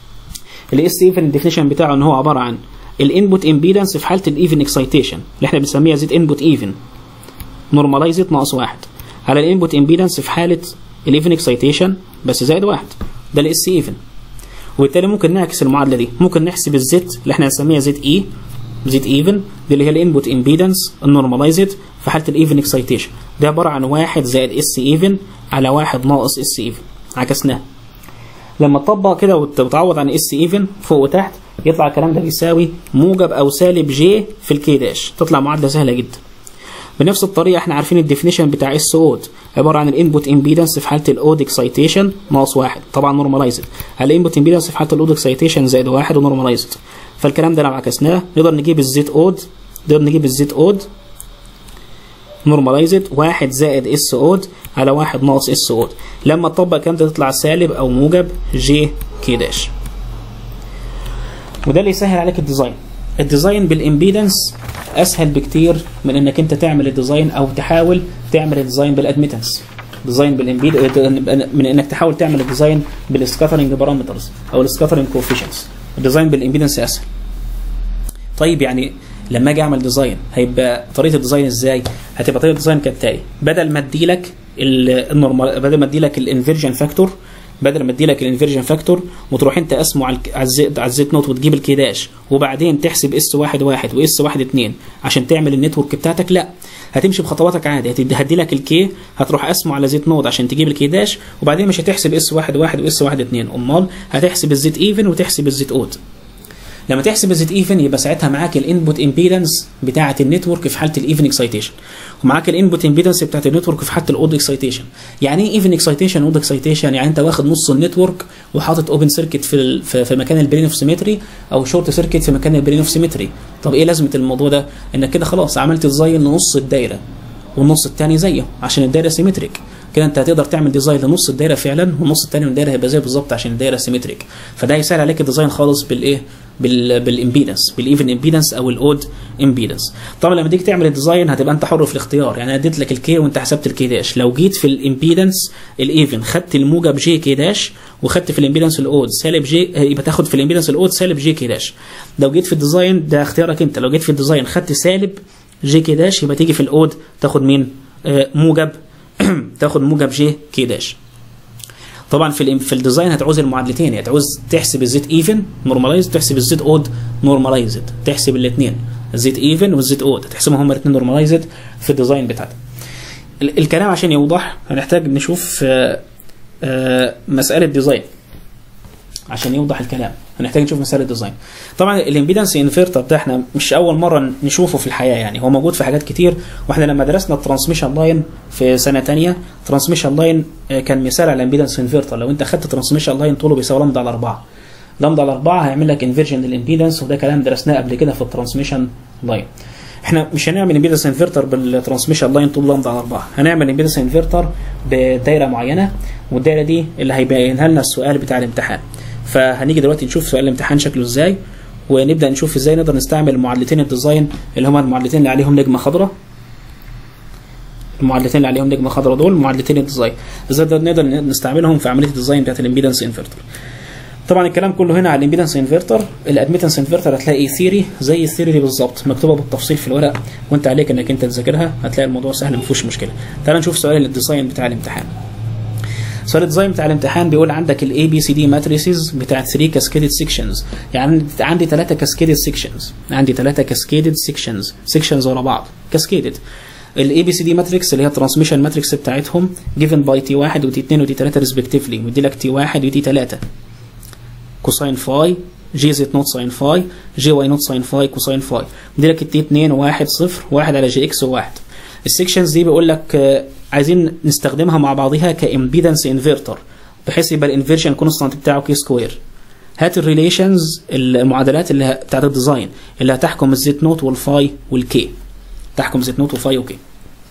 الاس ايفن الديفينيشن بتاعه ان هو عباره عن الانبوت امبيدنس في حاله الايفن اكسايتيشن اللي احنا بنسميها زيت انبوت ايفن نورماليزد ناقص واحد على الانبوت امبيدنس في حاله الايفن اكسايتيشن بس زائد واحد ده الاس ايفن وبالتالي ممكن نعكس المعادله دي ممكن نحسب الزيت اللي احنا هنسميها زيت اي زيت ايفن دي اللي هي الانبوت امبيدنس النورماليزد في حاله الايفن اكسايتيشن ده عباره عن واحد زائد اس ايفن على واحد ناقص اس ايفن عكسناه لما تطبق كده وتعوض عن اس ايفن فوق وتحت يطلع الكلام ده بيساوي موجب او سالب جي في الكي داش تطلع معادله سهله جدا بنفس الطريقه احنا عارفين الديفينيشن بتاع اس اود عباره عن الانبوت امبيدنس في حاله الاود اكسايتيشن ناقص واحد طبعا نورماليزد على الانبوت امبيدنس في حاله الاود اكسايتيشن زائد واحد ونورماليزد فالكلام ده لو عكسناه نقدر نجيب الزيت اود نقدر نجيب الزيت اود نورماليزد واحد زائد اس اود على واحد ناقص اس اود لما تطبق الكلام ده تطلع سالب او موجب جي كي داش وده اللي يسهل عليك الديزاين الديزاين بالامبيدنس اسهل بكتير من انك انت تعمل الديزاين او تحاول تعمل الديزاين بالادميتنس ديزاين بالامبيد من انك تحاول تعمل الديزاين بالسكاترنج بارامترز او السكاترنج كوفيشنتس الديزاين بالامبيدنس اسهل طيب يعني لما اجي اعمل ديزاين هيبقى طريقه الديزاين ازاي هتبقى طريقه الديزاين كالتالي بدل ما ادي لك النورمال بدل ما ادي لك الانفيرجن فاكتور بدل ما ادي لك الانفيرجن فاكتور وتروح انت قسمه على الزيت على الزيت نوت وتجيب الكيداش وبعدين تحسب اس واحد واحد واس واحد اتنين عشان تعمل النتورك بتاعتك لا هتمشي بخطواتك عادي هدي لك الكي هتروح قسمه على زيت نود عشان تجيب الكيداش وبعدين مش هتحسب اس واحد واحد واس واحد اتنين امال هتحسب الزيت ايفن وتحسب الزيت اود لما تحسب الزيت ايفن يبقى ساعتها معاك الانبوت امبيدنس بتاعه النتورك في حاله الايفن اكسايتيشن ومعاك الانبوت امبيدنس بتاعه النتورك في حاله الاود اكسايتيشن يعني ايه ايفن اكسايتيشن اود اكسايتيشن يعني انت واخد نص النتورك وحاطط اوبن سيركت في في مكان البرين اوف سيمتري او شورت سيركت في مكان البرين اوف سيمتري طب ايه لازمه الموضوع ده انك كده خلاص عملت ديزاين لنص الدايره والنص الثاني زيه عشان الدايره سيمتريك كده انت هتقدر تعمل ديزاين لنص الدايره فعلا والنص الثاني من الدايره هيبقى زي بالظبط عشان الدايره سيمتريك فده هيسهل عليك الديزاين خالص بالايه بال بالامبيدنس بالايفن امبيدنس او الاود امبيدنس طبعا لما تيجي تعمل الديزاين هتبقى انت حر في الاختيار يعني انا اديت لك الكي وانت حسبت الكي داش لو جيت في الامبيدنس الايفن خدت الموجب جي كي داش وخدت في الامبيدنس الاود سالب جي يبقى تاخد في الامبيدنس الاود سالب جي كي داش لو جيت في الديزاين ده اختيارك انت لو جيت في الديزاين خدت سالب جي كي داش يبقى تيجي في الاود تاخد مين آه موجب تاخد موجب جي كي داش طبعا في ال في الديزاين هتعوز المعادلتين هتعوز تحسب الزيت ايفن نورماليزد تحسب الزيت اود نورماليزد تحسب الاثنين الزيت ايفن والزيت اود هتحسبهم هما الاثنين نورماليزد في الديزاين بتاعتك الكلام عشان يوضح هنحتاج نشوف آآ آآ مساله ديزاين عشان يوضح الكلام هنحتاج نشوف مساله ديزاين طبعا الامبيدنس انفرتر ده احنا مش اول مره نشوفه في الحياه يعني هو موجود في حاجات كتير واحنا لما درسنا الترانسميشن لاين في سنه ثانيه ترانسميشن لاين كان مثال على الامبيدنس انفرتر لو انت خدت ترانسميشن لاين طوله بيساوي لامدا على 4 لامدا على 4 هيعمل لك انفيرجن للامبيدنس وده كلام درسناه قبل كده في الترانسميشن لاين احنا مش هنعمل امبيدنس انفرتر بالترانسميشن لاين طول لامدا على 4 هنعمل امبيدنس انفرتر بدايره معينه والدايره دي اللي هيبينها لنا السؤال بتاع الامتحان فهنيجي دلوقتي نشوف سؤال الامتحان شكله ازاي ونبدا نشوف ازاي نقدر نستعمل معادلتين الديزاين اللي هما المعادلتين اللي عليهم نجمه خضراء المعادلتين اللي عليهم نجمه خضراء دول معادلتين الديزاين ازاي نقدر نستعملهم في عمليه الديزاين بتاعت الامبيدنس انفرتر طبعا الكلام كله هنا على الامبيدنس انفرتر الادميتنس انفرتر هتلاقي ثيري زي الثيري دي بالظبط مكتوبه بالتفصيل في الورق وانت عليك انك انت تذاكرها هتلاقي الموضوع سهل ما فيهوش مشكله تعال نشوف سؤال الديزاين بتاع الامتحان سؤال الديزاين بتاع الامتحان بيقول عندك الاي بي سي دي ماتريسز بتاعت 3 كاسكيدد سيكشنز يعني عندي 3 كاسكيدد سيكشنز عندي 3 كاسكيدد سيكشنز سيكشنز ورا بعض كاسكيدد الاي بي سي دي ماتريكس اللي هي الترانسميشن ماتريكس بتاعتهم جيفن باي تي 1 وتي 2 وتي 3 ريسبكتيفلي مدي لك تي 1 وتي 3 كوساين فاي جي زد نوت ساين فاي جي واي نوت ساين فاي كوساين فاي مدي لك التي 2 1 0 1 على جي اكس و1 السيكشنز دي بيقول لك عايزين نستخدمها مع بعضها كامبيدنس انفرتر بحيث يبقى الانفيرشن كونستانت بتاعه كي سكوير هات الريليشنز المعادلات اللي بتاعت الديزاين اللي هتحكم الزيت نوت والفاي والكي تحكم زيت نوت وفاي وكي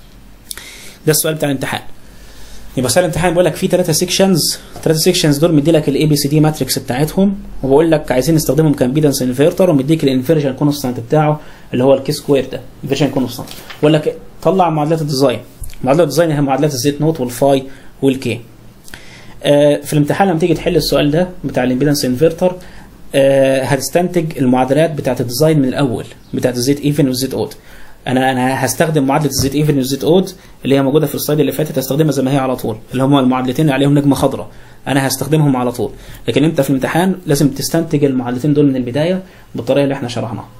ده السؤال بتاع الامتحان يبقى سؤال الامتحان بيقول لك في ثلاثه سيكشنز ثلاثه سيكشنز دول مدي لك الاي بي سي دي ماتريكس بتاعتهم وبقول لك عايزين نستخدمهم كامبيدنس انفرتر ومديك الانفيرجن كونستانت بتاعه اللي هو الكي سكوير ده انفيرجن كونستانت بقول لك طلع معادلات الديزاين معادلات الديزاين هي معادلات الزيت نوت والفاي والكي آه في الامتحان لما تيجي تحل السؤال ده بتاع الامبيدنس انفرتر آه هتستنتج المعادلات بتاعت الديزاين من الاول بتاعت الزيت ايفن والزيت اود انا انا هستخدم معادله الزيت ايفن والزيت اود اللي هي موجوده في السلايد اللي فاتت هستخدمها زي ما هي على طول اللي هم المعادلتين اللي عليهم نجمه خضراء انا هستخدمهم على طول لكن انت في الامتحان لازم تستنتج المعادلتين دول من البدايه بالطريقه اللي احنا شرحناها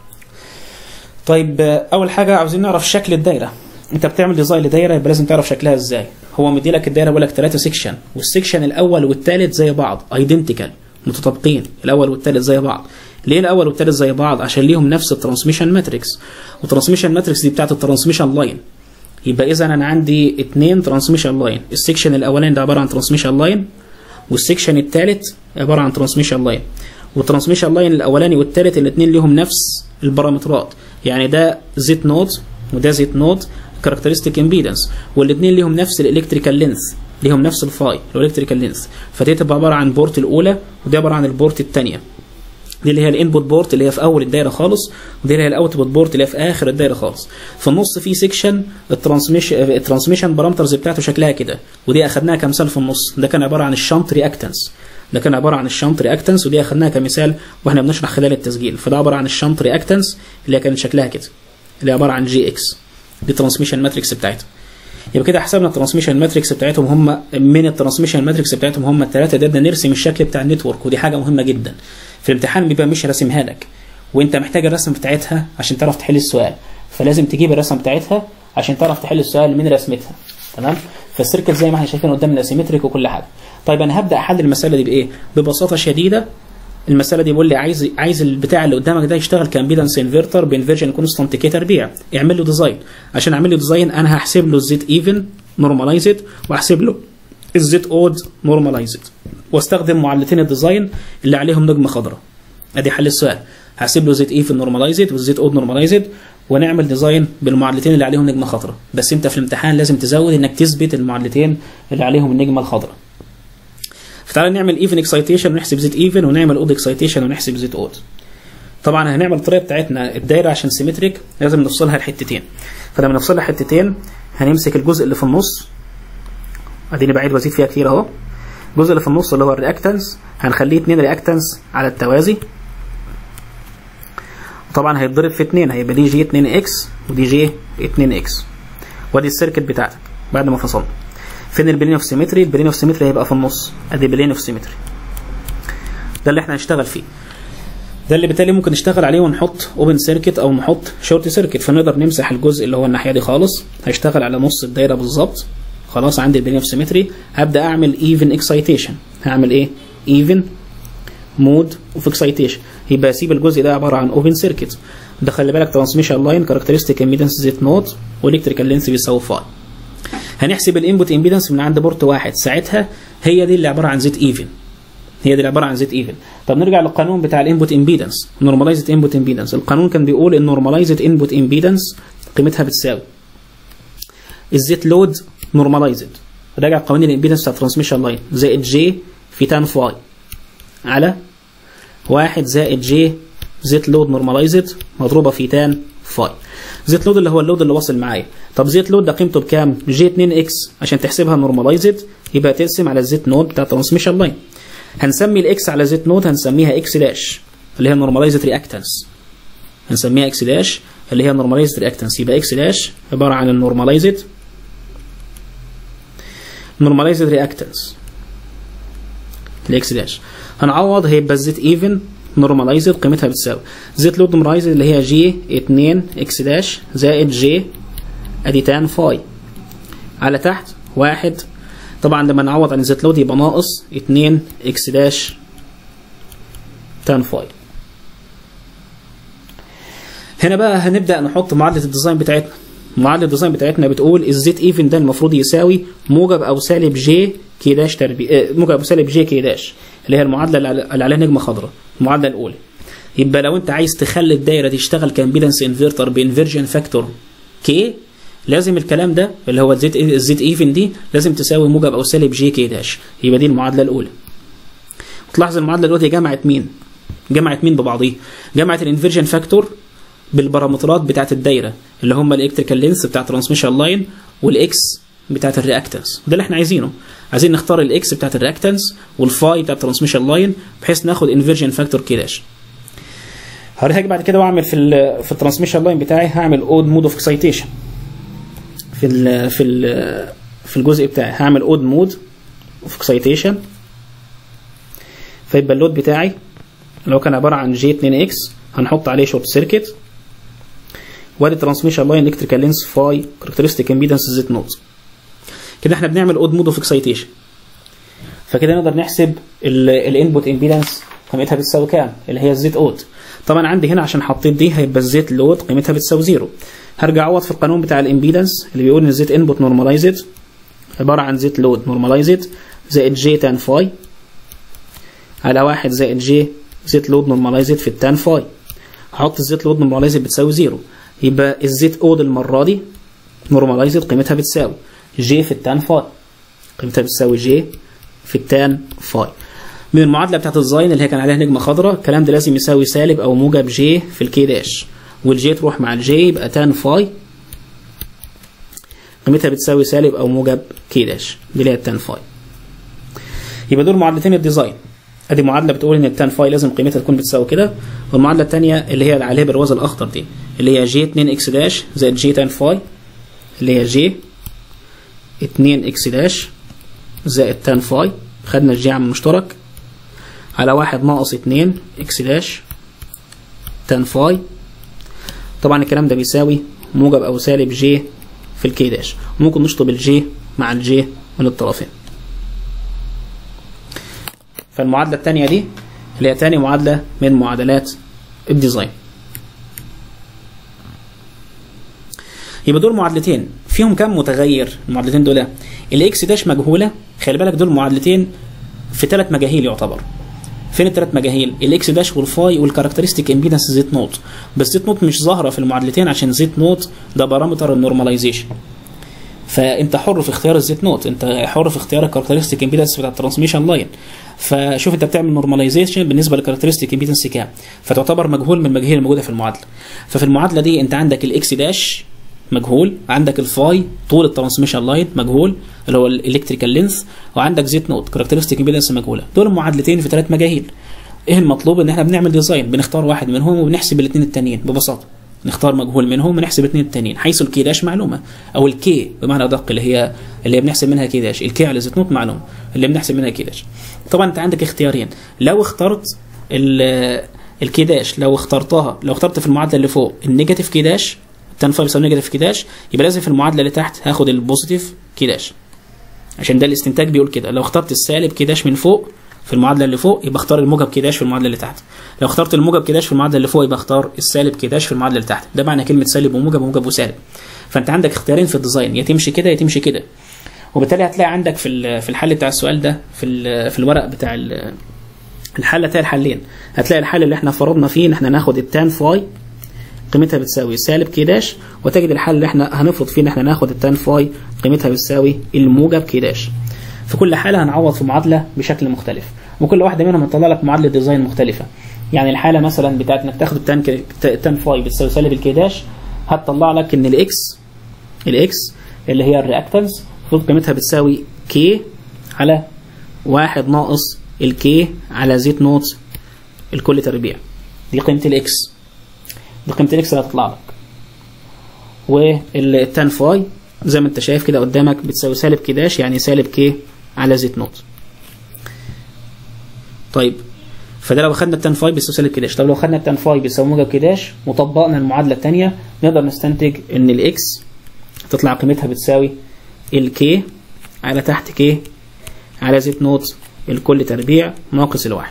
طيب اول حاجه عاوزين نعرف شكل الدايره انت بتعمل ديزاين لدايره يبقى لازم تعرف شكلها ازاي هو مدي لك الدايره بيقول لك ثلاثه سيكشن والسيكشن الاول والثالث زي بعض ايدنتيكال متطابقين الاول والثالث زي بعض ليه الاول والثالث زي بعض عشان ليهم نفس الترانسميشن ماتريكس والترانسميشن ماتريكس دي بتاعت الترانسميشن لاين يبقى اذا انا عندي اثنين ترانسميشن لاين السيكشن الاولاني ده عباره عن ترانسميشن لاين والسيكشن الثالث عباره عن ترانسميشن لاين والترانسميشن لاين الاولاني والثالث الاثنين ليهم نفس البارامترات يعني ده زيت نود وده زيت نود كاركترستيك امبيدنس والاثنين ليهم نفس الالكتريكال لينث ليهم نفس الفاي الالكتريكال لينث فدي تبقى عباره عن بورت الاولى ودي عباره عن البورت الثانيه دي اللي هي الانبوت بورت اللي هي في اول الدايره خالص ودي اللي هي الاوتبوت بورت اللي هي في اخر الدايره خالص في النص في سيكشن الترانسميشن الترانسميشن بارامترز بتاعته شكلها كده ودي اخدناها كمثال في النص ده كان عباره عن الشنط رياكتنس ده كان عباره عن الشنط رياكتنس ودي اخدناها كمثال واحنا بنشرح خلال التسجيل فده عباره عن الشنط رياكتنس اللي هي كانت شكلها كده اللي عباره عن جي اكس دي الترانسميشن ماتريكس بتاعتها يبقى كده حسبنا الترانسميشن ماتريكس بتاعتهم هم من الترانسميشن ماتريكس بتاعتهم هم الثلاثه قدرنا نرسم الشكل بتاع النتورك ودي حاجه مهمه جدا في الامتحان بيبقى مش راسمها لك وانت محتاج الرسم بتاعتها عشان تعرف تحل السؤال فلازم تجيب الرسم بتاعتها عشان تعرف تحل السؤال من رسمتها تمام فالسيركل زي ما احنا شايفين قدامنا سيمتريك وكل حاجه طيب انا هبدا احل المساله دي بايه ببساطه شديده المساله دي بيقول لي عايز عايز البتاع اللي قدامك ده يشتغل كامبيدنس انفرتر بانفيرجن كونستانت كي تربيع اعمل له ديزاين عشان اعمل له ديزاين انا هحسب له الزيت ايفن نورماليزد واحسب له الزيت اود نورماليزد واستخدم معادلتين الديزاين اللي عليهم نجمه خضراء ادي حل السؤال هحسب له زيت ايفن نورماليزد والزيت اود نورماليزد ونعمل ديزاين بالمعادلتين اللي عليهم نجمه خضراء بس انت في الامتحان لازم تزود انك تثبت المعادلتين اللي عليهم النجمه الخضراء فتعالى نعمل ايفن اكسايتيشن ونحسب زيت ايفن ونعمل اود اكسايتيشن ونحسب زيت اود طبعا هنعمل الطريقه بتاعتنا الدايره عشان سيمتريك لازم نفصلها لحتتين فلما نفصلها حتتين هنمسك الجزء اللي في النص اديني بعيد وازيد فيها كتير اهو الجزء اللي في النص اللي هو الرياكتنس هنخليه 2 رياكتنس على التوازي طبعا هيتضرب في 2 هيبقى دي جي 2 اكس ودي جي 2 اكس وادي السيركت بتاعتك بعد ما فصلنا فين البلين اوف سيمتري البلين اوف سيمتري هيبقى في النص ادي بلين اوف سيمتري ده اللي احنا هنشتغل فيه ده اللي بالتالي ممكن نشتغل عليه ونحط اوبن سيركت او نحط شورت سيركت فنقدر نمسح الجزء اللي هو الناحيه دي خالص هشتغل على نص الدايره بالظبط خلاص عندي البلين اوف سيمتري هبدا اعمل ايفن اكسايتيشن هعمل ايه ايفن مود اوف اكسايتيشن يبقى اسيب الجزء ده عباره عن اوبن سيركت ده خلي بالك ترانسميشن لاين كاركترستيك امبيدنس زيت نوت والكتريكال لينس بيساوي فاي هنحسب الانبوت امبيدنس من عند بورت واحد ساعتها هي دي اللي عباره عن زيت ايفن هي دي اللي عباره عن زيت ايفن طب نرجع للقانون بتاع الانبوت امبيدنس نورماليزد انبوت امبيدنس القانون كان بيقول ان نورماليزد انبوت امبيدنس قيمتها بتساوي الزيت لود نورماليزد راجع قوانين الامبيدنس بتاع الترانسميشن لاين زائد جي في تان فاي على واحد زائد جي زيت لود نورماليزد مضروبه في تان فاي زيت لود اللي هو اللود اللي واصل معايا طب زيت لود ده قيمته بكام جي 2 اكس عشان تحسبها نورماليزد يبقى تقسم على الزيت نود بتاع الترانسميشن لاين هنسمي الاكس على زيت نود هنسميها اكس داش اللي هي نورماليزد رياكتنس هنسميها اكس داش اللي هي نورماليزد رياكتنس يبقى اكس داش عباره عن النورماليزد نورماليزد رياكتنس الاكس داش هنعوض هيبقى الزيت ايفن نورماليزد قيمتها بتساوي زيت لود نورماليزد اللي هي جي 2 اكس داش زائد جي ادي تان فاي على تحت واحد طبعا لما نعوض عن الزيت لود يبقى ناقص 2 اكس داش تان فاي هنا بقى هنبدا نحط معادله الديزاين بتاعتنا معادله الديزاين بتاعتنا بتقول الزيت ايفن ده المفروض يساوي موجب او سالب جي كي داش تربيع موجب او سالب جي كي داش اللي هي المعادله اللي عليها نجمه خضراء المعادله الاولى يبقى لو انت عايز تخلي الدايره تشتغل كامبيدنس انفرتر بانفيرجن فاكتور كي لازم الكلام ده اللي هو الزيت الزيت ايفن دي لازم تساوي موجب او سالب جي كي داش يبقى دي المعادله الاولى وتلاحظ المعادله دلوقتي جمعت مين جمعت مين ببعضيه جمعت الانفيرجن فاكتور بالبارامترات بتاعت الدايره اللي هم الالكتريكال لينس بتاع الترانسميشن لاين والاكس بتاعت الرياكتنس ده اللي احنا عايزينه عايزين نختار الاكس بتاعت الرياكتنس والفاي بتاعت الترانسميشن لاين بحيث ناخد انفيرجن فاكتور كي داش هرجع بعد كده واعمل في ال في الترانسميشن لاين بتاعي هعمل اود مود اوف اكسايتيشن في ال في ال في الجزء بتاعي هعمل اود مود اوف اكسايتيشن فيبقى اللود بتاعي لو كان عباره عن جي 2 اكس هنحط عليه شورت سيركت وادي ترانسميشن لاين الكتريكال لينس فاي كاركترستيك امبيدنس زيت نوت كده احنا بنعمل اود مود اوف اكسايتيشن فكده نقدر نحسب الانبوت امبيدنس قيمتها بتساوي كام اللي هي الزيت اود طبعا عندي هنا عشان حطيت دي هيبقى الزيت لود قيمتها بتساوي زيرو هرجع اعوض في القانون بتاع الامبيدنس اللي بيقول ان الزيت انبوت نورماليزد عباره عن زيت لود نورماليزد زائد جي تان فاي على واحد زائد جي زيت لود نورماليزد في التان فاي هحط الزيت لود نورماليزد بتساوي زيرو يبقى الزيت اود المره دي نورماليزد قيمتها بتساوي جي في التان فاي قيمتها بتساوي جي في التان فاي من المعادله بتاعت الزاين اللي هي كان عليها نجمه خضراء الكلام ده لازم يساوي سالب او موجب جي في الكي داش والجي تروح مع الجي يبقى تان فاي قيمتها بتساوي سالب او موجب كي داش دي اللي هي التان فاي يبقى دول معادلتين الديزاين ادي معادله بتقول ان التان فاي لازم قيمتها تكون بتساوي كده والمعادله الثانيه اللي هي اللي عليها بالرواز الاخضر دي اللي هي جي 2 اكس داش زائد جي تان فاي اللي هي جي 2 اكس داش زائد تان فاي خدنا الجي عامل مشترك على واحد ناقص 2 اكس داش تان فاي طبعا الكلام ده بيساوي موجب او سالب جي في الكي داش ممكن نشطب الجي مع الجي من الطرفين فالمعادلة الثانية دي اللي هي تاني معادلة من معادلات الديزاين يبقى دول معادلتين فيهم كم متغير المعادلتين دول الاكس داش مجهولة خلي بالك دول معادلتين في ثلاث مجاهيل يعتبر فين الثلاث مجاهيل الاكس داش والفاي والكاركترستيك امبيدنس زيت نوت بس زيت نوت مش ظاهره في المعادلتين عشان زيت نوت ده بارامتر النورماليزيشن فانت حر في اختيار الزيت نوت انت حر في اختيار الكاركترستيك امبيدنس بتاع الترانسميشن لاين فشوف انت بتعمل نورماليزيشن بالنسبه للكاركترستيك امبيدنس كام فتعتبر مجهول من المجاهيل الموجوده في المعادله ففي المعادله دي انت عندك الاكس داش مجهول عندك الفاي طول الترانسميشن لاين مجهول اللي هو الالكتريكال لينث وعندك زيت نوت كاركترستيك امبيدنس مجهوله دول معادلتين في ثلاث مجاهيل ايه المطلوب ان احنا بنعمل ديزاين بنختار واحد منهم وبنحسب الاثنين التانيين ببساطه نختار مجهول منهم ونحسب الاثنين التانيين حيث الكي داش معلومه او الكي بمعنى ادق اللي هي اللي هي بنحسب منها كي داش الكي على زيت نوت معلومه اللي بنحسب منها كي داش طبعا انت عندك اختيارين لو اخترت الكي داش لو اخترتها لو اخترت في المعادله اللي فوق النيجاتيف كي داش تان فاي بيساوي نيجاتيف كي داش يبقى لازم في المعادله اللي تحت هاخد البوزيتيف كي داش عشان ده الاستنتاج بيقول كده لو اخترت السالب كي داش من فوق في المعادله اللي فوق يبقى اختار الموجب كي داش في المعادله اللي تحت لو اخترت الموجب كي داش في المعادله اللي فوق يبقى اختار السالب كي داش في المعادله اللي تحت ده معنى كلمه سالب وموجب وموجب وسالب فانت عندك اختيارين في الديزاين يا تمشي كده يا تمشي كده وبالتالي هتلاقي عندك في في الحل بتاع السؤال ده في في الورق بتاع الحل هتلاقي الحلين هتلاقي الحل اللي احنا فرضنا فيه ان احنا ناخد التان فاي قيمتها بتساوي سالب كي داش وتجد الحل اللي احنا هنفرض فيه ان احنا ناخد التان فاي قيمتها بتساوي الموجب كي داش في كل حاله هنعوض في معادله بشكل مختلف وكل واحده منهم هتطلع لك معادله ديزاين مختلفه يعني الحاله مثلا بتاعت انك تاخد التان التان فاي بتساوي سالب الكي داش هتطلع لك ان الاكس الاكس اللي هي الرياكتنس المفروض قيمتها بتساوي كي على واحد ناقص الكي على زيت نوت الكل تربيع دي قيمه الاكس دي قيمه الاكس اللي هتطلع لك والتان فاي زي ما انت شايف كده قدامك بتساوي سالب كي داش يعني سالب كي على زيت نوت طيب فده لو خدنا التان فاي بيساوي سالب كي داش طب لو خدنا التان فاي بيساوي موجب كي داش وطبقنا المعادله الثانيه نقدر نستنتج ان الاكس تطلع قيمتها بتساوي الكي على تحت كي على زيت نوت الكل تربيع ناقص الواحد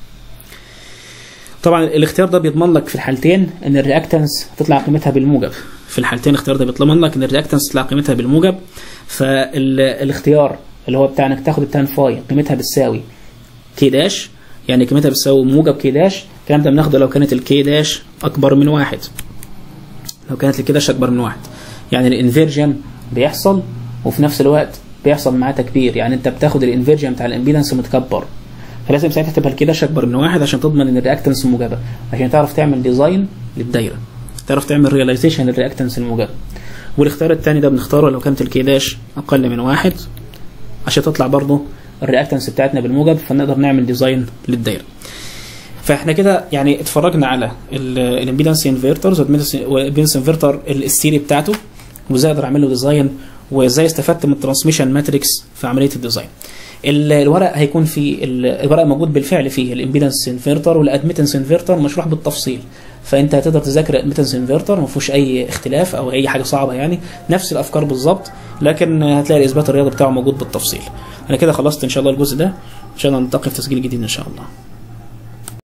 طبعا الاختيار ده بيضمن لك في الحالتين ان الرياكتنس تطلع قيمتها بالموجب في الحالتين الاختيار ده بيضمن لك ان الرياكتنس تطلع قيمتها بالموجب فالاختيار اللي هو بتاع انك تاخد التان فاي قيمتها بتساوي كي داش يعني قيمتها بتساوي موجب كي داش الكلام ده بناخده لو كانت الكي داش اكبر من واحد لو كانت الكي داش اكبر من واحد يعني الانفيرجن بيحصل وفي نفس الوقت بيحصل معاه تكبير يعني انت بتاخد الانفيرجن بتاع الامبيدنس متكبر فلازم ساعتها تبقى الكي داش اكبر من واحد عشان تضمن ان الرياكتنس موجبه عشان تعرف تعمل ديزاين للدايره تعرف تعمل ريلايزيشن للرياكتنس الموجبه والاختيار الثاني ده بنختاره لو كانت الكي داش اقل من واحد عشان تطلع برضه الرياكتنس بتاعتنا بالموجب فنقدر نعمل ديزاين للدايره فاحنا كده يعني اتفرجنا على الامبيدنس انفرترز والامبيدنس انفرتر السيري بتاعته وازاي اقدر اعمل له ديزاين وازاي استفدت من الترانسميشن ماتريكس في عمليه الديزاين الورق هيكون فيه الورق موجود بالفعل فيه الامبيدنس انفرتر والادميتنس انفرتر مشروح بالتفصيل فانت هتقدر تذاكر الادميتنس انفرتر ما فيهوش اي اختلاف او اي حاجه صعبه يعني نفس الافكار بالظبط لكن هتلاقي الاثبات الرياضي بتاعه موجود بالتفصيل انا كده خلصت ان شاء الله الجزء ده ان شاء الله نلتقي في تسجيل جديد ان شاء الله